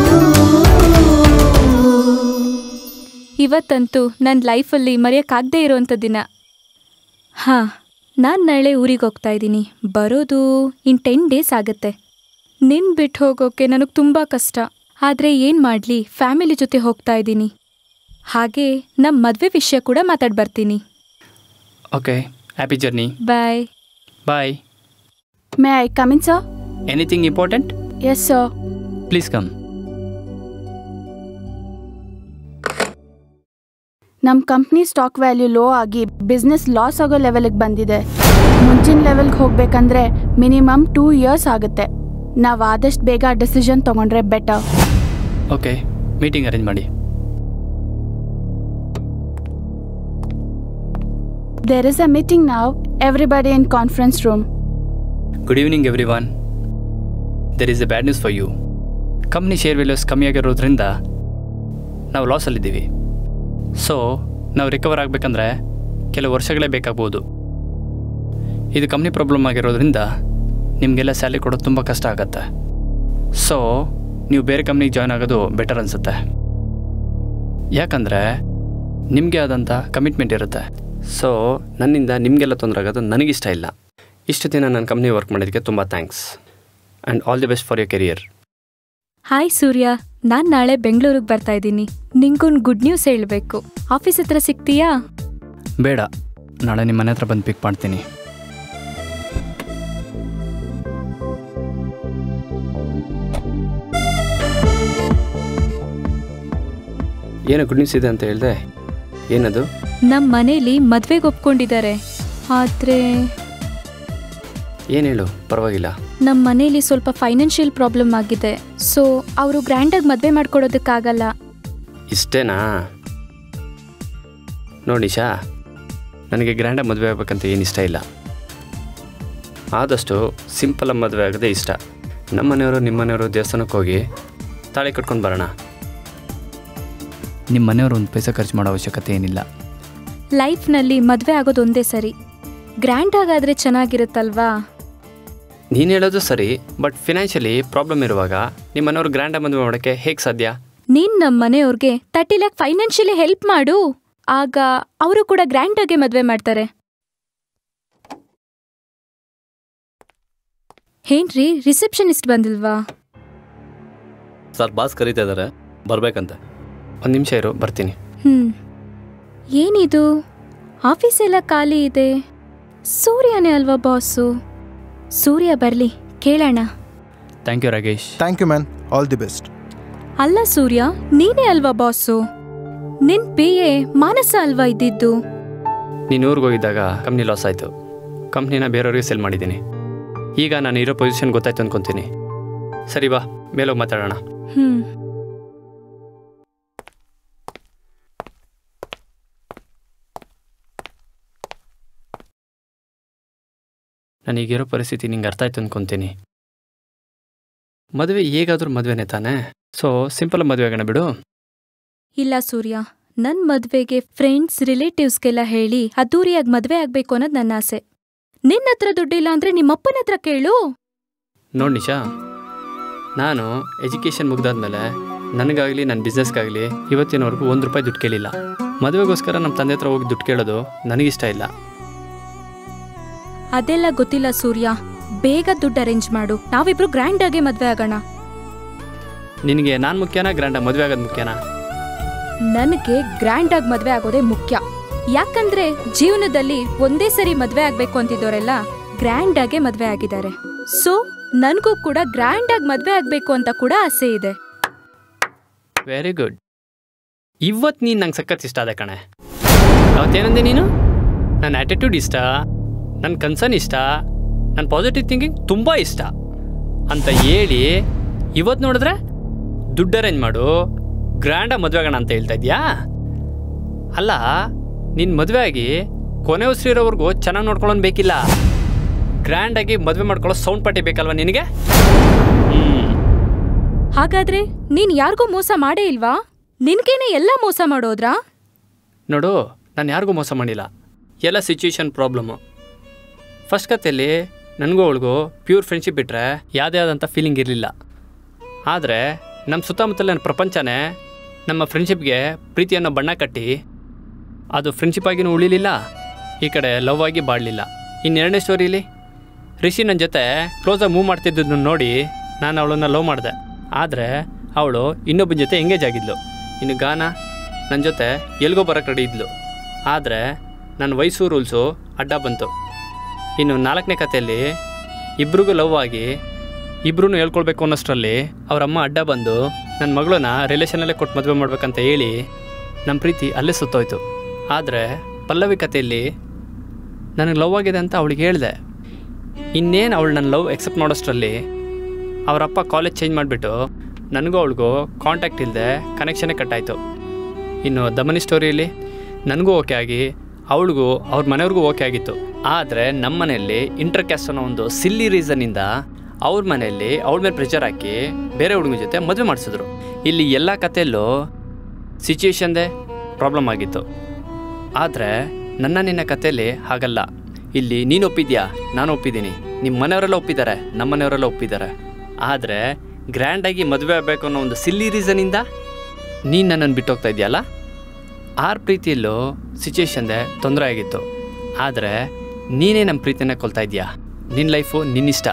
ಇವತ್ತಂತೂ ನನ್ನ ಲೈಫಲ್ಲಿ ಮರೆಯೋಕ್ಕಾಗದೇ ಇರೋವಂಥ ದಿನ ಹಾಂ ನಾನು ನಾಳೆ ಊರಿಗೆ ಹೋಗ್ತಾ ಇದ್ದೀನಿ ಬರೋದು ಇನ್ ಟೆನ್ ಡೇಸ್ ಆಗುತ್ತೆ ನಿನ್ನ ಬಿಟ್ಟು ಹೋಗೋಕ್ಕೆ ನನಗೆ ತುಂಬ ಕಷ್ಟ ಆದರೆ ಏನು ಮಾಡಲಿ ಫ್ಯಾಮಿಲಿ ಜೊತೆ ಹೋಗ್ತಾ ಇದ್ದೀನಿ ಹಾಗೆ ನಮ್ಮ ಮದುವೆ ವಿಷಯ ಕೂಡ ಮಾತಾಡಿ ಬರ್ತೀನಿ okay happy journey bye bye may I come in sir anything important yes sir please come ನಮ್ಮ ಕಂಪ್ನಿ ಸ್ಟಾಕ್ ವ್ಯಾಲ್ಯೂ ಲೋ ಆಗಿ ಬಿಸ್ನೆಸ್ ಲಾಸ್ ಆಗೋ ಲೆವೆಲ್ಗೆ ಬಂದಿದೆ ಮುಂಚಿನ ಲೆವೆಲ್ಗೆ ಹೋಗ್ಬೇಕಂದ್ರೆ ಮಿನಿಮಮ್ ಟೂ ಇಯರ್ಸ್ ಆಗುತ್ತೆ ನಾವು ಆದಷ್ಟು ಬೇಗ ಡಿಸಿಷನ್ ತೊಗೊಂಡ್ರೆ ಬೆಟರ್ ಓಕೆ ಮೀಟಿಂಗ್ ಅರೇಂಜ್ ಮಾಡಿ ದೇರ್ ಇಸ್ ಅ ಮೀಟಿಂಗ್ ನಾವ್ everybody in conference room good evening everyone there is a bad news for you company share values ಕಮ್ಮಿ ಆಗಿರೋದ್ರಿಂದ ನಾವು ಲಾಸಲ್ಲಿದ್ದೀವಿ ಸೊ ನಾವು ರಿಕವರ್ ಆಗಬೇಕಂದ್ರೆ ಕೆಲವು ವರ್ಷಗಳೇ ಬೇಕಾಗ್ಬೋದು ಇದು ಕಂಪ್ನಿ ಪ್ರಾಬ್ಲಮ್ ಆಗಿರೋದ್ರಿಂದ ನಿಮಗೆಲ್ಲ ಸ್ಯಾಲ್ರಿ ಕೊಡೋದು ತುಂಬ ಕಷ್ಟ ಆಗುತ್ತೆ ಸೊ ನೀವು ಬೇರೆ ಕಂಪ್ನಿಗೆ ಜಾಯ್ನ್ ಆಗೋದು ಬೆಟರ್ ಅನಿಸುತ್ತೆ ಯಾಕಂದರೆ ನಿಮಗೆ ಆದಂಥ ಕಮಿಟ್ಮೆಂಟ್ ಇರುತ್ತೆ ಸೊ ನನ್ನಿಂದ ನಿಮಗೆಲ್ಲ ತೊಂದರೆ ಆಗೋದು ನನಗಿಷ್ಟ ಇಲ್ಲ ಇಷ್ಟು ದಿನ ನನ್ನ ಕಂಪ್ನಿ ವರ್ಕ್ ಮಾಡೋದಕ್ಕೆ ತುಂಬ thanks and all the best for your career hi Surya ನಾನು ನಾಳೆ ಬೆಂಗಳೂರಿಗೆ ಬರ್ತಾ ಇದ್ದೀನಿ ನಿಂಗೊಂದು ಗುಡ್ ನ್ಯೂಸ್ ಹೇಳಬೇಕು ಆಫೀಸ್ ಹತ್ರ ಸಿಗ್ತೀಯಾ ಬೇಡ ನಾಳೆ ನಿಮ್ಮ ಮನೆ ಹತ್ರ ಬಂದು ಪಿಕ್ ಮಾಡ್ತೀನಿ ಏನು ಗುಡ್ ನ್ಯೂಸ್ ಇದೆ ಅಂತ ಹೇಳಿದೆ ಏನದು ನಮ್ಮ ಮನೇಲಿ ಮದ್ವೆಗೆ ಒಪ್ಕೊಂಡಿದ್ದಾರೆ ಆದರೆ ಏನು ಹೇಳು ಪರವಾಗಿಲ್ಲ ನಮ್ಮ ಮನೇಲಿ ಸ್ವಲ್ಪ ಫೈನಾನ್ಷಿಯಲ್ ಪ್ರಾಬ್ಲಮ್ ಆಗಿದೆ ಸೊ ಅವರು ಗ್ರ್ಯಾಂಡಾಗಿ ಮದುವೆ ಮಾಡ್ಕೊಡೋದಕ್ಕಾಗಲ್ಲ ಇಷ್ಟೇನಾ ನೋಡಿ ನಿಶಾ ನನಗೆ ಗ್ರ್ಯಾಂಡಾಗಿ ಮದುವೆ ಆಗ್ಬೇಕಂತ ಏನು ಇಷ್ಟ ಇಲ್ಲ ಆದಷ್ಟು ಸಿಂಪಲಾಗಿ ಮದುವೆ ಆಗೋದೇ ಇಷ್ಟ ನಮ್ಮ ಮನೆಯವರು ನಿಮ್ಮ ಮನೆಯವರು ದೇವಸ್ಥಾನಕ್ಕೆ ಹೋಗಿ ತಾಳಿ ಕಟ್ಕೊಂಡು ಬರೋಣ ನಿಮ್ಮ ಮನೆಯವರು ಒಂದು ಪೈಸೆ ಖರ್ಚು ಮಾಡೋ ಅವಶ್ಯಕತೆ ಏನಿಲ್ಲ ಲೈಫ್ನಲ್ಲಿ ಮದುವೆ ಆಗೋದು ಒಂದೇ ಸರಿ ಗ್ರ್ಯಾಂಡಾಗಾದರೆ ಚೆನ್ನಾಗಿರುತ್ತಲ್ವಾ ನೀನು ಹೇಳೋದು ಸರಿ ಬಟ್ ಫಿನಾನ್ಷಿಯಲಿ ಪ್ರಾಬ್ಲಮ್ ಇರುವಾಗ ನಿಮ್ಮ ಮನೆಯವರು ಗ್ರ್ಯಾಂಡಾಗಿ ಮದುವೆ ಮಾಡೋಕ್ಕೆ ಹೇಗೆ ಸಾಧ್ಯ ನೀನ್ ನಮ್ಮ ಮನೆಯವ್ರಿಗೆ ತರ್ಟಿ ಲ್ಯಾಕ್ ಫೈನಾನ್ಷಿಯಲಿ ಹೆಲ್ಪ್ ಮಾಡು ಆಗ ಅವರು ಕೂಡ ಗ್ರ್ಯಾಂಡಾಗೆ ಮದುವೆ ಮಾಡ್ತಾರೆ ಏನ್ರಿ ರಿಸೆಪ್ಷನಿಸ್ಟ್ ಬಂದಿಲ್ವಾ ಸರ್ ಬಾಸ್ ಕರೀತಾ ಇದ್ದಾರೆ ಬರ್ಬೇಕಂತೆ ಒಂದು ನಿಮಿಷ ಇರು ಬರ್ತೀನಿ ಹ್ಮ್ ಏನಿದು ಆಫೀಸ್ ಎಲ್ಲ ಖಾಲಿ ಇದೆ ಸೂರ್ಯನೇ ಅಲ್ವಾ ಬಾಸು ಸೂರ್ಯ ಬರ್ಲಿ ಕೇಳೋಣ thank you Ragesh thank you man all the best ಅಲ್ಲ ಸೂರ್ಯ ನೀನೇ ಅಲ್ವಾ ಬಾಸು ನಿನ್ ಪಿ ಎ ಮಾನಸ ಅಲ್ವಾ ಇದ್ದಿದ್ದು ನೀನು ಊರಿಗೆ ಹೋಗಿದ್ದಾಗ ಕಂಪ್ನಿ ಲಾಸ್ ಆಯಿತು ಕಂಪ್ನಿನ ಬೇರೆಯವ್ರಿಗೆ ಸೆಲ್ ಮಾಡಿದ್ದೀನಿ ಈಗ ನಾನು ಇರೋ ಪೊಸಿಷನ್ ಗೊತ್ತಾಯ್ತು ಅನ್ಕೊತೀನಿ ಸರಿ ಬಾ ಮೇಲೋಗಿ ಮಾತಾಡೋಣ ಹ್ಮ್ ನನಗೀರೋ ಪರಿಸ್ಥಿತಿ ನಿಂಗೆ ಅರ್ಥ ಆಯ್ತು ಅನ್ಕೊತೀನಿ ಮದುವೆ ಹೇಗಾದ್ರೂ ಮದುವೆನೇ ತಾನೇ ಸೊ ಸಿಂಪಲ್ ಮದುವೆ ಆಗೋಣ ಬಿಡು ಇಲ್ಲ ಸೂರ್ಯ ನನ್ ಮದ್ವೆಗೆ ಫ್ರೆಂಡ್ಸ್ ರಿಲೇಟಿವ್ಸ್ಗೆಲ್ಲ ಹೇಳಿ ಅದ್ದೂರಿಯಾಗಿ ಮದ್ವೆ ಆಗ್ಬೇಕು ಅನ್ನೋದು ನನ್ನ ಆಸೆ ನಿನ್ನ ಹತ್ರ ದುಡ್ಡಿಲ್ಲ ಅಂದ್ರೆ ನಿಮ್ಮಪ್ಪನ ಹತ್ರ ಕೇಳು ನೋಡಿ ನಿಶಾ ನಾನು ಎಜುಕೇಷನ್ ಮುಗ್ದಾದ್ಮೇಲೆ ನನಗಾಗಲಿ ನನ್ನ ಬಿಸ್ನೆಸ್ಗಾಗಲಿ ಇವತ್ತಿನವರೆಗೂ ಒಂದು ರೂಪಾಯಿ ದುಡ್ಡು ಕೇಳಿಲ್ಲ ಮದುವೆಗೋಸ್ಕರ ನಮ್ಮ ತಂದೆ ಹತ್ರ ಹೋಗಿ ದುಡ್ಡು ಕೇಳೋದು ನನಗಿಷ್ಟ ಇಲ್ಲ ಅದೆಲ್ಲ ಗೊತ್ತಿಲ್ಲ ಸೂರ್ಯ ಬೇಗ ದುಡ್ಡು ಅರೇಂಜ್ ಮಾಡು ನಾವಿಬ್ರು ಗ್ರ್ಯಾಂಡ್ ಆಗಿ ಮದ್ವೆ ಆಗೋಣ ನಿನಗೆ ನಾನು ಮುಖ್ಯನಾ ಗ್ರ್ಯಾಂಡಾಗಿ ಮದುವೆ ಆಗೋದು ಮುಖ್ಯನಾ ನನಗೆ ಗ್ರ್ಯಾಂಡ್ ಆಗಿ ಮದ್ವೆ ಆಗೋದೇ ಮುಖ್ಯ ಯಾಕಂದ್ರೆ ಜೀವನದಲ್ಲಿ ಒಂದೇ ಸರಿ ಮದ್ವೆ ಆಗ್ಬೇಕು ಅಂತಿದ್ದವರೆಲ್ಲ ಗ್ರ್ಯಾಂಡ್ ಆಗೇ ಮದ್ವೆ ಆಗಿದ್ದಾರೆ ಸೊ ನನ್ಗೂ ಕೂಡ ಗ್ರ್ಯಾಂಡ್ ಆಗಿ ಮದ್ವೆ ಆಗ್ಬೇಕು ಅಂತ ಕೂಡ ಆಸೆ ಇದೆ ವೆರಿ ಗುಡ್ ಇವತ್ತು ನೀನು ನಂಗೆ ಸಖತ್ ಇಷ್ಟ ಆದ ಕಣೆ ಅವತ್ತೇನಂದೆ ನೀನು ನನ್ನ ಆ್ಯಟಿಟ್ಯೂಡ್ ಇಷ್ಟ ನನ್ನ ಕನ್ಸರ್ನ್ ಇಷ್ಟ ನನ್ನ ಪಾಸಿಟಿವ್ ಥಿಂಕಿಂಗ್ ತುಂಬ ಇಷ್ಟ ಅಂತ ಹೇಳಿ ಇವತ್ತು ನೋಡಿದ್ರೆ ದುಡ್ಡು ಅರೇಂಜ್ ಮಾಡು ಗ್ರ್ಯಾಂಡಾಗಿ ಮದುವೆ ಆಗೋಣ ಅಂತ ಹೇಳ್ತಾ ಇದೆಯಾ ಅಲ್ಲ ನಿನ್ನ ಮದುವೆ ಆಗಿ ಕೊನೆ ಉಸಿರಿರೋವರೆಗೂ ಚೆನ್ನಾಗಿ ನೋಡ್ಕೊಳ್ಳೋನ್ ಬೇಕಿಲ್ಲ ಗ್ರ್ಯಾಂಡಾಗಿ ಮದುವೆ ಮಾಡ್ಕೊಳ್ಳೋ ಸೌಂಡ್ ಪಾರ್ಟಿ ಬೇಕಲ್ವಾ ನಿನಗೆ ಹ್ಞೂ ಹಾಗಾದ್ರೆ ನೀನ್ ಯಾರಿಗೂ ಮೋಸ ಮಾಡೇ ಇಲ್ವಾ ನಿನ್ಗೇನೆ ಎಲ್ಲ ಮೋಸ ಮಾಡೋದ್ರಾ ನೋಡು ನಾನು ಯಾರಿಗೂ ಮೋಸ ಮಾಡಿಲ್ಲ ಎಲ್ಲ ಸಿಚುವೇಶನ್ ಪ್ರಾಬ್ಲಮ್ಮು ಫಸ್ಟ್ ಕತೆಯಲ್ಲಿ ನನಗೂ ಅವಳಿಗೂ ಪ್ಯೂರ್ ಫ್ರೆಂಡ್ಶಿಪ್ ಬಿಟ್ಟರೆ ಯಾವುದೇ ಆದಂಥ ಫೀಲಿಂಗ್ ಇರಲಿಲ್ಲ ಆದರೆ ನಮ್ಮ ಸುತ್ತಮುತ್ತಲಿನ ಪ್ರಪಂಚನೇ ನಮ್ಮ ಫ್ರೆಂಡ್ಶಿಪ್ಗೆ ಪ್ರೀತಿಯನ್ನು ಬಣ್ಣ ಕಟ್ಟಿ ಅದು ಫ್ರೆಂಡ್ಶಿಪ್ ಆಗಿನೂ ಉಳಿಲಿಲ್ಲ ಈ ಕಡೆ ಲವ್ ಆಗಿ ಬಾಡಲಿಲ್ಲ ಇನ್ನೆರಡನೇ ಸ್ಟೋರಿಲಿ ರಿಷಿ ನನ್ನ ಜೊತೆ ಕ್ಲೋಸಾಗಿ ಮೂವ್ ಮಾಡ್ತಿದ್ದನ್ನು ನೋಡಿ ನಾನು ಅವಳನ್ನು ಲವ್ ಮಾಡಿದೆ ಆದರೆ ಅವಳು ಇನ್ನೊಬ್ಬನ ಜೊತೆ ಎಂಗೇಜ್ ಆಗಿದ್ಲು ಇನ್ನು ಗಾನ ನನ್ನ ಜೊತೆ ಎಲ್ಗೋ ಬರೋಕ್ಕೆ ರೆಡಿ ಇದ್ಲು ಆದರೆ ನನ್ನ ವಯಸ್ಸು ರೂಲ್ಸು ಅಡ್ಡ ಬಂತು ಇನ್ನು ನಾಲ್ಕನೇ ಕಥೆಯಲ್ಲಿ ಇಬ್ರಿಗೂ ಲವ್ ಆಗಿ ಇಬ್ರು ಹೇಳ್ಕೊಳ್ಬೇಕು ಅನ್ನೋಷ್ಟರಲ್ಲಿ ಅವರಮ್ಮ ಅಡ್ಡ ಬಂದು ನನ್ನ ಮಗಳನ್ನ ರಿಲೇಷನಲ್ಲೇ ಕೊಟ್ಟು ಮದುವೆ ಮಾಡ್ಬೇಕಂತ ಹೇಳಿ ನಮ್ಮ ಪ್ರೀತಿ ಅಲ್ಲೇ ಸುತ್ತೋಯ್ತು ಆದರೆ ಪಲ್ಲವಿ ಕಥೆಯಲ್ಲಿ ನನಗೆ ಲವ್ ಆಗಿದೆ ಅಂತ ಅವಳಿಗೆ ಹೇಳಿದೆ ಇನ್ನೇನು ಅವಳು ನನ್ನ ಲವ್ ಎಕ್ಸೆಪ್ಟ್ ಮಾಡೋಷ್ಟರಲ್ಲಿ ಅವರಪ್ಪ ಕಾಲೇಜ್ ಚೇಂಜ್ ಮಾಡಿಬಿಟ್ಟು ನನಗೂ ಅವಳಿಗೂ ಕಾಂಟ್ಯಾಕ್ಟ್ ಇಲ್ಲದೆ ಕನೆಕ್ಷನೇ ಕಟ್ಟಾಯಿತು ಇನ್ನು ದಮನಿ ಸ್ಟೋರಿಯಲ್ಲಿ ನನಗೂ ಓಕೆ ಆಗಿ ಅವಳಿಗೂ ಅವ್ರ ಮನೆಯವ್ರಿಗೂ ಓಕೆ ಆಗಿತ್ತು ಆದರೆ ನಮ್ಮ ಮನೆಯಲ್ಲಿ ಇಂಟರ್ ಕ್ಯಾಸ್ಟ್ ಅನ್ನೋ ಒಂದು ಸಿಲ್ಲಿ ರೀಸನ್ನಿಂದ ಅವ್ರ ಮನೆಯಲ್ಲಿ ಅವಳ ಮೇಲೆ ಪ್ರೆಷರ್ ಹಾಕಿ ಬೇರೆ ಹುಡುಗನ ಜೊತೆ ಮದುವೆ ಮಾಡಿಸಿದ್ರು ಇಲ್ಲಿ ಎಲ್ಲ ಕಥೆಯಲ್ಲೂ ಸಿಚುಯೇಷನ್ದೇ ಪ್ರಾಬ್ಲಮ್ ಆಗಿತ್ತು ಆದರೆ ನನ್ನ ನಿನ್ನ ಕಥೆಯಲ್ಲಿ ಹಾಗಲ್ಲ ಇಲ್ಲಿ ನೀನು ಒಪ್ಪಿದ್ಯಾ ನಾನು ಒಪ್ಪಿದ್ದೀನಿ ನಿಮ್ಮ ಮನೆಯವರೆಲ್ಲ ಒಪ್ಪಿದ್ದಾರೆ ನಮ್ಮ ಮನೆಯವರೆಲ್ಲ ಒಪ್ಪಿದ್ದಾರೆ ಆದರೆ ಗ್ರ್ಯಾಂಡಾಗಿ ಮದುವೆ ಆಗಬೇಕು ಅನ್ನೋ ಒಂದು ಸಿಲ್ಲಿ ರೀಸನಿಂದ ನೀನು ನನ್ನನ್ನು ಬಿಟ್ಟು ಹೋಗ್ತಾ ಇದೆಯಲ್ಲ ಆರ್ ಪ್ರೀತಿಯಲ್ಲೂ ಸಿಚುಯೇಷನ್ದೆ ತೊಂದರೆ ಆಗಿತ್ತು ಆದರೆ ನೀನೇ ನಮ್ಮ ಪ್ರೀತಿನ ಕೊಲ್ತಾ ಇದೆಯಾ ನಿನ್ನ ಲೈಫು ನಿನ್ನಿಷ್ಟ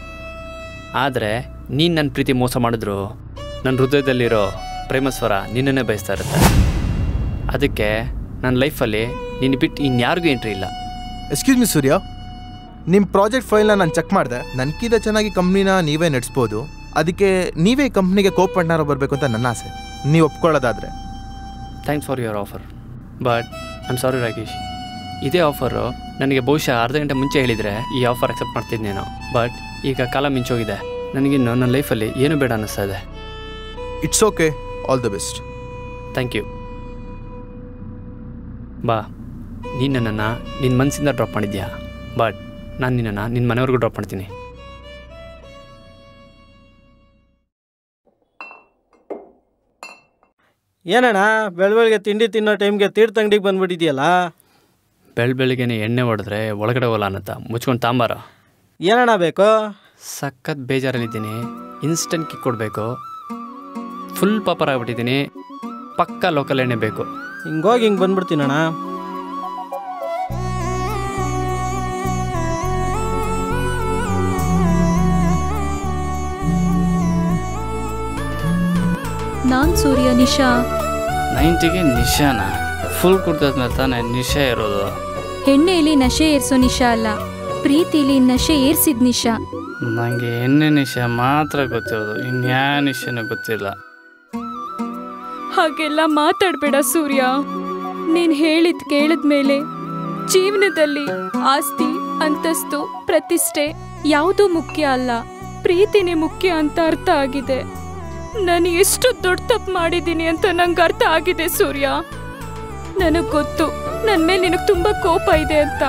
ಆದರೆ ನೀನು ನನ್ನ ಪ್ರೀತಿ ಮೋಸ ಮಾಡಿದ್ರು ನನ್ನ ಹೃದಯದಲ್ಲಿರೋ ಪ್ರೇಮಸ್ವರ ನಿನ್ನನ್ನೇ ಬಯಸ್ತಾ ಇರುತ್ತೆ ಅದಕ್ಕೆ ನನ್ನ ಲೈಫಲ್ಲಿ ನಿನ್ನ ಬಿಟ್ಟು ಇನ್ಯಾರಿಗೂ ಎಂಟ್ರಿ ಇಲ್ಲ ಎಕ್ಸ್ಕ್ಯೂಸ್ ಮಿ ಸೂರ್ಯ ನಿಮ್ಮ ಪ್ರಾಜೆಕ್ಟ್ ಫೈಲ್ನ ನಾನು ಚೆಕ್ ಮಾಡಿದೆ ನನ್ಕಿಂತ ಚೆನ್ನಾಗಿ ಕಂಪ್ನಿನ ನೀವೇ ನಡೆಸ್ಬೋದು ಅದಕ್ಕೆ ನೀವೇ ಈ ಕಂಪ್ನಿಗೆ ಕೋ ಪಾರ್ಟ್ನರ್ ಬರಬೇಕು ಅಂತ ನನ್ನ ಆಸೆ ನೀವು ಒಪ್ಕೊಳ್ಳೋದಾದ್ರೆ thanks for your offer but I'm sorry Rakesh ಇದೇ ಆಫರು ನನಗೆ ಬಹುಶಃ ಅರ್ಧ ಗಂಟೆ ಮುಂಚೆ ಹೇಳಿದರೆ ಈ ಆಫರ್ ಅಕ್ಸೆಪ್ಟ್ ಮಾಡ್ತಿದ್ನೇನೋ ಬಟ್ ಈಗ ಕಾಲ ಮಿಂಚೋಗಿದೆ ನನಗಿನ್ನು ನನ್ನ ಲೈಫಲ್ಲಿ ಏನು ಬೇಡ ಅನ್ನಿಸ್ತಾ ಇದೆ it's okay all the best thank you ಬಾ ನೀನು ನನ್ನನ್ನು ನಿನ್ನ ಮನಸ್ಸಿಂದ ಡ್ರಾಪ್ ಮಾಡಿದ್ಯಾ ಬಟ್ ನಾನು ನಿನ್ನನ್ನು ನಿನ್ನ ಮನೆಯವ್ರಿಗೂ ಡ್ರಾಪ್ ಮಾಡ್ತೀನಿ ಏನಣ್ಣ ಬೆಳ ಬೆಳಗ್ಗೆ ತಿಂಡಿ ತಿನ್ನೋ ಟೈಮ್ಗೆ ತೀರ್ಥಂಗಡಿಗೆ ಬಂದ್ಬಿಟ್ಟಿದ್ಯಲ್ಲ ಬೆಳ ಬೆಳಿಗ್ಗೆನೆ ಎಣ್ಣೆ ಹೊಡೆದ್ರೆ ಒಳಗಡೆ ಹೋಗಲ್ಲ ಅನ್ನತ್ತ ಮುಚ್ಕೊಂಡು ತಾಂಬಾರ ಏನಣ್ಣ ಬೇಕು ಸಖತ್ ಬೇಜಾರಲ್ಲಿದ್ದೀನಿ ಇನ್ಸ್ಟೆಂಟ್ ಕಿಕ್ ಕೊಡಬೇಕು ಫುಲ್ ಪಾಪರ್ ಆಗ್ಬಿಟ್ಟಿದ್ದೀನಿ ಪಕ್ಕ ಲೋಕಲ್ ಎಣ್ಣೆ ಬೇಕು ಹಿಂಗೋಗಿ ಹಿಂಗೆ ಬಂದ್ಬಿಡ್ತೀನಣ್ಣ ನಾನ್ ಸೂರ್ಯ ನಿಶಾ ನೈಂಟಿಗೆ ನಿಶಾನ ಫುಲ್ ಕುಡ್ದಾದ್ಮೇಲೆ ತಾನೇ ನಿಶಾ ಇರೋದು ಎಣ್ಣೆಯಲ್ಲಿ ನಶೆ ಏರ್ಸೋ ನಿಶಾ ಅಲ್ಲ ಪ್ರೀತಿಲಿ ನಶೆ ಏರ್ಸಿದ್ ನಿಶಾ ನನಗೆ ಎಣ್ಣೆ ನಿಶಾ ಮಾತ್ರ ಗೊತ್ತಿರೋದು ಇನ್ಯಾ ನಿಶಾನೂ ಗೊತ್ತಿಲ್ಲ ಹಾಗೆಲ್ಲ ಮಾತಾಡ್ಬೇಡ ಸೂರ್ಯ ನೀನ್ ಹೇಳಿದ್ ಕೇಳಿದ್ಮೇಲೆ ಜೀವನದಲ್ಲಿ ಆಸ್ತಿ ಅಂತಸ್ತು ಪ್ರತಿಷ್ಠೆ ಯಾವುದೂ ಮುಖ್ಯ ಅಲ್ಲ ಪ್ರೀತಿನೇ ಮುಖ್ಯ ಅಂತ ಅರ್ಥ ಆಗಿದೆ ನಾನು ಎಷ್ಟು ದೊಡ್ಡ ತಪ್ಪು ಮಾಡಿದ್ದೀನಿ ಅಂತ ನಂಗೆ ಅರ್ಥ ಆಗಿದೆ ಸೂರ್ಯ ನನಗ್ ಗೊತ್ತು ನನ್ನ ಮೇಲೆ ನಿನಗೆ ತುಂಬಾ ಕೋಪ ಇದೆ ಅಂತ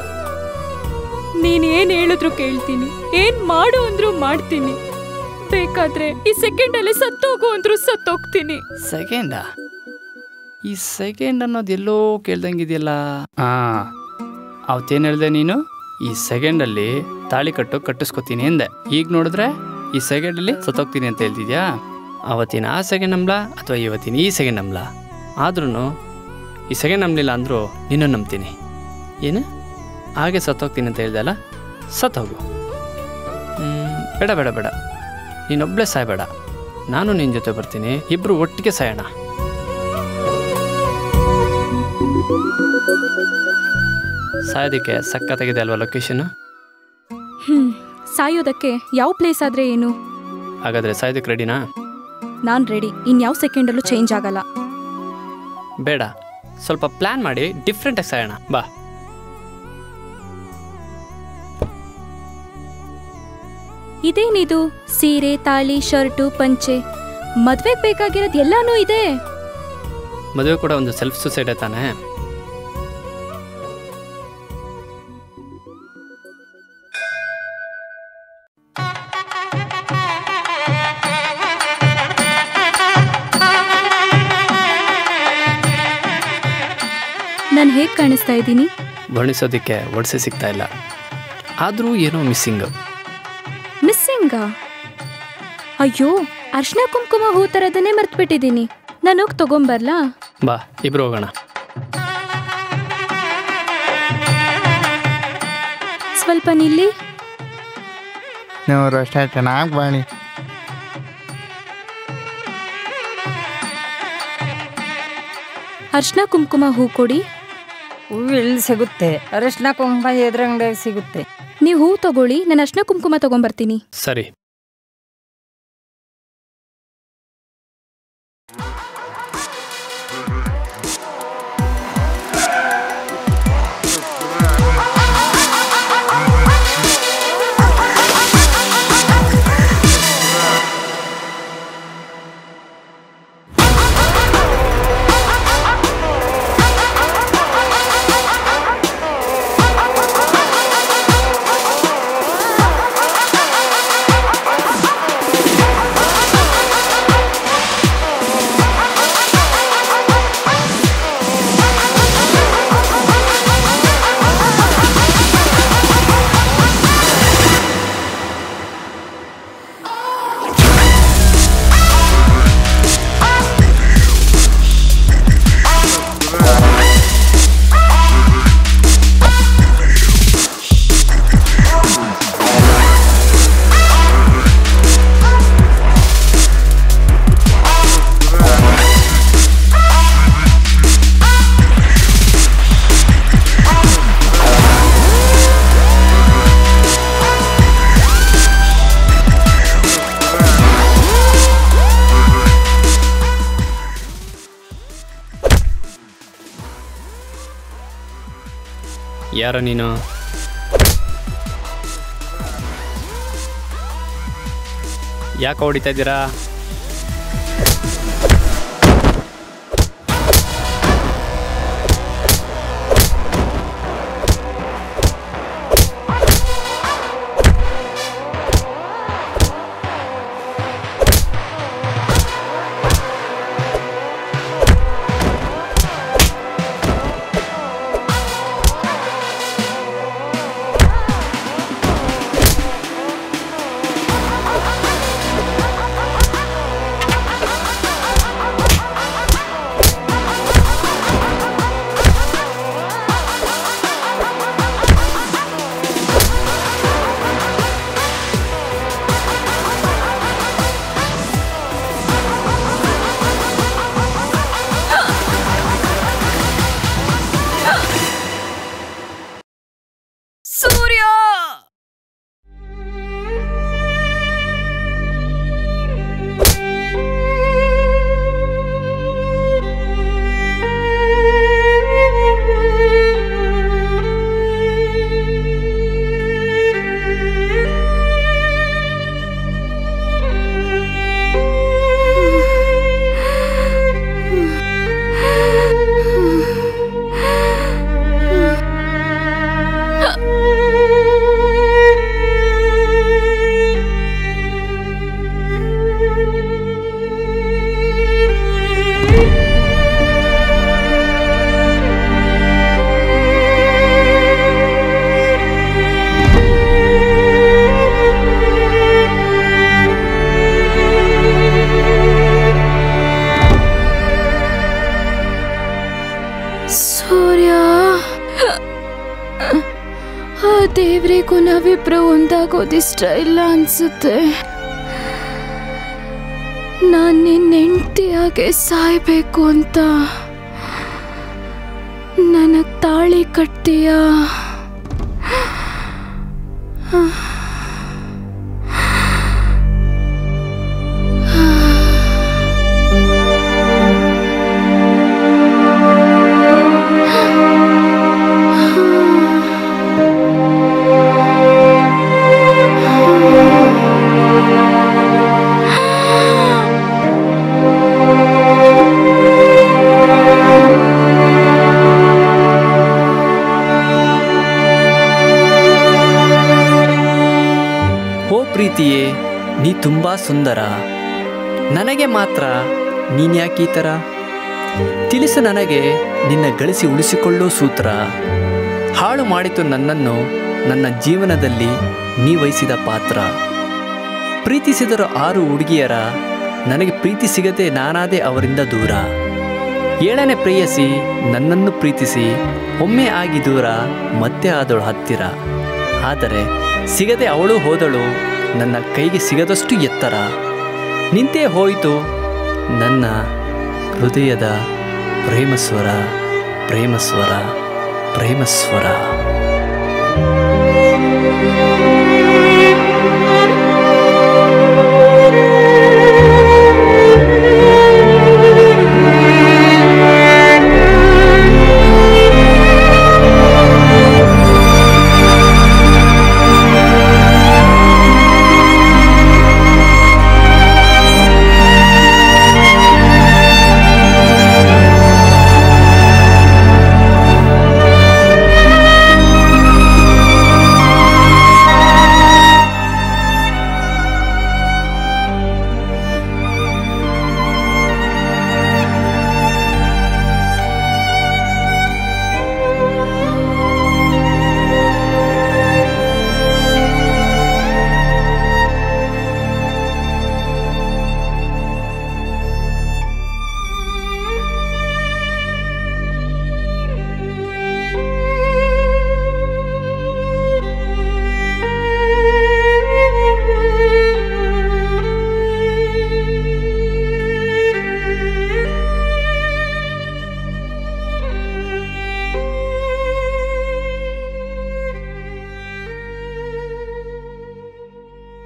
ನೀನ್ ಏನ್ ಹೇಳಿದ್ರು ಕೇಳ್ತೀನಿ ಏನ್ ಮಾಡು ಅಂದ್ರೂ ಮಾಡ್ತೀನಿ ಬೇಕಾದ್ರೆ ಈ ಸೆಕೆಂಡ್ ಅಲ್ಲಿ ಸತ್ತೋಗು ಅಂದ್ರೂ ಸತ್ತೋಗ್ತೀನಿ ಸೆಕೆಂಡಾ ಈ ಸೆಕೆಂಡ್ ಅನ್ನೋದು ಎಲ್ಲೋ ಕೇಳ್ದಂಗಿದೆಯಲ್ಲ ಹಾ ಅವತ್ತೇನು ಹೇಳ್ದೆ ನೀನು ಈ ಸೆಕೆಂಡಲ್ಲಿ ತಾಳಿ ಕಟ್ಟು ಕಟ್ಟಿಸ್ಕೊತೀನಿ ಎಂದೆ ಈಗ ನೋಡಿದ್ರೆ ಈ ಸೆಕೆಂಡಲ್ಲಿ ಸತ್ತೋಗ್ತೀನಿ ಅಂತ ಹೇಳ್ತಿದ್ಯಾ ಅವತ್ತಿನ ಆ ಸೆಕೆಂಡ್ ನಂಬ್ಲ ಅಥವಾ ಇವತ್ತಿನ ಈ ಸೆಕೆಂಡ್ ನಂಬ್ಲ ಆದ್ರೂ ಈ ಸೆಕೆಂಡ್ ನಂಬಲಿಲ್ಲ ಅಂದರೂ ನಿನ್ನೂ ನಂಬ್ತೀನಿ ಏನು ಹಾಗೆ ಸತ್ತೋಗ್ತೀನಿ ಅಂತ ಹೇಳ್ದೆ ಅಲ್ಲ ಸತ್ತೋಗು ಹ್ಮ್, ಬೇಡ ಬೇಡ ಬೇಡ ನೀನೊಬ್ಬಳೇ ಸಾಯಬೇಡ ನಾನು ನಿನ್ನ ಜೊತೆ ಬರ್ತೀನಿ ಇಬ್ಬರು ಒಟ್ಟಿಗೆ ಸಾಯೋಣ ಸಾಯೋದಕ್ಕೆ ಸಖತ್ತಾಗಿದೆ ಅಲ್ವಾ ಲೊಕೇಶನ್ ಹ್ಮ್ ಸಾಯೋದಕ್ಕೆ ಯಾವ ಪ್ಲೇಸ್ ಆದ್ರೆ ಏನು ಹಾಗಾದರೆ ಸಾಯೋದಕ್ಕೆ ರೆಡಿನಾ ನಾನ್ ರೆಡಿ ಇನ್ಯಾವ ಸೆಕೆಂಡಲ್ಲೂ ಚೇಂಜ್ ಆಗಲ್ಲ ಬೇಡ ಸ್ವಲ್ಪ ಪ್ಲ್ಯಾನ್ ಮಾಡಿ ಡಿಫ್ರೆಂಟಾಗಿ ಸಾಯೋಣ ಬಾ ಇದೇನಿದು ಸೀರೆ ತಾಳಿ ಶರ್ಟು ಪಂಚೆ ಮದ್ವೆಗ್ ಬೇಕಾಗಿರೋದು ಎಲ್ಲಾನು ಇದೆ ಮದುವೆ ಕೂಡ ಒಂದು ಸೆಲ್ಫ್ ಸುಸೈಡ್ ತಾನೇ ನಾನು ಹೇಗೆ ಕಾಣಿಸ್ತಾ ಇದ್ದೀನಿ ವರ್ಣಿಸೋದಕ್ಕೆ ಒಡಿಸೆ ಸಿಗ್ತಾ ಇಲ್ಲ ಆದರೂ ಏನೋ ಮಿಸ್ಸಿಂಗು ಮಿಸ್ಸಿಂಗಾ ಅಯ್ಯೋ ಅರ್ಶಿನ ಕುಂಕುಮ ಹೂ ಥರದನ್ನೇ ಮರ್ತ್ಬಿಟ್ಟಿದ್ದೀನಿ ನಾನು ಹೋಗಿ ತಗೊಂಬರ್ಲಾ ಬಾ ಇಬ್ರು ಹೋಗೋಣ ಸ್ವಲ್ಪ ನಿಲ್ಲಿ ನೂರು ವರ್ಷ ಚೆನ್ನಾಗಿ ಬಾಣಿ ಅರ್ಶಿನ ಕುಂಕುಮ ಹೂ ಕೊಡಿ ಹೂವು ಎಲ್ಲಿ ಸಿಗುತ್ತೆ ಅರಿಶಿನ ಕುಂಕುಮ ಎದುರಂಗಡಿಯಾಗ ಸಿಗುತ್ತೆ ನೀವು ಹೂ ತಗೊಳ್ಳಿ ನಾನು ಅರ್ಶಿನ ಕುಂಕುಮ ತಗೊಂಬರ್ತೀನಿ ಸರಿ ಯಾರ ನೀನು ಯಾಕೆ ಹೊಡಿತಾ ಇದ್ದೀರಾ ಸೂರ್ಯ ಸೂರ್ಯ ಆ ದೇವ್ರಿಗೂ ನಾವಿಬ್ರು ಒಂದಾಗೋದಿಷ್ಟ ಇಲ್ಲ ಅನ್ಸುತ್ತೆ ನಾನು ನಿನ್ನ ಹೆಂಡ್ತಿಯಾಗೆ ಸಾಯ್ಬೇಕು ಅಂತ ನನಗ್ ತಾಳಿ ಕಟ್ತೀಯಾ ಓ ಪ್ರೀತಿಯೇ ನೀ ತುಂಬ ಸುಂದರ ನನಗೆ ಮಾತ್ರ ನೀನು ಯಾಕೆ ಈ ಥರ ತಿಳಿಸು ನನಗೆ ನಿನ್ನ ಗಳಿಸಿ ಉಳಿಸಿಕೊಳ್ಳೋ ಸೂತ್ರ ಹಾಳು ಮಾಡಿತು ನನ್ನನ್ನು ನನ್ನ ಜೀವನದಲ್ಲಿ ನೀ ವಹಿಸಿದ ಪಾತ್ರ ಪ್ರೀತಿಸಿದರು ಆರು ಹುಡುಗಿಯರ ನನಗೆ ಪ್ರೀತಿ ಸಿಗದೆ ನಾನಾದೆ ಅವರಿಂದ ದೂರ ಏಳನೇ ಪ್ರೇಯಸಿ ನನ್ನನ್ನು ಪ್ರೀತಿಸಿ ಒಮ್ಮೆ ಆಗಿ ದೂರ ಮತ್ತೆ ಆದಳು ಹತ್ತಿರ ಆದರೆ ಸಿಗದೆ ಅವಳು ಹೋದಳು ನನ್ನ ಕೈಗೆ ಸಿಗದಷ್ಟು ಎತ್ತರ ನಿಂತೇ ಹೋಯಿತು ನನ್ನ ಹೃದಯದ ಪ್ರೇಮಸ್ವರ ಪ್ರೇಮಸ್ವರ ಪ್ರೇಮಸ್ವರ